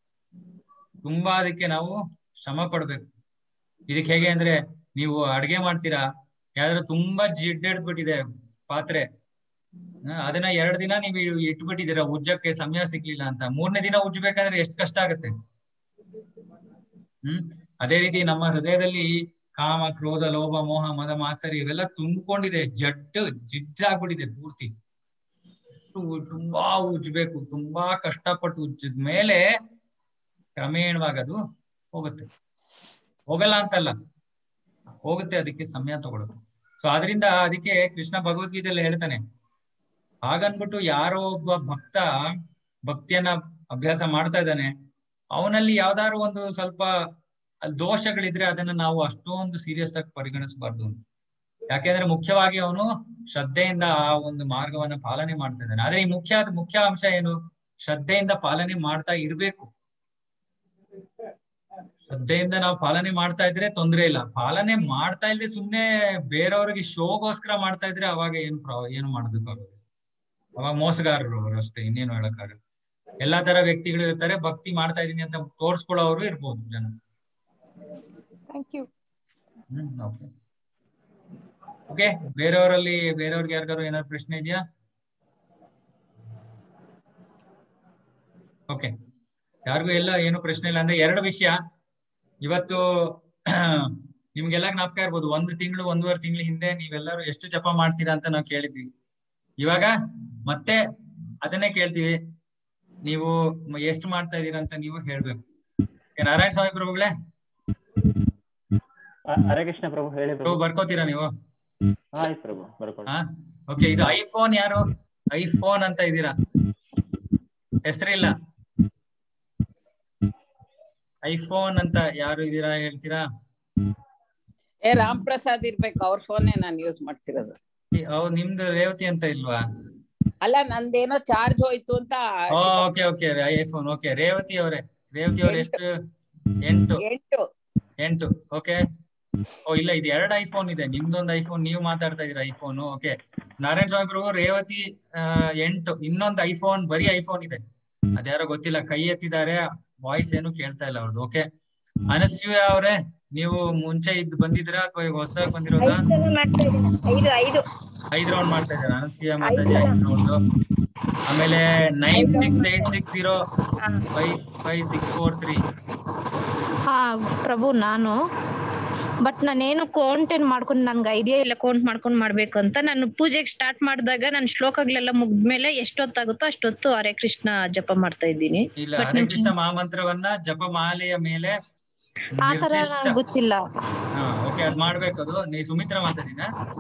ತುಂಬಾ ಅದಕ್ಕೆ ನಾವು ಶ್ರಮ ಪಡ್ಬೇಕು ಇದಕ್ಕೆ ಹೇಗೆ ಅಂದ್ರೆ ನೀವು ಅಡ್ಗೆ ಮಾಡ್ತೀರಾ ಯಾವ್ದಾದ್ರು ತುಂಬಾ ಜಿಡ್ಡೆಡ್ಬಿಟ್ಟಿದೆ ಪಾತ್ರೆ ಆ, ಅದನ್ನ ಎರಡ್ ದಿನ ನೀವು ಇಟ್ಬಿಟ್ಟಿದ್ದೀರಾ ಉಜ್ಜಕ್ಕೆ ಸಮಯ ಸಿಗ್ಲಿಲ್ಲ ಅಂತ ಮೂರನೇ ದಿನ ಉಜ್ಜಬೇಕಾದ್ರೆ ಎಷ್ಟು ಕಷ್ಟ ಆಗುತ್ತೆ ಹ್ಮ್ ಅದೇ ರೀತಿ ನಮ್ಮ ಹೃದಯದಲ್ಲಿ ಕಾಮ ಕ್ರೋಧ ಲೋಭ ಮೋಹ ಮದ ಮಾತ್ಸರಿ ಇವೆಲ್ಲ ತುಂಬಿಕೊಂಡಿದೆ ಜಡ್ಡು ಜಿಡ್ಡಾಗ್ಬಿಟ್ಟಿದೆ ಪೂರ್ತಿ ತು- ತುಂಬಾ ಉಜ್ಬೇಕು ತುಂಬಾ ಕಷ್ಟಪಟ್ಟು ಉಜ್ಜಿದ ಮೇಲೆ ಕ್ರಮೇಣವಾಗಿ ಅದು ಹೋಗುತ್ತೆ ಹೋಗಲ್ಲ ಅಂತಲ್ಲ ಹೋಗುತ್ತೆ ಅದಕ್ಕೆ ಸಮಯ ತಗೊಳುತ್ತೆ ಸೊ ಅದರಿಂದ ಅದಕ್ಕೆ ಕೃಷ್ಣ ಭಗವದ್ಗೀತೆಯಲ್ಲಿ ಹೇಳ್ತಾನೆ ಹಾಗನ್ಬಿಟ್ಟು ಯಾರೋ ಒಬ್ಬ ಭಕ್ತ ಭಕ್ತಿಯನ್ನ ಅಭ್ಯಾಸ ಮಾಡ್ತಾ ಇದ್ದಾನೆ ಅವನಲ್ಲಿ ಯಾವ್ದಾದ್ರು ಒಂದು ಸ್ವಲ್ಪ ದೋಷಗಳಿದ್ರೆ ಅದನ್ನ ನಾವು ಅಷ್ಟೊಂದು ಸೀರಿಯಸ್ ಆಗಿ ಪರಿಗಣಿಸಬಾರ್ದು ಯಾಕೆಂದ್ರೆ ಮುಖ್ಯವಾಗಿ ಅವನು ಶ್ರದ್ಧೆಯಿಂದ ಆ ಒಂದು ಮಾರ್ಗವನ್ನ ಪಾಲನೆ ಮಾಡ್ತಾ ಇದ್ದಾನೆ ಆದ್ರೆ ಈ ಮುಖ್ಯ ಮುಖ್ಯ ಅಂಶ ಏನು ಶ್ರದ್ಧೆಯಿಂದ ಪಾಲನೆ ಮಾಡ್ತಾ ಇರ್ಬೇಕು ಶ್ರದ್ಧೆಯಿಂದ ನಾವು ಪಾಲನೆ ಮಾಡ್ತಾ ಇದ್ರೆ ತೊಂದ್ರೆ ಇಲ್ಲ ಪಾಲನೆ ಮಾಡ್ತಾ ಇಲ್ದೆ ಸುಮ್ನೆ ಬೇರೆಯವ್ರಿಗೆ ಶೋಗೋಸ್ಕರ ಮಾಡ್ತಾ ಇದ್ರೆ ಅವಾಗ ಏನು ಪ್ರಾ- ಏನು ಮಾಡೋದಕ್ಕಾಗಲ್ಲ ಅವಾಗ ಮೋಸಗಾರರು ಅವರು ಅಷ್ಟೇ ಇನ್ನೇನು ಹೇಳಕ್ಕಾಗಲ್ಲ ಎಲ್ಲಾ ತರ ವ್ಯಕ್ತಿಗಳು ಇರ್ತಾರೆ ಭಕ್ತಿ ಮಾಡ್ತಾ ಇದೀನಿ ಅಂತ ತೋರ್ಸ್ಕೊಳ್ಳೋರು ಇರ್ಬೋದು ಜನ ಥ್ಯಾಂಕ್ ಯು ಹ್ಮ್ ಓಕೆ ಬೇರೆಯವರಲ್ಲಿ ಬೇರೆಯವ್ರಿಗೆ ಯಾರಿಗಾರು ಏನಾದ್ರು ಪ್ರಶ್ನೆ ಇದೆಯಾ ಓಕೆ ಯಾರಿಗೂ ಎಲ್ಲ ಏನು ಪ್ರಶ್ನೆ ಇಲ್ಲ ಅಂದ್ರೆ ಎರಡು ವಿಷಯ ಇವತ್ತು ನಿಮ್ಗೆಲ್ಲ ಜ್ಞಾಪಕ ಇರ್ಬೋದು ಒಂದು ತಿಂಗಳು ಒಂದೂವರೆ ತಿಂಗಳ ಹಿಂದೆ ನೀವೆಲ್ಲರೂ ಎಷ್ಟು ಜಪ ಮಾಡ್ತೀರಾ ಅಂತ ನಾವು ಕೇಳಿದ್ವಿ ಇವಾಗ ಮತ್ತೆ ಅದನ್ನೇ ಕೇಳ್ತೀವಿ ನೀವು ಮ- ಎಷ್ಟು ಮಾಡ್ತಾ ಇದೀರಾ ಅಂತ ನೀವು ಹೇಳ್ಬೇಕು ಏ, ನಾರಾಯಣ ಸ್ವಾಮಿ ಪ್ರಭುಗಳೇ ಹ- ಹರೇ ಕೃಷ್ಣ ಪ್ರಭು ಹೇಳಿ ಪ್ರಭು ಪ್ರಭು ಬರ್ಕೋತೀರಾ ನೀವು ಆಯ್ತು ಪ್ರಭು ಬರ್ಕೊಳ್ಳಿ ಹಾ ಓಕೆ ಇದು ಐಫೋನ್ ಯಾರು ಐಫೋನ್ ಅಂತ ಇದ್ದೀರಾ ಹೆಸರಿಲ್ಲ ಐಫೋನ್ ಅಂತ ಯಾರು ಇದ್ದೀರಾ ಹೇಳ್ತೀರಾ ಏ ರಾಮ್ ಪ್ರಸಾದ್ ಇರ್ಬೇಕು ಅವ್ರ ಫೋನ್ ನಾನು ಯೂಸ್ ಮಾಡ್ತಿರೋದು ಈ- ಅವ್ ನಿಮ್ದು ರೇವತಿ ಅಂತ ಇಲ್ವಾ ಅಲ್ಲ ನಂದೇನೋ ಚಾರ್ಜ್ ಹೋಯ್ತು ಅಂತ okay okay iPhone okay Revathi ಅವರೇ ರೇವತಿ ಅವ್ರ ಎಷ್ಟು ಎಂಟು ಎಂಟು ಎಂಟು ಓಕೆ ಓ ಇಲ್ಲ ಇದು ಎರಡು ಐಫೋನ್ ಇದೆ ನಿಮ್ದೊಂದು ಐಫೋನ್ ನೀವು ಮಾತಾಡ್ತಾ ಇದೀರ ಐಫೋನ್ ಓಕೆ ನಾರಾಯಣ ಸ್ವಾಮಿ ಪ್ರಭು ರೇವತಿ ಆ, ಎಂಟು ಇನ್ನೊಂದು ಐಫೋನ್ ಬರೀ ಐಫೋನ್ ಇದೆ ಅದ್ಯಾರೋ ಗೊತ್ತಿಲ್ಲ ಕೈ ಎತ್ತಿದ್ದಾರೆ ವಾಯ್ಸ್ ಏನು ಕೇಳ್ತಾ ಇಲ್ಲ ಅವ್ರದ್ದು ಓಕೆ ಅನಸೂಯ ಅವರೇ ನೀವು ಮುಂಚೆ ಇದ್ ಬಂದಿದ್ರಾ ಅಥವಾ ಈಗ ಹೊಸದಾಗಿ ಬಂದಿರೋದಾ ಐದು ಜನ ಮಾಡ್ತಾ ಇದ್ದೀನಿ ಐದು ಐದು ಐದ್ ರೌಂಡ್ ಮಾಡ್ತಾ ಇದ್ದಾರೆ ಅನಸೂಯ ಮಾತಾಜಿ ಐದ್ ರೌಂಡ್ ಆಮೇಲೆ nine six eight six zero five five six four three ಹಾ ಪ್ರಭು ನಾನು ಬಟ್ ನಾನೇನು ಕೌಂಟ್ ಏನ್ ಮಾಡ್ಕೊಂಡು ನನ್ಗೆ ಐಡಿಯಾ ಇಲ್ಲ ಕೌಂಟ್ ಮಾಡ್ಕೊಂಡು ಮಾಡ್ಬೇಕು ಅಂತ ನಾನು ಪೂಜೆಗೆ ಸ್ಟಾರ್ಟ್ ಮಾಡಿದಾಗ ನನ್ನ ಶ್ಲೋಕಗಳೆಲ್ಲ ಮುಗ್ದ್ಮೇಲೆ ಎಷ್ಟೊತ್ತಾಗುತ್ತೋ ಅಷ್ಟೊತ್ತು ಹರೇ ಕೃಷ್ಣ ಜಪ ಮಾಡ್ತಾ ಇದ್ದೀನಿ ಇಲ್ಲ But ಹರೇ ನಿಮ್- ಕೃಷ್ಣ ಮಹಾಮಂತ್ರವನ್ನ ಜಪಮಾಲೆಯ ಮೇಲೆ ಆ ತರ ನಿರ್ದಿಷ್ಟ ನಂಗೆ ಗೊತ್ತಿಲ್ಲ ಹಾ ಓಕೆ ಅದ್ ಮಾಡ್ಬೇಕು ಅದು ನೀ ಸುಮಿತ್ರಾ ಮಾತಾಡಿನ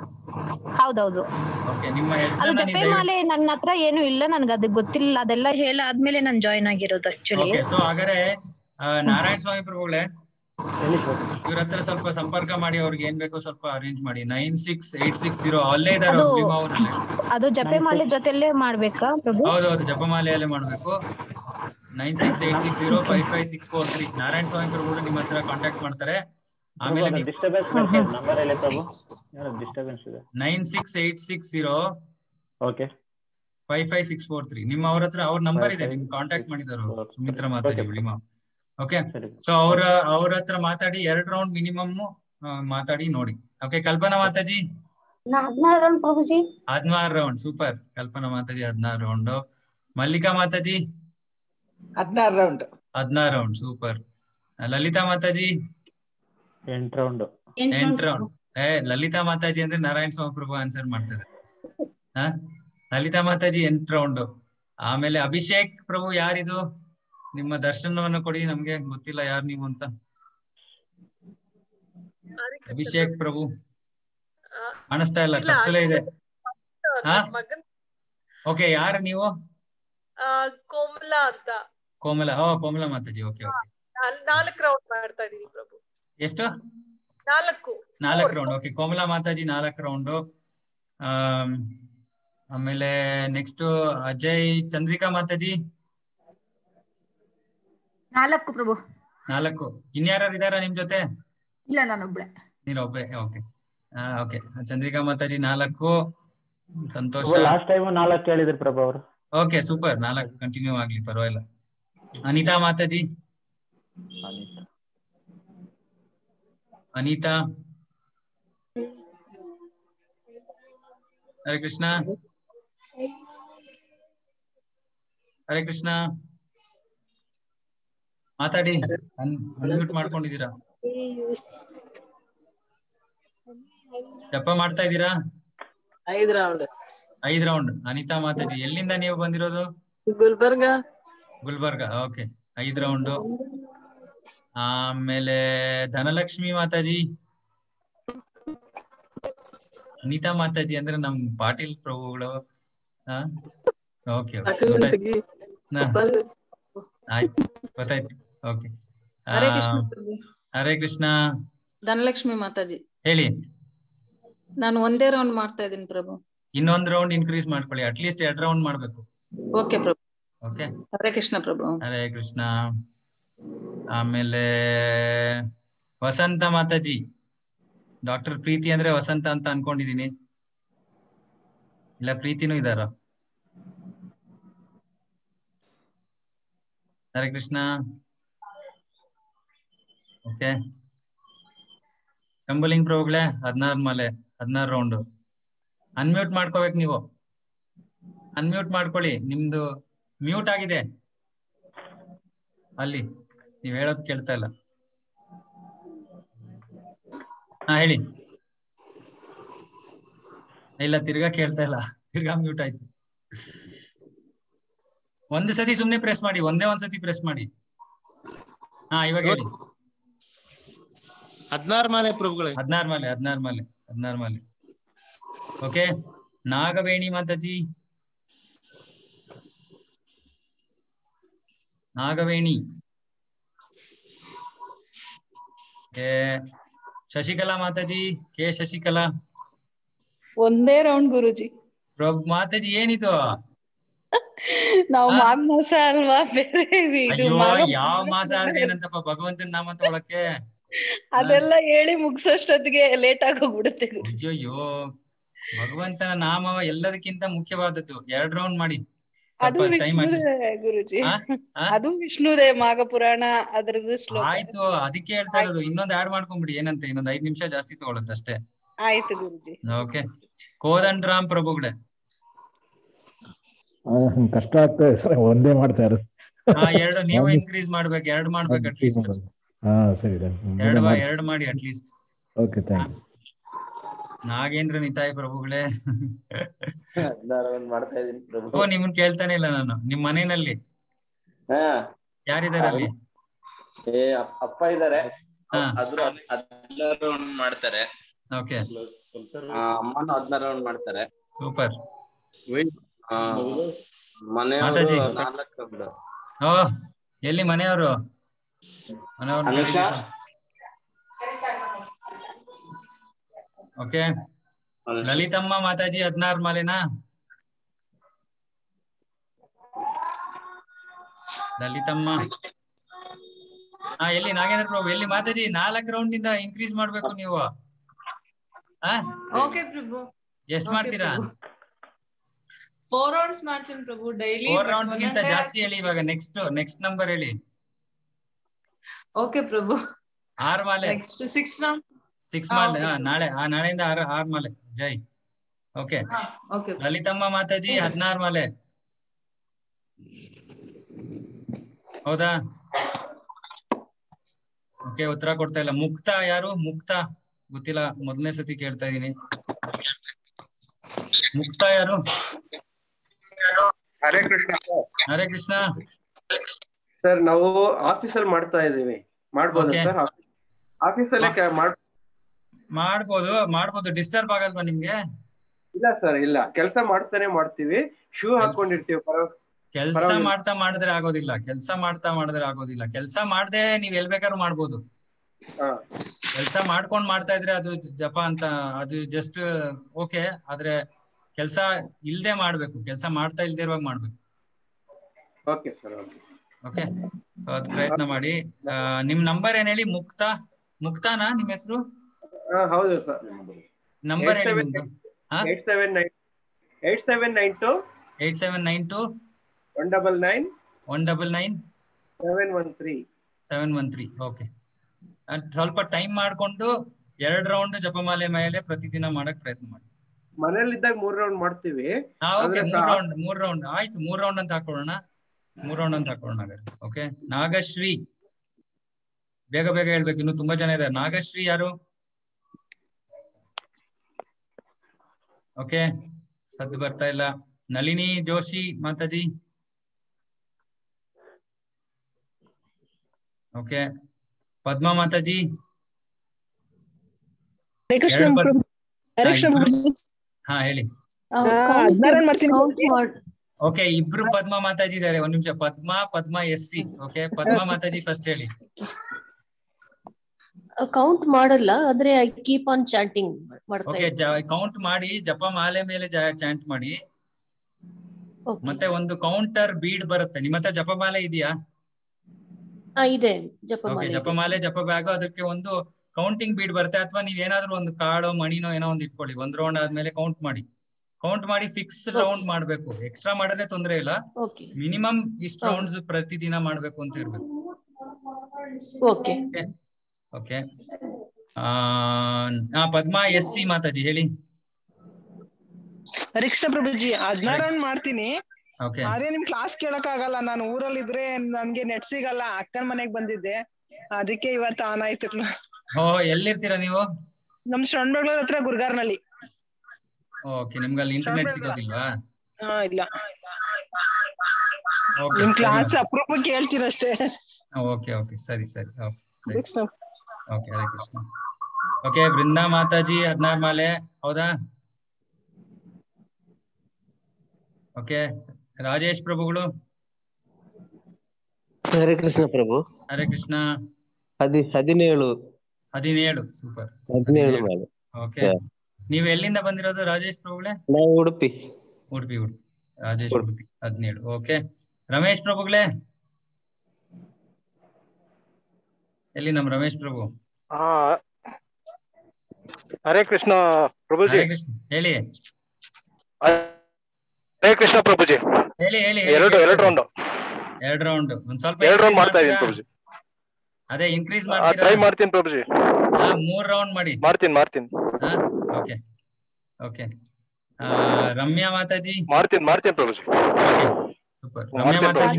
ಹೌದೌದು ಓಕೆ ನಿಮ್ಮ ಅದು ಹೆಸರನ್ನ ಜಪೆ ನೀವು ದಯವಿಟ್ಟು ಮಾಲೆ ನನ್ನ ಹತ್ರ ಏನು ಇಲ್ಲ ನನ್ಗೆ ಅದು ಗೊತ್ತಿಲ್ಲ ಅದೆಲ್ಲ ಹೇಳಾದ್ಮೇಲೆ ನಾನು ಜಾಯ್ನ್ ಆಗಿರೋದು ಆಕ್ಚುಲಿ ಓಕೆ ಸೊ ಹಾಗಾದ್ರೆ ಆ, ನಾರಾಯಣ ಸ್ವಾಮಿ ಪ್ರಭುಗಳೇ ಹೇಳಿ ಪ್ರಭು ಇವ್ರ ಹತ್ರ ಸ್ವಲ್ಪ ಸಂಪರ್ಕ ಮಾಡಿ ಅವ್ರಿಗೆ ಏನ್ ಬೇಕೋ ಸ್ವಲ್ಪ ಅರೇಂಜ್ ಮಾಡಿ nine six eight six zero ಅಲ್ಲೇ ಇದಾರೆ ಅದು ಅವ್ರು ಭೀಮಾವರಲ್ಲೇ ಅದು ಜಪೆ ಮಾಲೆ ಜೊತೆಲೇ ಮಾಡ್ಬೇಕಾ ಪ್ರಭು ಹೌದೌದು ಜಪಮಾಲೆಯಲ್ಲೇ ಮಾಡ್ಬೇಕು nine six eight six zero five five six four three Narayana Swamy ಪ್ರಭುಗಳು ನಿಮ್ಮ ಹತ್ರ ಕಾಂಟ್ಯಾಕ್ಟ್ ಮಾಡ್ತಾರೆ ಆಮೇಲೆ ನೀವು ಡಿಸ್ಟರ್ಬೆನ್ಸ್ ನಂಬರ್ ಹೇಳಿ ಪ್ರಭು ಡಿಸ್ಟರ್ಬೆನ್ಸ್ ಇದೆ nine six eight six zero okay five five six four three ನಿಮ್ಮ ಅವ್ರ ಹತ್ರ ಅವ್ರ ನಂಬರ್ ಇದೆ ನಿಮ್ಗೆ ಕಾಂಟ್ಯಾಕ್ಟ್ ಮಾಡಿದಾರೆ ಅವ್ರು. ಸುಮಿತ್ರಾ ಮಾತಾಡಿ ಬಿಳಿಮಾ ಓಕೆ ಸರಿ ಸೊ ಅವ್ರ ಅವ್ರ ಹತ್ರ ಮಾತಾಡಿ ಎರಡ್ ರೌಂಡ್ ಮಿನಿಮಮ್ ಮಾತಾಡಿ ನೋಡಿ ಓಕೆ ಕಲ್ಪನಾ ಮಾತಾಜಿ ಹದಿನಾರು ರೌಂಡ್ ಪ್ರಭುಜಿ ಹದಿನಾರು ರೌಂಡ್ ಸೂಪರ್ ಕಲ್ಪನಾ ಮಾತಾಜಿ ಹದಿನಾರು ರೌಂಡ್ ಮಲ್ಲಿಕಾ ಮಾತಾಜಿ ಹದಿನಾರು ರೌಂಡ್ ಹದಿನಾರು ರೌಂಡ್ ಸೂಪರ್ ಲಲಿತಾ ಮಾತಾಜಿ ಎಂಟು ರೌಂಡ್ ಎಂಟ್ ರೌಂಡ್ ಏ ಲಲಿತಾ ಮಾತಾಜಿ ಅಂದ್ರೆ ನಾರಾಯಣ ಸ್ವಾಮಿ ಪ್ರಭು ಆನ್ಸರ್ ಮಾಡ್ತಾರೆ ಹ ಲಲಿತಾ ಮಾತಾಜಿ ಎಂಟ್ ರೌಂಡ್ ಆಮೇಲೆ ಅಭಿಷೇಕ್ ಪ್ರಭು ಯಾರಿದು ನಿಮ್ಮ ದರ್ಶನವನ್ನು ಕೊಡಿ ನಮ್ಗೆ ಗೊತ್ತಿಲ್ಲ ಯಾರು ನೀವು ಅಂತ ಅಭಿಷೇಕ್ ಪ್ರಭು ಕಾಣಿಸ್ತಾ ಇಲ್ಲ ಇಲ್ಲ, ಕತ್ತಲೆ ಇದೆ ಹಾ ನನ್ ಮಗನ್ ಓಕೆ ಯಾರು ನೀವು ಆ, ಕೋಮಲ ಅಂತ ಕೋಮಲ ಓ ಕೋಮಲ ಮಾತಾಜಿ ಓಕೆ ಓಕೆ ನಾಲ್- ನಾಲ್ಕ್ ರೌಂಡ್ ಮಾಡ್ತಾ ಇದೀವಿ ಪ್ರಭು ಎಷ್ಟು ನಾಲ್ಕು ನಾಲ್ಕು ರೌಂಡ್ ಓಕೆ ಕೋಮಲಾ ಮಾತಾಜಿ ನಾಲ್ಕು ರೌಂಡ್ ಆಮೇಲೆ ನೆಕ್ಸ್ಟ್ ಅಜಯ್ ಚಂದ್ರಿಕಾ ಮಾತಾಜಿ ನಾಲ್ಕು ಪ್ರಭು ನಾಲ್ಕು ಇನ್ಯಾರು ಇದಾರ ನಿಮ್ ಜೊತೆ ಇಲ್ಲ ನಾನೊಬ್ಳೆ ನೀನೊಬ್ಬೇ ಓಕೆ ಓಕೆ ಚಂದ್ರಿಕಾ ಮಾತಾಜಿ ನಾಲ್ಕು ಸಂತೋಷ ಲಾಸ್ಟ್ ಟೈಮ್ ನಾಲ್ಕು ಕೇಳಿದ್ರಿ ಪ್ರಭು ಅವರು ಓಕೆ ಸೂಪರ್ ನಾಲ್ಕು ಕಂಟಿನ್ಯೂ ಆಗ್ಲಿ ಪರವಾಗಿಲ್ಲ ಅನಿತಾ ಮಾತಾಜಿ ಅನಿತಾ ಹರೇ ಕೃಷ್ಣ ಹರೇ ಕೃಷ್ಣ ಮಾತಾಡಿ ಅನ್ಮ್ಯೂಟ್ ಮಾಡ್ಕೊಂಡಿದ್ದೀರಾ ಜಪ ಮಾಡ್ತಾ ಇದ್ದೀರಾ ಐದ್ ರೌಂಡ್ ಐದ್ ರೌಂಡ್ ಅನಿತಾ ಮಾತಾಜಿ ಎಲ್ಲಿಂದ ನೀವು ಬಂದಿರೋದು ಗುಲ್ಬರ್ಗ ಗುಲ್ಬರ್ಗ ಓಕೆ ಐದ್ ರೌಂಡ್ ಆಮೇಲೆ ಧನಲಕ್ಷ್ಮಿ ಮಾತಾಜಿ ಅನಿತಾ ಮಾತಾಜಿ ಅಂದ್ರೆ ನಮ್ ಪಾಟೀಲ್ ಪ್ರಭುಗಳು ಓಕೆ ಆಯ್ತು ಗೊತ್ತಾಯ್ತು ಓಕೆ ಹರೇ ಕೃಷ್ಣ ಪ್ರಭು. ಹರೇ ಕೃಷ್ಣ ಧನಲಕ್ಷ್ಮಿ ಮಾತಾಜಿ ಹೇಳಿ ನಾನು ಒಂದೇ ರೌಂಡ್ ಮಾಡ್ತಾ ಇದ್ದೀನಿ ಪ್ರಭು ಇನ್ನೊಂದ್ ರೌಂಡ್ ಇನ್ಕ್ರೀಸ್ ಮಾಡ್ಕೊಳ್ಳಿ ಅಟ್ಲೀಸ್ಟ್ ಎರಡ್ ರೌಂಡ್ ಮಾಡ್ಬೇಕು ಓಕೆ ಪ್ರಭು ಓಕೆ ಓಕೆ ಹರೇ ಕೃಷ್ಣ ಪ್ರಭು ಹರೇ ಕೃಷ್ಣ ಆಮೇಲೆ ವಸಂತ ಮಾತಾಜಿ ಡಾಕ್ಟರ್ ಪ್ರೀತಿ ಅಂದ್ರೆ ವಸಂತ ಅಂತ ಅನ್ಕೊಂಡಿದೀನಿ ಇಲ್ಲ ಪ್ರೀತಿನೂ ಇದಾರ ಹರೇ ಕೃಷ್ಣ ಓಕೆ ಶಂಭುಲಿಂಗ್ ಪ್ರಭುಗಳೇ ಹದಿನಾರು ಮಾಲೆ ಹದಿನಾರು ರೌಂಡ್ ಅನ್ಮ್ಯೂಟ್ ಮಾಡ್ಕೋಬೇಕು ನೀವು ಅನ್ಮ್ಯೂಟ್ ಮಾಡ್ಕೊಳ್ಳಿ ನಿಮ್ದು ಮ್ಯೂಟ್ ಆಗಿದೆ ಅಲ್ಲಿ ನೀವ್ ಹೇಳೋದ್ ಕೇಳ್ತಾ ಇಲ್ಲ ಹಾ ಹೇಳಿ ಇಲ್ಲ ತಿರ್ಗಾ ಕೇಳ್ತಾ ಇಲ್ಲ ತಿರ್ಗಾ ಮ್ಯೂಟ್ ಆಯ್ತು ಒಂದ್ ಸತಿ ಸುಮ್ನೆ ಪ್ರೆಸ್ ಮಾಡಿ ಒಂದೇ ಒಂದ್ ಸತಿ ಪ್ರೆಸ್ ಮಾಡಿ ಹಾ ಇವಾಗ ಹೇಳಿ ಹದಿನಾರು ಮಾಲೆ ಪ್ರಭುಗಳೇ ಹದಿನಾರು ಮಾಲೆ ಹದಿನಾರು ಮಾಲೆ ಹದಿನಾರು ಮಾಲೆ ಓಕೆ ನಾಗವೇಣಿ ಮಾತಾಜಿ ನಾಗವೇಣಿ ಏ ಶಶಿಕಲಾ ಮಾತಾಜಿ ಕೆ ಶಶಿಕಲಾ ಒಂದೇ ರೌಂಡ್ ಗುರುಜಿ ಪ್ರಭು ಮಾತಾಜಿ ಏನಿದು ನಾವು ಆ? ಮಾಘ ಮಾಸ ಅಲ್ವಾ ಬೇರೆ ಇದು ಅಯ್ಯೋ ಮಾಘ ಯಾವ ಮಾಸ ಆದ್ರೆ ಏನಂತಪ್ಪ ಭಗವಂತನ ನಾಮ ತೊಗೊಳಕ್ಕೆ ಅದೆಲ್ಲ ಹೇಳಿ ಮುಗ್ಸೋಷ್ಟೊತ್ತಿಗೆ ಲೇಟ್ ಆಗೋಗ್ಬಿಡುತ್ತೆ ಗುರು ಅಯ್ಯಯ್ಯೋ ಭಗವಂತನ ನಾಮ ಎಲ್ಲದಕ್ಕಿಂತ ಮುಖ್ಯವಾದದ್ದು ಎರಡ್ ರೌಂಡ್ ಮಾಡಿ ಅದು ಸ್ವಲ್ಪ ಟೈಮ್ ವಿಷ್ಣುದೇ ಗುರುಜಿ ಆ? ಆ? ಅದು ವಿಷ್ಣುದೇ ಮಾಘ ಪುರಾಣ ಅದ್ರದ್ದು ಶ್ಲೋಕ ಆಯ್ತು ಅದಕ್ಕೆ ಹೇಳ್ತಾ ಇರೋದು ಇನ್ನೊಂದ್ ಆಡ್ ಮಾಡ್ಕೊಂಬಿಡಿ ಏನಂತ ಇನ್ನೊಂದ್ ಐದ್ ನಿಮಿಷ ಜಾಸ್ತಿ ತಗೊಳತ್ತೆ ಅಷ್ಟೇ ಆಯ್ತು ಗುರುಜಿ ಓಕೆ ಕೋದಂಡ್ ರಾಮ್ ಪ್ರಭುಗಳೇ ಆ, ಕಷ್ಟ ಆಗ್ತದೆ ಸರ್ ಒಂದೇ ಮಾಡ್ತಾ ಇರೋದು ಹಾ ಎರಡು ನೀವು ಇನ್ಕ್ರೀಸ್ ಮಾಡ್ಬೇಕು ಎರಡ್ ಮಾಡ್ಬೇಕು ಅಟ್ಲೀಸ್ಟ್ ಹಾ ಸರಿ ಸರಿ ಎರಡು ಬಾ- ಎರಡು ಮಾಡಿ at least okay thank you Nagendra Nitai ಪ್ರಭುಗಳೇ ಹದಿನಾರು ಒಂದ್ ಮಾಡ್ತಾ ಇದೀನಿ ಪ್ರಭು ಓ ನಿಮ್ಮನ್ ಕೇಳ್ತಾನೆ ಇಲ್ಲ ನಾನು ನಿಮ್ ಮನೆಯಲ್ಲಿ ಹಾ ಯಾರಿದಾರೆ ಅಲ್ಲಿ ಏ ಅಪ್- ಅಪ್ಪ ಇದಾರೆ ಹಾ. ಅದ್ರ ಹದಿನಾರು ಒಂದ್ ಮಾಡ್ತಾರೆ ಓಕೆ ಆ, ಅಮ್ಮನೂ ಹದಿನಾರು ಒಂದ್ ಮಾಡ್ತಾರೆ ಸೂಪರ್ ಆ, ಮನೆಯವರು ಮಾತಾಜಿ. ನಾಲ್ಕು round. ಓ ಎಲ್ಲಿ ಮನೆಯವರು ಮನೆಯವ್ರ ಅನುಷ್ಕಾ? ಓಕೆ ಲಲಿತಮ್ಮ ಮಾತಾಜಿ ಹದಿನಾರು ಮಾಲೆನಾ ಲಲಿತಮ್ಮ ಹಾ ಎಲ್ಲಿ ನಾಗೇಂದ್ರ ಪ್ರಭು ಎಲ್ಲಿ ಮಾತಾಜಿ ನಾಲ್ಕು ರೌಂಡ್ ಇಂದ ಇನ್ಕ್ರೀಸ್ ಮಾಡ್ಬೇಕು ನೀವು ಆ ಓಕೆ ಪ್ರಭು ಎಷ್ಟ್ ಮಾಡ್ತೀರಾ ಫೋರ್ ರೌಂಡ್ಸ್ ಮಾಡ್ತೀನಿ ಪ್ರಭು ಡೈಲಿ ಫೋರ್ ರೌಂಡ್ಸ್ ಗಿಂತ ಜಾಸ್ತಿ ಹೇಳಿ ಇವಾಗ ನೆಕ್ಸ್ಟ್ ನೆಕ್ಸ್ಟ್ ನಂಬರ್ ಹೇಳಿ ಓಕೆ ಪ್ರಭು ಆರ್ ಮಾಲೆ ನೆಕ್ಸ್ಟ್ ಸಿಕ್ಸ್ ರೌಂಡ್ ಸಿಕ್ಸ್ ಹಾ, ಮಾಲೆ okay. ಹಾ, ನಾಳೆ ಆ ನಾಳೆಯಿಂದ ಆರ್ ಆರ್ ಮಾಲೆ ಜೈ ಓಕೆ ಓಕೆ ಲಲಿತಮ್ಮ ಮಾತಾಜಿ ಹದಿನಾರು ಮಾಲೆ ಹೌದಾ ಓಕೆ ಉತ್ತರ ಕೊಡ್ತಾ ಇಲ್ಲ ಮುಕ್ತ ಯಾರು ಮುಕ್ತ ಗೊತ್ತಿಲ್ಲ ಮೊದಲನೇ ಸತಿ ಕೇಳ್ತಾ ಇದೀನಿ ಮುಕ್ತ ಯಾರು ಹರೇ ಕೃಷ್ಣ ಹರೇ ಕೃಷ್ಣ ಸರ್ ನಾವು ಆಫೀಸಲ್ಲಿ ಮಾಡ್ತಾ ಇದೀವಿ ಮಾಡ್ಬೋದಾ Okay. ಸರ್ ಆಫೀಸಲ್ಲಿ ಮಾಡ್ ಮಾಡ್ಬೋದು ಮಾಡ್ಬೋದು ಡಿಸ್ಟರ್ಬ್ ಆಗಲ್ವಾ ನಿಮ್ಗೆ ಇಲ್ಲ ಸರ್ ಇಲ್ಲ ಕೆಲಸ ಮಾಡ್ತಾನೆ ಮಾಡ್ತೀವಿ ಶೂ ಹಾಕೊಂಡಿರ್ತೀವಿ ಪರ- ಕೆಲ್ಸ ಪರವಾಗಿಲ್ಲ. ಮಾಡ್ತಾ ಮಾಡಿದ್ರೆ ಆಗೋದಿಲ್ಲ ಕೆಲ್ಸ ಮಾಡ್ತಾ ಮಾಡಿದ್ರೆ ಆಗೋದಿಲ್ಲ ಕೆಲ್ಸ ಮಾಡ್ದೆ ನೀವ್ ಎಲ್ ಬೇಕಾದ್ರೂ ಮಾಡ್ಬೋದು ಹಾ. ಕೆಲ್ಸ ಮಾಡ್ಕೊಂಡ್ ಮಾಡ್ತಾ ಇದ್ರೆ ಅದು ಜಪ ಅಂತ ಅದು ಜಸ್ಟ್ ಓಕೆ ಆದ್ರೆ ಕೆಲ್ಸ ಇಲ್ದೆ ಮಾಡ್ಬೇಕು ಕೆಲ್ಸ ಮಾಡ್ತಾ ಇಲ್ದೇ ಇರುವಾಗ ಮಾಡ್ಬೇಕು okay sir okay okay so ಅದ್ ಪ್ರಯತ್ನ ಮಾಡಿ ಆ, ನಿಮ್ ನಂಬರ್ ಏನ್ ಹೇಳಿ ಮುಕ್ತಾ ಮುಕ್ತಾನಾ ನಿಮ್ ಹೆಸರು ಹಾ ಹೌದು ಸರ್ ನಂಬರ್ ಹೇಳಿ ನಿಮ್ದು ಹಾ eight seven nine eight seven nine two eight seven nine two one double nine one double nine seven one three seven one three okay ಸ್ವಲ್ಪ ಟೈಮ್ ಮಾಡ್ಕೊಂಡು ಎರಡ್ ರೌಂಡ್ ಜಪಮಾಲೆ ಮೇಲೆ ಪ್ರತಿದಿನ ಮಾಡಕ್ ಪ್ರಯತ್ನ ಮಾಡಿ ಮನೇಲಿದ್ದಾಗ ಮೂರ್ ರೌಂಡ್ ಮಾಡ್ತೀವಿ ಹಾ ಓಕೆ ಆದ್ರೆ ಮೂರ್ ಸಾ- ರೌಂಡ್ ಮೂರ್ ರೌಂಡ್ ಆಯ್ತು ಮೂರ್ ರೌಂಡ್ ಅಂತ ಹಾಕೊಳ್ಳೋಣ ಮೂರ್ ರೌಂಡ್ ಅಂತ ಹಾಕೊಳ್ಳೋಣ ಹಾಗಾದ್ರೆ ಓಕೆ ನಾಗಶ್ರೀ ಬೇಗ ಬೇಗ ಹೇಳ್ಬೇಕು ಇನ್ನು ತುಂಬಾ ಜನ ಇದ್ದಾರೆ ನಾಗಶ್ರೀ ಯಾರು ಓಕೆ ಸದ್ದು ಬರ್ತಾ ಇಲ್ಲ ನಳಿನಿ ಜೋಶಿ ಮಾತಾಜಿ ಓಕೆ ಪದ್ಮಾ ಮಾತಾಜಿ ಹರೇ ಕೃಷ್ಣ ಎರಡು ಪದ್- ಪ್ರಭು. ಹರೇ ಹಾ, ಕೃಷ್ಣ ಇಬ್ರು- ಪ್ರಭು. ಹಾ ಹೇಳಿ ಆ, ಹದಿನಾರು ಮಾಡ್ತೀನಿ ಓಕೆ ಇಬ್ರು ಪದ್ಮಾ ಮಾತಾಜಿ ಇದಾರೆ ಒಂದ್ ನಿಮಿಷ Padma Padma S C okay Padma ಮಾತಾಜಿ ಫಸ್ಟ್ ಹೇಳಿ ಕೌಂಟ್ ಮಾಡಲ್ಲ ಆದ್ರೆ ಐ ಕೀಪ್ ಆನ್ ಚಾಟಿಂಗ್ ಮಾಡ್ತಾ ಓಕೆ ಇದ್ದೀನಿ ಕೌಂಟ್ ಮಾಡಿ ಜಪ ಮಾಲೆ ಮೇಲೆ ಚಾಂಟ್ ಮಾಡಿ ಮತ್ತೆ ಒಂದು ಕೌಂಟರ್ ಬೀಡ್ ಬರುತ್ತೆ ನಿಮ್ಮ ಹತ್ರ ಜಪಮಾಲೆ ಇದೆಯಾ ಆ ಇದೆ ಓಕೆ ಜಪಮಾಲೆ ಇದೆ. ಜಪಮಾಲೆ ಜಪ ಬ್ಯಾಗು ಅದಕ್ಕೆ ಒಂದು ಕೌಂಟಿಂಗ್ ಬೀಡ್ ಬರುತ್ತೆ ಅಥವಾ ನೀವ್ ಏನಾದ್ರು ಒಂದು ಕಾಳು ಮಣಿನೋ ಏನೋ ಒಂದು ಇಟ್ಕೊಳ್ಳಿ ಒಂದ್ ರೌಂಡ್ ಆದ್ಮೇಲೆ ಕೌಂಟ್ ಮಾಡಿ ಕೌಂಟ್ ಮಾಡಿ ಫಿಕ್ಸ್ ರೌಂಡ್ ಮಾಡ್ಬೇಕು ಎಕ್ಸ್ಟ್ರಾ ಮಾಡಿದ್ರೆ ತೊಂದ್ರೆ ಇಲ್ಲ ಓಕೆ ಮಿನಿಮಮ್ ಇಷ್ಟು ರೌಂಡ್ಸ್ ಪ್ರತಿದಿನ ಮಾಡ್ಬೇಕು ಅಂತ ಇರ್ಬೇಕು ಓಕೆ ಓಕೆ ಆ ಪದ್ಮಾ ಎಸ್ ಸಿ ಮಾತಾಜಿ ಹೇಳಿ ಹರಿಕೃಷ್ಣ ಪ್ರಭುಜಿ ಹದಿನಾರು ರೌಂಡ್ ಮಾಡ್ತೀನಿ ಓಕೆ ಆದ್ರೆ ನಿಮ್ ಕ್ಲಾಸ್ ಕೇಳಕ್ ಆಗಲ್ಲ ನಾನು ಊರಲ್ಲಿ ಇದ್ರೆ ನನ್ಗೆ ನೆಟ್ ಸಿಗಲ್ಲ ಅಕ್ಕನ ಮನೆಗ್ ಬಂದಿದ್ದೆ ಅದಕ್ಕೆ ಇವತ್ತು ಆನ್ ಆಯ್ತು ಓ ಎಲ್ಲಿರ್ತೀರಾ ನೀವು ನಮ್ ಶ್ರವಣ್ ಬೆಳಗೊಳ ಹತ್ರ ಗುರ್ಗಾರ್ನಲ್ಲಿ ಓಕೆ ನಿಮ್ಗೆ ಅಲ್ಲಿ ಇಂಟರ್ನೆಟ್ ಸಿಗೋದಿಲ್ವಾ ಹಾ ಇಲ್ಲ Okay, ನಿಮ್ ಸರಿ. ಕ್ಲಾಸ್ ಅಪರೂಪಕ್ಕೆ ಹೇಳ್ತೀರಷ್ಟೇ ಓಕೆ ಓಕೆ ಸರಿ ಸರಿ okay Krishna okay Hare Krishna okay Brinda ಮಾತಾಜಿ ಹದಿನಾರು ಮಾಲೆ ಹೌದಾ ಓಕೆ ರಾಜೇಶ್ ಪ್ರಭುಗಳು ಹರೇ ಕೃಷ್ಣ ಪ್ರಭು ಹರೇ ಕೃಷ್ಣ ಹದಿ ಹದಿನೇಳು ಹದಿನೇಳು ಸೂಪರ್ ಹದಿನೇಳು ಮೇಲೆ ಓಕೆ ನೀವು ಎಲ್ಲಿಂದ ಬಂದಿರೋದು ರಾಜೇಶ್ ಪ್ರಭುಗಳೇ ನಾವು ಉಡುಪಿ ಉಡುಪಿ ಉಡುಪಿ ರಾಜೇಶ್ ಉಡುಪಿ ಹದಿನೇಳು ಓಕೆ ರಮೇಶ್ ಪ್ರಭುಗಳೇ ಎಲ್ಲಿ ನಮ್ ರಮೇಶ್ ಪ್ರಭು ಹಾ ಹರೇ ಕೃಷ್ಣ ಪ್ರಭುಜಿ ಹರೇ ಕೃಷ್ಣ ಹೇಳಿ ಹರೇ ಕೃಷ್ಣ ಪ್ರಭುಜಿ ಹೇಳಿ ಹೇಳಿ ಎರಡು ಎರಡು ರೌಂಡ್ ಎರಡು ರೌಂಡ್ ಒಂದ್ ಸ್ವಲ್ಪ ಎರಡು ರೌಂಡ್ increase ಮಾಡ್ತಾ ಇದೀನಿ ಮಾಡ್ತೀರಾ? ಪ್ರಭುಜಿ ಅದೇ ಇನ್ಕ್ರೀಸ್ ಟ್ರೈ ಮಾಡ್ತೀರಾ ಮಾಡ್ತೀನಿ ಪ್ರಭುಜಿ ಹಾ, ಮೂರ್ ರೌಂಡ್ ಮಾಡಿ ಮಾಡ್ತೀನಿ ಮಾಡ್ತೀನಿ ಓಕೆ ಓಕೆ ರಮ್ಯಾ ಮಾತಾಜಿ ಮಾಡ್ತೀನಿ ಮಾಡ್ತೀನಿ ಪ್ರಭುಜಿ ಸೂಪರ್ ರಮ್ಯಾ ಮಾಡ್ತೀನಿ ಮಾತಾಜಿ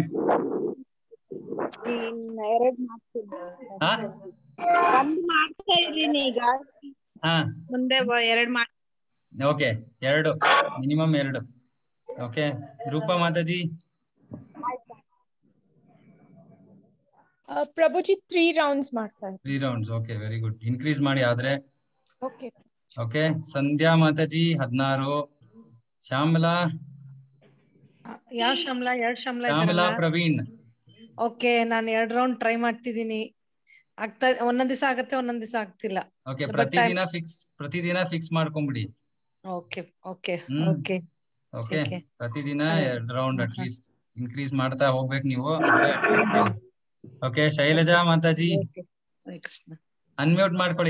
ಎರಡ್ ಮಾಡ್ತೀನಿ ಹಾ ಒಂದ್ ಮಾಡ್ತಾ ಇದೀನಿ ಈಗ ಹಾ ಮುಂದೆ ಬ- ಎರಡ್ ಮಾಡ್ ಓಕೆ ಎರಡು ಮಿನಿಮಮ್ ಎರಡು ಓಕೆ ರೂಪಾ ಮಾತಾಜಿ ಆ, ಪ್ರಭುಜಿ ತ್ರೀ ರೌಂಡ್ಸ್ ಮಾಡ್ತಾ ಇದ್ದೀನಿ three rounds okay very good increase ಮಾಡಿ ಆದ್ರೆ ಓಕೆ ಓಕೆ ಸಂಧ್ಯಾ ಮಾತಾಜಿ ಹದಿನಾರು ಶ್ಯಾಮಲಾ ಯಾವ ಶ್ಯಾಮ್ಲಾ ಎರಡ್ ಶ್ಯಾಮ್ಲಾ ಶ್ಯಾಮಲಾ ಇದ್ದಾರಲ್ಲ ಪ್ರವೀಣ್ ಓಕೆ ನಾನು ಎರಡ್ ರೌಂಡ್ ಟ್ರೈ ಮಾಡ್ತಿದ್ದೀನಿ ಆಗ್ತಾ ಒಂದೊಂದ್ ದಿವಸ ಆಗತ್ತೆ ಒಂದೊಂದ್ ದಿವಸ ಆಗ್ತಿಲ್ಲ ಓಕೆ ಪ್ರತಿದಿನ ಫಿಕ್ಸ್ ಪ್ರತಿದಿನ ಫಿಕ್ಸ್ ಮಾಡ್ಕೊಂಬಿಡಿ okay okay hmm. Okay okay Okay. ಪ್ರತಿದಿನ ಹ್ಮ್. ಎರಡ್ ರೌಂಡ್ ಅಟ್ ಲೀಸ್ಟ್ ಇನ್ಕ್ರೀಸ್ ಮಾಡ್ತಾ ಹೋಗ್ಬೇಕು ನೀವು ಓಕೆ ಶೈಲಜಾ ಮಾತಾಜಿ ಹರೇ ಕೃಷ್ಣ ಅನ್ಮ್ಯೂಟ್ ಮಾಡ್ಕೊಳ್ಳಿ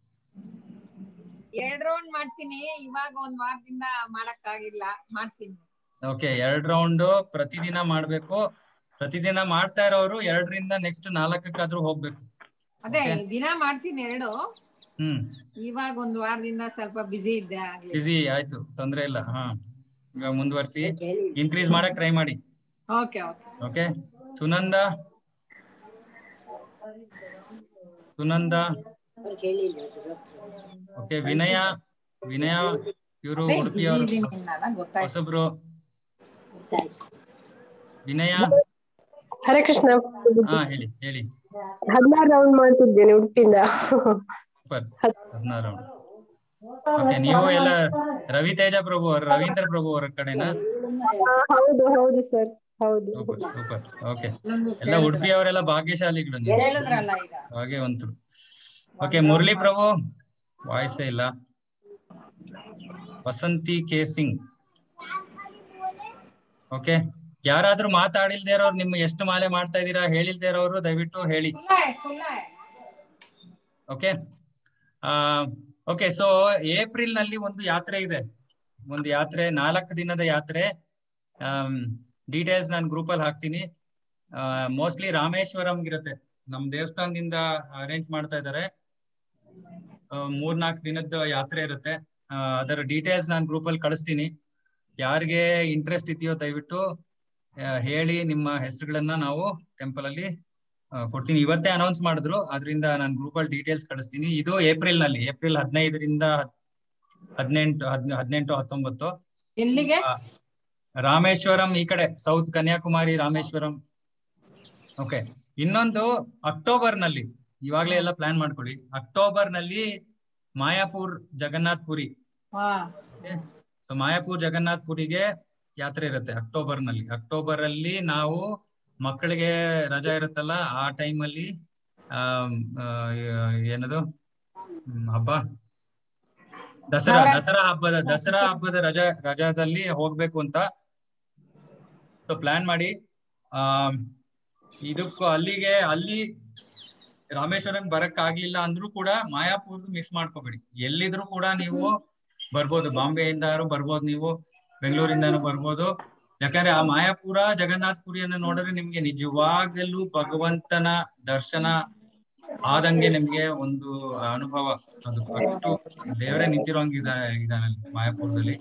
ಎರಡ್ ರೌಂಡ್ ಮಾಡ್ತೀನಿ ಇವಾಗ ಒಂದ್ ವಾರದಿಂದ ಮಾಡಕ್ ಆಗಿಲ್ಲ ಮಾಡ್ತೀನಿ ಓಕೆ ಎರಡ್ ರೌಂಡ್ ಪ್ರತಿದಿನ ಮಾಡ್ಬೇಕು ಪ್ರತಿದಿನ ಮಾಡ್ತಾ ಇರೋರು ಎರಡರಿಂದ ನೆಕ್ಸ್ಟ್ ನಾಲ್ಕಕ್ಕಾದ್ರೂ ಹೋಗ್ಬೇಕು ಅದೇ Okay. ದಿನ ಮಾಡ್ತೀನಿ ಎರಡು ಹ್ಮ್ ಇವಾಗ ಒಂದ್ ವಾರದಿಂದ ಸ್ವಲ್ಪ ಬಿಸಿ ಇದ್ದೆ ಆಗ್ಲಿ ಬಿಸಿ ಆಯ್ತು ತೊಂದ್ರೆ ಇಲ್ಲ ಹಾ ಇವಾಗ ಮುಂದುವರ್ಸಿ ಇನ್ಕ್ರೀಸ್ ಮಾಡಕ್ ಟ್ರೈ ಮಾಡಿ okay okay okay Sunanda Sunanda okay Vinaya Vinaya ಇವರು ಅದೇ ಉಡುಪಿ busy ಅವರು ಇದೀನಿ ನಾನು, ಗೊತ್ತಾಯ್ತು. ಹೊಸಬ್ರು ವಿನಯ ಹರೇ ಕೃಷ್ಣ ಹಾ ಹೇಳಿ ಹೇಳಿ ಹದಿನಾರು ರೌಂಡ್ ಮಾಡ್ತಿದ್ದೇನೆ ಉಡುಪಿಯಿಂದ ಸೂಪರ್ ಹದಿನಾರು ರೌಂಡ್ ಓಕೆ ನೀವು ಎಲ್ಲ ರವಿ ತೇಜ ಪ್ರಭು ಅವ್ರ ರವೀಂದ್ರ ಪ್ರಭು ಅವರ ಕಡೆನಾ ಹಾ, ಹೌದು ಹೌದು ಸರ್ ಹೌದು ಸೂಪರ್ ಸೂಪರ್ ಓಕೆ ಎಲ್ಲ ಉಡುಪಿ ಅವರೆಲ್ಲ ಭಾಗ್ಯಶಾಲಿಗಳು ನೀವು ಹೇಳಿದ್ರಲ್ಲ ಈಗ ಭಾಗ್ಯವಂತರು ಓಕೆ ಮುರಳಿ ಪ್ರಭು ವಾಯ್ಸೇ ಇಲ್ಲ ವಸಂತಿ ಕೆ ಸಿಂಗ್ ಓಕೆ ಯಾರಾದ್ರೂ ಮಾತಾಡಿಲ್ದೇ ಇರೋರು ನಿಮ್ಮ ಎಷ್ಟು ಮಾಲೆ ಮಾಡ್ತಾ ಇದ್ದೀರಾ ಹೇಳಿಲ್ದೇ ಇರೋರು ದಯವಿಟ್ಟು ಹೇಳಿ ಓಕೆ ಓಕೆ ಸೊ ಏಪ್ರಿಲ್ ನಲ್ಲಿ ಒಂದು ಯಾತ್ರೆ ಇದೆ ಒಂದು ಯಾತ್ರೆ ನಾಲ್ಕು ದಿನದ ಯಾತ್ರೆ ಡೀಟೇಲ್ಸ್ ನಾನು ಗ್ರೂಪ್ ಅಲ್ಲಿ ಹಾಕ್ತೀನಿ ಮೋಸ್ಟ್ಲಿ ರಾಮೇಶ್ವರಂ ಇರುತ್ತೆ ನಮ್ ದೇವಸ್ಥಾನದಿಂದ ಅರೇಂಜ್ ಮಾಡ್ತಾ ಇದ್ದಾರೆ ಮೂರ್ನಾಲ್ಕು ದಿನದ ಯಾತ್ರೆ ಇರುತ್ತೆ ಆ, ಅದರ ಡೀಟೇಲ್ಸ್ ನಾನು ಗ್ರೂಪ್ ಅಲ್ಲಿ ಕಳಿಸ್ತೀನಿ ಯಾರಿಗೆ ಇಂಟ್ರೆಸ್ಟ್ ಇದೆಯೋ ದಯವಿಟ್ಟು ಆ, ಹೇಳಿ ನಿಮ್ಮ ಹೆಸರುಗಳನ್ನ ನಾವು ಟೆಂಪಲ್ ಅಲ್ಲಿ ಆ, ಕೊಡ್ತೀನಿ ಇವತ್ತೇ ಅನೌನ್ಸ್ ಮಾಡಿದ್ರು ಅದರಿಂದ ನಾನು ಗ್ರೂಪ್ ಅಲ್ಲಿ ಡೀಟೇಲ್ಸ್ ಕಳಿಸ್ತೀನಿ ಇದು ಏಪ್ರಿಲ್ ನಲ್ಲಿ ಏಪ್ರಿಲ್ ಹದಿನೈದರಿಂದ ಹದಿನೆಂಟು ಹದ್ ಹದಿನೆಂಟು ಹತ್ತೊಂಬತ್ತು ಎಲ್ಲಿಗೆ ಆ, ರಾಮೇಶ್ವರಂ ಈ ಕಡೆ ಸೌತ್ ಕನ್ಯಾಕುಮಾರಿ ರಾಮೇಶ್ವರಂ ಓಕೆ ಇನ್ನೊಂದು ಅಕ್ಟೋಬರ್ ನಲ್ಲಿ ಇವಾಗ್ಲೇ ಎಲ್ಲ ಪ್ಲಾನ್ ಮಾಡ್ಕೊಳ್ಳಿ ಅಕ್ಟೋಬರ್ ನಲ್ಲಿ ಮಾಯಾಪುರ್ ಜಗನ್ನಾಥ್ ಪುರಿ ಹಾ ಸೊ ಮಾಯಾಪುರ್ ಜಗನ್ನಾಥ್ ಪುರಿಗೆ ಯಾತ್ರೆ ಇರುತ್ತೆ ಅಕ್ಟೋಬರ್ ನಲ್ಲಿ ಅಕ್ಟೋಬರ್ ಅಲ್ಲಿ ನಾವು ಮಕ್ಕಳಿಗೆ ರಜಾ ಇರುತ್ತಲ್ಲ ಆ ಟೈಮ್ ಅಲ್ಲಿ ಆಮ್, ಆ, ಏನದು ಹ್ಮ್, ಹಬ್ಬ ದಸರಾ ನವರಾತ್ರಿ. ದಸರಾ ಹಬ್ಬದ ದಸರಾ ಹಬ್ಬದ ರಜಾ ರಜಾದಲ್ಲಿ ಹೋಗ್ಬೇಕು ಅಂತ ಸೊ ಪ್ಲಾನ್ ಮಾಡಿ ಆ ಇದಕ್ಕೂ ಅಲ್ಲಿಗೆ ಅಲ್ಲಿ ರಾಮೇಶ್ವರಂ ಬರಕ್ ಆಗ್ಲಿಲ್ಲ ಅಂದ್ರೂ ಕೂಡ ಮಾಯಾಪುರ್ ಮಿಸ್ ಮಾಡ್ಕೋಬೇಡಿ ಎಲ್ಲಿದ್ರು ಕೂಡ ನೀವು ಬರ್ಬೋದು ಬಾಂಬೆಯಿಂದಾರು ಬರ್ಬೋದು ನೀವು ಬೆಂಗಳೂರಿಂದಾನು ಬರ್ಬೋದು ಯಾಕಂದ್ರೆ ಆ ಮಾಯಾಪುರ ಜಗನ್ನಾಥ್ ಪುರಿಯನ್ನ ನೋಡಿದ್ರೆ ನಿಮ್ಗೆ ನಿಜವಾಗಲೂ ಭಗವಂತನ ದರ್ಶನ ಆದಂಗೆ ನಿಮ್ಗೆ ಒಂದು ಅನುಭವ ಅದು ಪಟ್ಟು ದೇವರೇ ನಿಂತಿರೋಂಗ್ ಇದಾನೆ ಇದಾನೆ ಅಲ್ಲಿ ಮಾಯಾಪುರದಲ್ಲಿ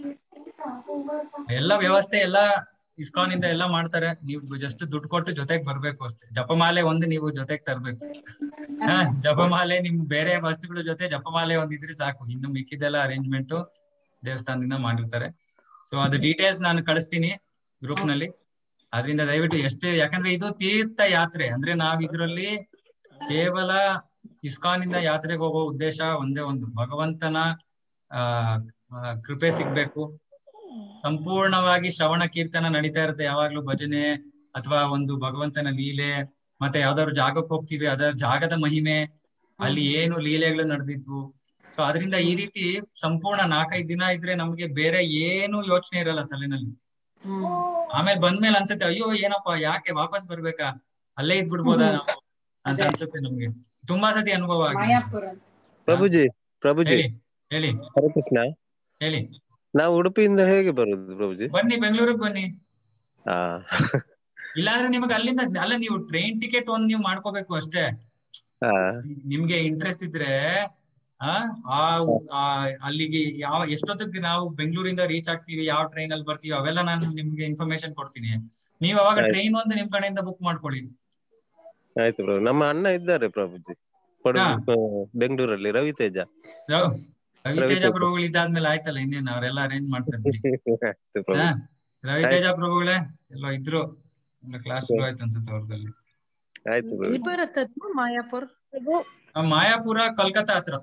ಎಲ್ಲ ವ್ಯವಸ್ಥೆ ಎಲ್ಲ ಇಸ್ಕಾನ್ ಇಂದ ಎಲ್ಲ ಮಾಡ್ತಾರೆ ನೀವು ಜಸ್ಟ್ ದುಡ್ಡು ಕೊಟ್ಟು ಜೊತೆಗ್ ಬರ್ಬೇಕು ಅಷ್ಟೇ ಜಪಮಾಲೆ ಒಂದು ನೀವು ಜೊತೆಗ್ ತರ್ಬೇಕು ಹಾ ಜಪಮಾಲೆ ನಿಮ್ ಬೇರೆ ವಸ್ತುಗಳ ಜೊತೆ ಜಪಮಾಲೆ ಒಂದ್ ಇದ್ರೆ ಸಾಕು ಇನ್ನು ಮಿಕ್ಕಿದೆಲ್ಲ ಅರೇಂಜ್ಮೆಂಟ್ ದೇವಸ್ಥಾನದಿಂದ ಮಾಡಿರ್ತಾರೆ ಸೊ ಅದು ಡೀಟೇಲ್ಸ್ ನಾನು ಕಳಿಸ್ತೀನಿ ಗ್ರೂಪ್ ನಲ್ಲಿ ಅದರಿಂದ ದಯವಿಟ್ಟು ಎಷ್ಟೇ ಯಾಕಂದ್ರೆ ಇದು ತೀರ್ಥ ಯಾತ್ರೆ ಅಂದ್ರೆ ನಾವ್ ಇದ್ರಲ್ಲಿ ಕೇವಲ ಇಸ್ಕಾನ್ ಇಂದ ಯಾತ್ರೆಗೆ ಹೋಗೋ ಉದ್ದೇಶ ಒಂದೇ ಒಂದು ಭಗವಂತನ ಆ ಆ, ಕೃಪೆ ಸಿಗ್ಬೇಕು ಸಂಪೂರ್ಣವಾಗಿ ಶ್ರವಣ ಕೀರ್ತನ ನಡೀತಾ ಇರುತ್ತೆ ಯಾವಾಗ್ಲೂ ಭಜನೆ ಅಥವಾ ಒಂದು ಭಗವಂತನ ಲೀಲೆ ಮತ್ತೆ ಯಾವ್ದಾದ್ರು ಜಾಗಕ್ಕೆ ಹೋಗ್ತೀವಿ ಅದರ ಜಾಗದ ಮಹಿಮೆ ಅಲ್ಲಿ ಏನು ಲೀಲೆಗಳು ನಡೆದಿದ್ವು ಸೊ ಅದರಿಂದ ಈ ರೀತಿ ಸಂಪೂರ್ಣ ನಾಲ್ಕೈದು ದಿನ ಇದ್ರೆ ನಮ್ಗೆ ಬೇರೆ ಏನು ಯೋಚನೆ ಇರಲ್ಲ ತಲೆನಲ್ಲಿ ಆಮೇಲೆ ಬಂದ್ಮೇಲೆ ಅನ್ಸುತ್ತೆ ಅಯ್ಯೋ ಏನಪ್ಪಾ ಯಾಕೆ ವಾಪಸ್ ಬರ್ಬೇಕಾ ಅಲ್ಲೇ ಇದ್ಬಿಡ್ಬೋದಾ ನಾವು ಅಂತ ಅನ್ಸುತ್ತೆ ನಮ್ಗೆ ತುಂಬಾ ಸತಿ ಅನುಭವ ಆಗಿದೆ ಮಾಯಾಪುರ ಪ್ರಭುಜಿ ಪ್ರಭುಜಿ ಹೇಳಿ ಹೇಳಿ ಹರೇ ಕೃಷ್ಣ ಹೇಳಿ ನಾವು ಉಡುಪಿಯಿಂದ ಹೇಗೆ ಬರುದು ಪ್ರಭುಜಿ ಬನ್ನಿ ಬೆಂಗಳೂರಿಗೆ ಬನ್ನಿ ಆ ಇಲ್ಲಾಂದ್ರೆ ನಿಮಗೆ ಅಲ್ಲಿಂದ ಅಲ್ಲ ನೀವು ಟ್ರೈನ್ ಟಿಕೆಟ್ ಒಂದ್ ನೀವು ಮಾಡ್ಕೋಬೇಕು ಅಷ್ಟೇ ಆ ನಿಮ್ಗೆ ಇಂಟ್ರೆಸ್ಟ್ ಇದ್ರೆ ಆ ಆ ಆ ಅಲ್ಲಿಗೆ ಯಾವ ಎಷ್ಟೊತ್ತಿಗೆ ನಾವು ಬೆಂಗಳೂರಿಂದ ರೀಚ್ ಆಗ್ತೀವಿ ಯಾವ ಟ್ರೈನ್ ಅಲ್ಲಿ ಬರ್ತೀವಿ ಅವೆಲ್ಲ ನಾನು ನಿಮ್ಗೆ ಇನ್ಫಾರ್ಮೇಶನ್ ಕೊಡ್ತೀನಿ ನೀವ್ ಅವಾಗ ಆಯ್ತು. ಟ್ರೈನ್ ಒಂದು ನಿಮ್ ಕಡೆಯಿಂದ ಬುಕ್ ಮಾಡ್ಕೊಳ್ಳಿ ಆಯ್ತು ಪ್ರಭು ನಮ್ಮ ಅಣ್ಣ ಇದ್ದಾರೆ ಪ್ರಭುಜಿ ಪಡು ಬೆಂಗಳೂರಲ್ಲಿ ರವಿತೇಜ ರವ್- ರವಿತೇಜ ರವಿತೇಜ. ಪ್ರಭುಗಳು ಇದ್ದಾದ್ಮೇಲೆ ಆಯ್ತಲ್ಲ ಇನ್ನೇನು ಅವರೆಲ್ಲ ಅರೇಂಜ್ ಮಾಡ್ತಾರೆ ಬಿಡಿ. ಆಯ್ತು ಪ್ರಭು ಹಾ ರವಿತೇಜ ಪ್ರಭುಗಳೇ ಎಲ್ಲೋ ಇದ್ರು ಕ್ಲಾಸ್ ಶುರು ಆಯ್ತು ಅನ್ಸುತ್ತೆ ಅವ್ರದಲ್ಲಿ ಆಯ್ತು ಪ್ರಭು ಎಲ್ಲಿ ಬರುತ್ತೆ ಅದು ಮಾಯಾಪುರ್ ಆ, ಮಾಯಾಪುರ ಕಲ್ಕತ್ತಾ ಹತ್ರ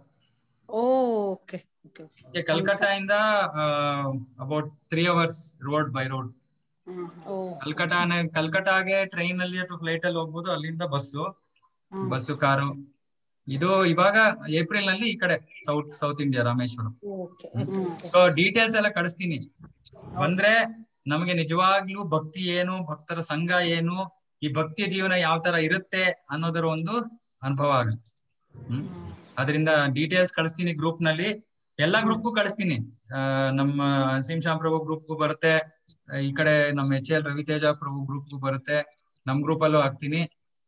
ಓಕೆ ಈ ಕಲ್ಕತ್ತಾ ಇಂದ about three hours road by road ಓ ಕಲ್ಕಟಾ ಕಲ್ಕಟಾಗೆ ಟ್ರೈನ್ ಅಲ್ಲಿ ಅಥವಾ ಫ್ಲೈಟ್ ಅಲ್ಲಿ ಹೋಗ್ಬೋದು ಅಲ್ಲಿಂದ ಬಸ್ಸು ಬಸ್ಸು ಕಾರು ಇದು ಇವಾಗ ಏಪ್ರಿಲ್ ನಲ್ಲಿ ಈ ಕಡೆ south south India Rameswaram so details ಎಲ್ಲ ಕಳಿಸ್ತೀನಿ ಬಂದ್ರೆ ನಮಗೆ ನಿಜವಾಗ್ಲೂ ಭಕ್ತಿ ಏನು ಭಕ್ತರ ಸಂಘ ಏನು ಈ ಭಕ್ತಿಯ ಜೀವನ ಯಾವ ತರ ಇರುತ್ತೆ ಅನ್ನೋದರ ಒಂದು ಅನುಭವ ಆಗುತ್ತೆ ಹ್ಮ್ ಅದರಿಂದ ಡೀಟೇಲ್ಸ್ ಕಳಿಸ್ತೀನಿ ಗ್ರೂಪ್ ನಲ್ಲಿ ಎಲ್ಲಾ ಗ್ರೂಪ್ಗೂ ಕಳಿಸ್ತೀನಿ ಆ, ನಮ್ಮ ನರಸಿಂಹ ಶ್ಯಾಮ್ ಪ್ರಭು ಗ್ರೂಪ್ಗೂ ಬರುತ್ತೆ ಈ ಕಡೆ ನಮ್ಮ ಎಚ್ ಎಲ್ ರವಿತೇಜ ಪ್ರಭು ಗ್ರೂಪ್ಗೂ ಬರುತ್ತೆ ನಮ್ ಗ್ರೂಪ್ ಅಲ್ಲೂ ಹಾಕ್ತೀನಿ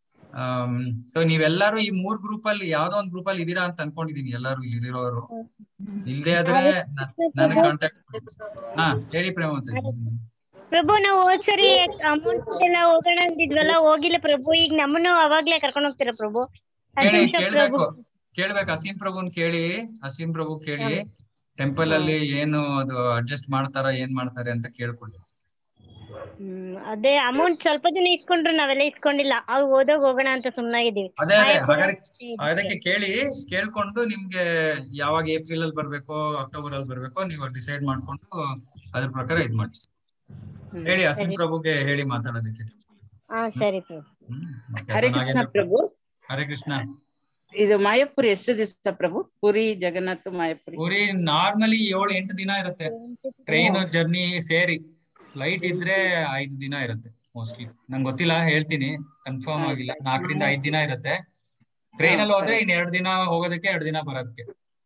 ಸೊ ನೀವೆಲ್ಲರೂ ಈ ಮೂರ್ ಗ್ರೂಪ್ ಅಲ್ಲಿ ಯಾವ್ದೋ ಒಂದ್ ಗ್ರೂಪ್ ಅಲ್ಲಿ ಇದೀರಾ ಅಂತ ಅನ್ಕೊಂಡಿದೀನಿ ಎಲ್ಲಾರು ಇಲ್ಲಿರೋರು ಇಲ್ದೇ ಆದ್ರೆ ನನಗೆ ಕಾಂಟ್ಯಾಕ್ಟ್ ಹಾ ಹೇಳಿ ಪ್ರೇಮ ಪ್ರಭು ನಾವು ಹೋದ್ ಸರಿ ಅಮೌಂಟ್ ಎಲ್ಲ ಹೋಗೋಣ ಅಂದಿದ್ವಲ್ಲ ಹೋಗಿಲ್ಲ ಪ್ರಭು ಈಗ ನಮ್ಮನ್ನು ಅವಾಗ್ಲೇ ಕರ್ಕೊಂಡು ಹೋಗ್ತೀರಾ ಪ್ರಭು ಕೇಳಿ ಅಹಿಂಸಾ ಪ್ರಭು ಕೇಳ್ಬೇಕು ಕೇಳ್ಬೇಕು ಅಸೀಂ ಪ್ರಭುನ್ ಕೇಳಿ ಅಸೀಂ ಪ್ರಭು ಕೇಳಿ ಟೆಂಪಲ್ ಅಲ್ಲಿ ಏನು ಅದು ಅಡ್ಜಸ್ಟ್ ಮಾಡ್ತಾರ ಏನ್ ಮಾಡ್ತಾರೆ ಅಂತ ಕೇಳ್ಕೊಳ್ಳಿ ಹ್ಮ್ ಅದೇ ಅಮೌಂಟ್ ಸ್ವಲ್ಪ ಜನ ಇಸ್ಕೊಂಡ್ರು ನಾವೆಲ್ಲ ಇಸ್ಕೊಂಡಿಲ್ಲ ಅವ್ ಹೋದಾಗ ಹೋಗೋಣ ಅಂತ ಸುಮ್ನಾಗಿದ್ದೀವಿ ಅದೇ ಅದೇ ಮಾಯಾಪುರ ಹಾಗಾದ್ರೆ ಇದೆ. ಅದಕ್ಕೆ ಕೇಳಿ ಕೇಳ್ಕೊಂಡು ನಿಮ್ಗೆ ಯಾವಾಗ ಏಪ್ರಿಲ್ ಅಲ್ಲಿ ಬರ್ಬೇಕೋ ಅಕ್ಟೋಬರ್ ಅಲ್ಲಿ ಬರ್ಬೇಕೋ ನೀವು ಡಿಸೈಡ್ ಮಾಡ್ಕೊಂಡು ಅದ್ರ ಪ್ರಕಾರ ಇದ್ ಮಾಡಿ ಹೇಳಿ ಅಸೀಂ ಪ್ರಭುಗೆ ಹೇಳಿ ಮಾತಾಡೋದಕ್ಕೆ ಹಾ ಸರಿ ಪ್ರಭು ಮತ್ತೆ ಹರೇ ಅದು ಕೃಷ್ಣ ನಾಗೇಂದ್ರ ಪ್ರಭು ಹರೇ ಕೃಷ್ಣ ಇದು ಮಾಯಾಪುರಿ ಎಷ್ಟು ದಿವಸ ಪ್ರಭು ಪುರಿ ಜಗನ್ನಾಥ್ ಮಾಯಾಪುರಿ ಪುರಿ ನಾರ್ಮಲಿ ಏಳು ಎಂಟು ದಿನ ಇರುತ್ತೆ ಟ್ರೈನ್ ಜರ್ನಿ ಸೇರಿ ಫ್ಲೈಟ್ ಇದ್ರೆ ಐದು ದಿನ ಇರುತ್ತೆ ಮೋಸ್ಟ್ಲಿ ನಂಗೆ ಗೊತ್ತಿಲ್ಲ ಹೇಳ್ತೀನಿ ಕನ್ಫರ್ಮ್ ಆಗಿಲ್ಲ ನಾಲ್ಕರಿಂದ ಐದ್ ದಿನ ಇರುತ್ತೆ ಟ್ರೈನ್ ಅಲ್ಲಿ ಹೋದ್ರೆ ಇನ್ ಎರಡ್ ದಿನ ಹೋಗೋದಕ್ಕೆ ಎರಡ್ ದಿನ ಬರೋದಕ್ಕೆ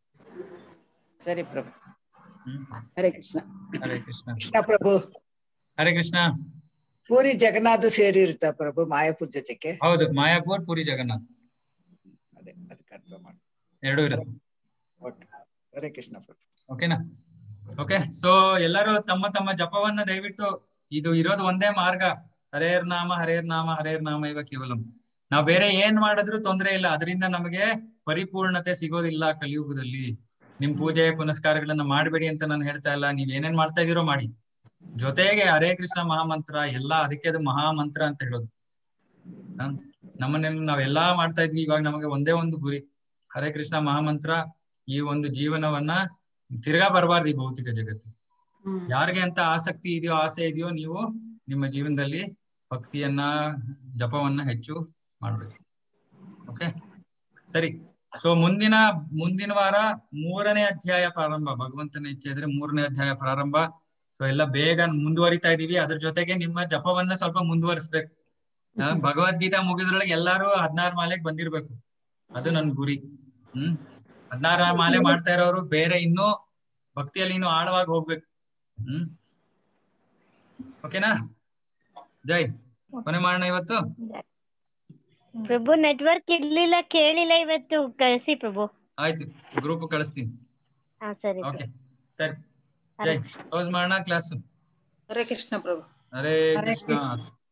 ಸರಿ ಪ್ರಭು ಹರೇ ಕೃಷ್ಣ ಹರೇ ಕೃಷ್ಣ ಕೃಷ್ಣ ಪ್ರಭು ಹರೇ ಕೃಷ್ಣ ಪೂರಿ ಜಗನ್ನಾಥ್ ಸೇರಿ ಇರುತ್ತಾ ಪ್ರಭು ಮಾಯಾಪುರ್ ಜೊತೆಗೆ ಹೌದು ಮಾಯಾಪುರ್ ಪುರಿ ಜಗನ್ನಾಥ್ ಅದೇ ಅದು ಕನ್ಫರ್ಮ್ ಮಾಡಿ ಎರಡೂ ಇರುತ್ತೆ ಓಕೆ ಹರೇ ಕೃಷ್ಣ ಪ್ರಭು ಓಕೆನಾ ಓಕೆ ಸೊ ಎಲ್ಲರೂ ತಮ್ಮ ತಮ್ಮ ಜಪವನ್ನ ದಯವಿಟ್ಟು ಇದು ಇರೋದು ಒಂದೇ ಮಾರ್ಗ ಹರೇರ್ ನಾಮ ಹರೇರ್ ನಾಮ ಹರೇರ್ ನಾಮ ಇವ ಕೇವಲಂ ನಾವ್ ಬೇರೆ ಏನ್ ಮಾಡಿದ್ರು ತೊಂದ್ರೆ ಇಲ್ಲ ಅದರಿಂದ ನಮಗೆ ಪರಿಪೂರ್ಣತೆ ಸಿಗೋದಿಲ್ಲ ಕಲಿಯುಗದಲ್ಲಿ ನಿಮ್ ಪೂಜೆ ಪುನಸ್ಕಾರಗಳನ್ನ ಮಾಡಬೇಡಿ ಅಂತ ನಾನು ಹೇಳ್ತಾ ಇಲ್ಲ ನೀವ್ ಏನೇನ್ ಮಾಡ್ತಾ ಇದೀರೋ ಮಾಡಿ ಜೊತೆಗೆ ಹರೇ ಕೃಷ್ಣ ಮಹಾಮಂತ್ರ ಎಲ್ಲ ಅದಕ್ಕೆ ಅದು ಮಹಾಮಂತ್ರ ಅಂತ ಹೇಳೋದು ಹ? ನಮ್ಮನೆಲ್ಲ ನಾವೆಲ್ಲಾ ಮಾಡ್ತಾ ಇದ್ವಿ ಇವಾಗ ನಮಗೆ ಒಂದೇ ಒಂದು ಗುರಿ ಹರೇ ಕೃಷ್ಣ ಮಹಾಮಂತ್ರ ಈ ಒಂದು ಜೀವನವನ್ನ ತಿರ್ಗಾ ಬರಬಾರ್ದು ಈ ಭೌತಿಕ ಜಗತ್ತು ಯಾರಿಗೆ ಅಂತ ಆಸಕ್ತಿ ಇದೆಯೋ ಆಸೆ ಇದೆಯೋ ನೀವು ನಿಮ್ಮ ಜೀವನದಲ್ಲಿ ಭಕ್ತಿಯನ್ನ ಜಪವನ್ನ ಹೆಚ್ಚು ಮಾಡ್ಬೇಕು ಓಕೆ ಸರಿ ಸೊ ಮುಂದಿನ ಮುಂದಿನ ವಾರ ಮೂರನೇ ಅಧ್ಯಾಯ ಪ್ರಾರಂಭ ಭಗವಂತನ ಇಚ್ಛೆ ಇದ್ರೆ ಮೂರನೇ ಅಧ್ಯಾಯ ಪ್ರಾರಂಭ ಸೊ ಎಲ್ಲ ಬೇಗ ಮುಂದುವರಿತಾ ಇದೀವಿ ಅದ್ರ ಜೊತೆಗೆ ನಿಮ್ಮ ಜಪವನ್ನ ಸ್ವಲ್ಪ ಮುಂದುವರಿಸ್ಬೇಕು ಆ, ಭಗವದ್ಗೀತಾ ಮುಗಿದ್ರೊಳಗೆ ಎಲ್ಲಾರು ಹದಿನಾರು ಮಾಲೆಗೆ ಬಂದಿರ್ಬೇಕು ಅದು ನನ್ ಗುರಿ ಹ್ಮ್ ಹದಿನಾರು ಮಾಲೆ ಮಾಡ್ತಾ ಇರೋರು ಬೇರೆ ಇನ್ನೂ ಭಕ್ತಿಯಲ್ಲಿ ಇನ್ನೂ ಆಳವಾಗಿ ಹೋಗ್ಬೇಕು ಹ್ಮ್ ಓಕೆನಾ ಜೈ ಕೊನೆ ಮಾಡೋಣ ಇವತ್ತು ಪ್ರಭು ನೆಟ್ವರ್ಕ್ ಇರ್ಲಿಲ್ಲ ಕೇಳಿಲ್ಲ ಇವತ್ತು ಕಳಿಸಿ ಪ್ರಭು ಆಯ್ತು ಗ್ರೂಪ್ ಕಳಿಸ್ತೀನಿ ಹಾ ಸರಿ ಓಕೆ ಸರಿ ಜೈ ಕ್ಲೋಸ್ ಮಾಡೋಣ ಕ್ಲಾಸ್ ಹರೇ ಕೃಷ್ಣ ಪ್ರಭು ಹರೇ ಹರೇ ಕೃಷ್ಣ ಕೃಷ್ಣ.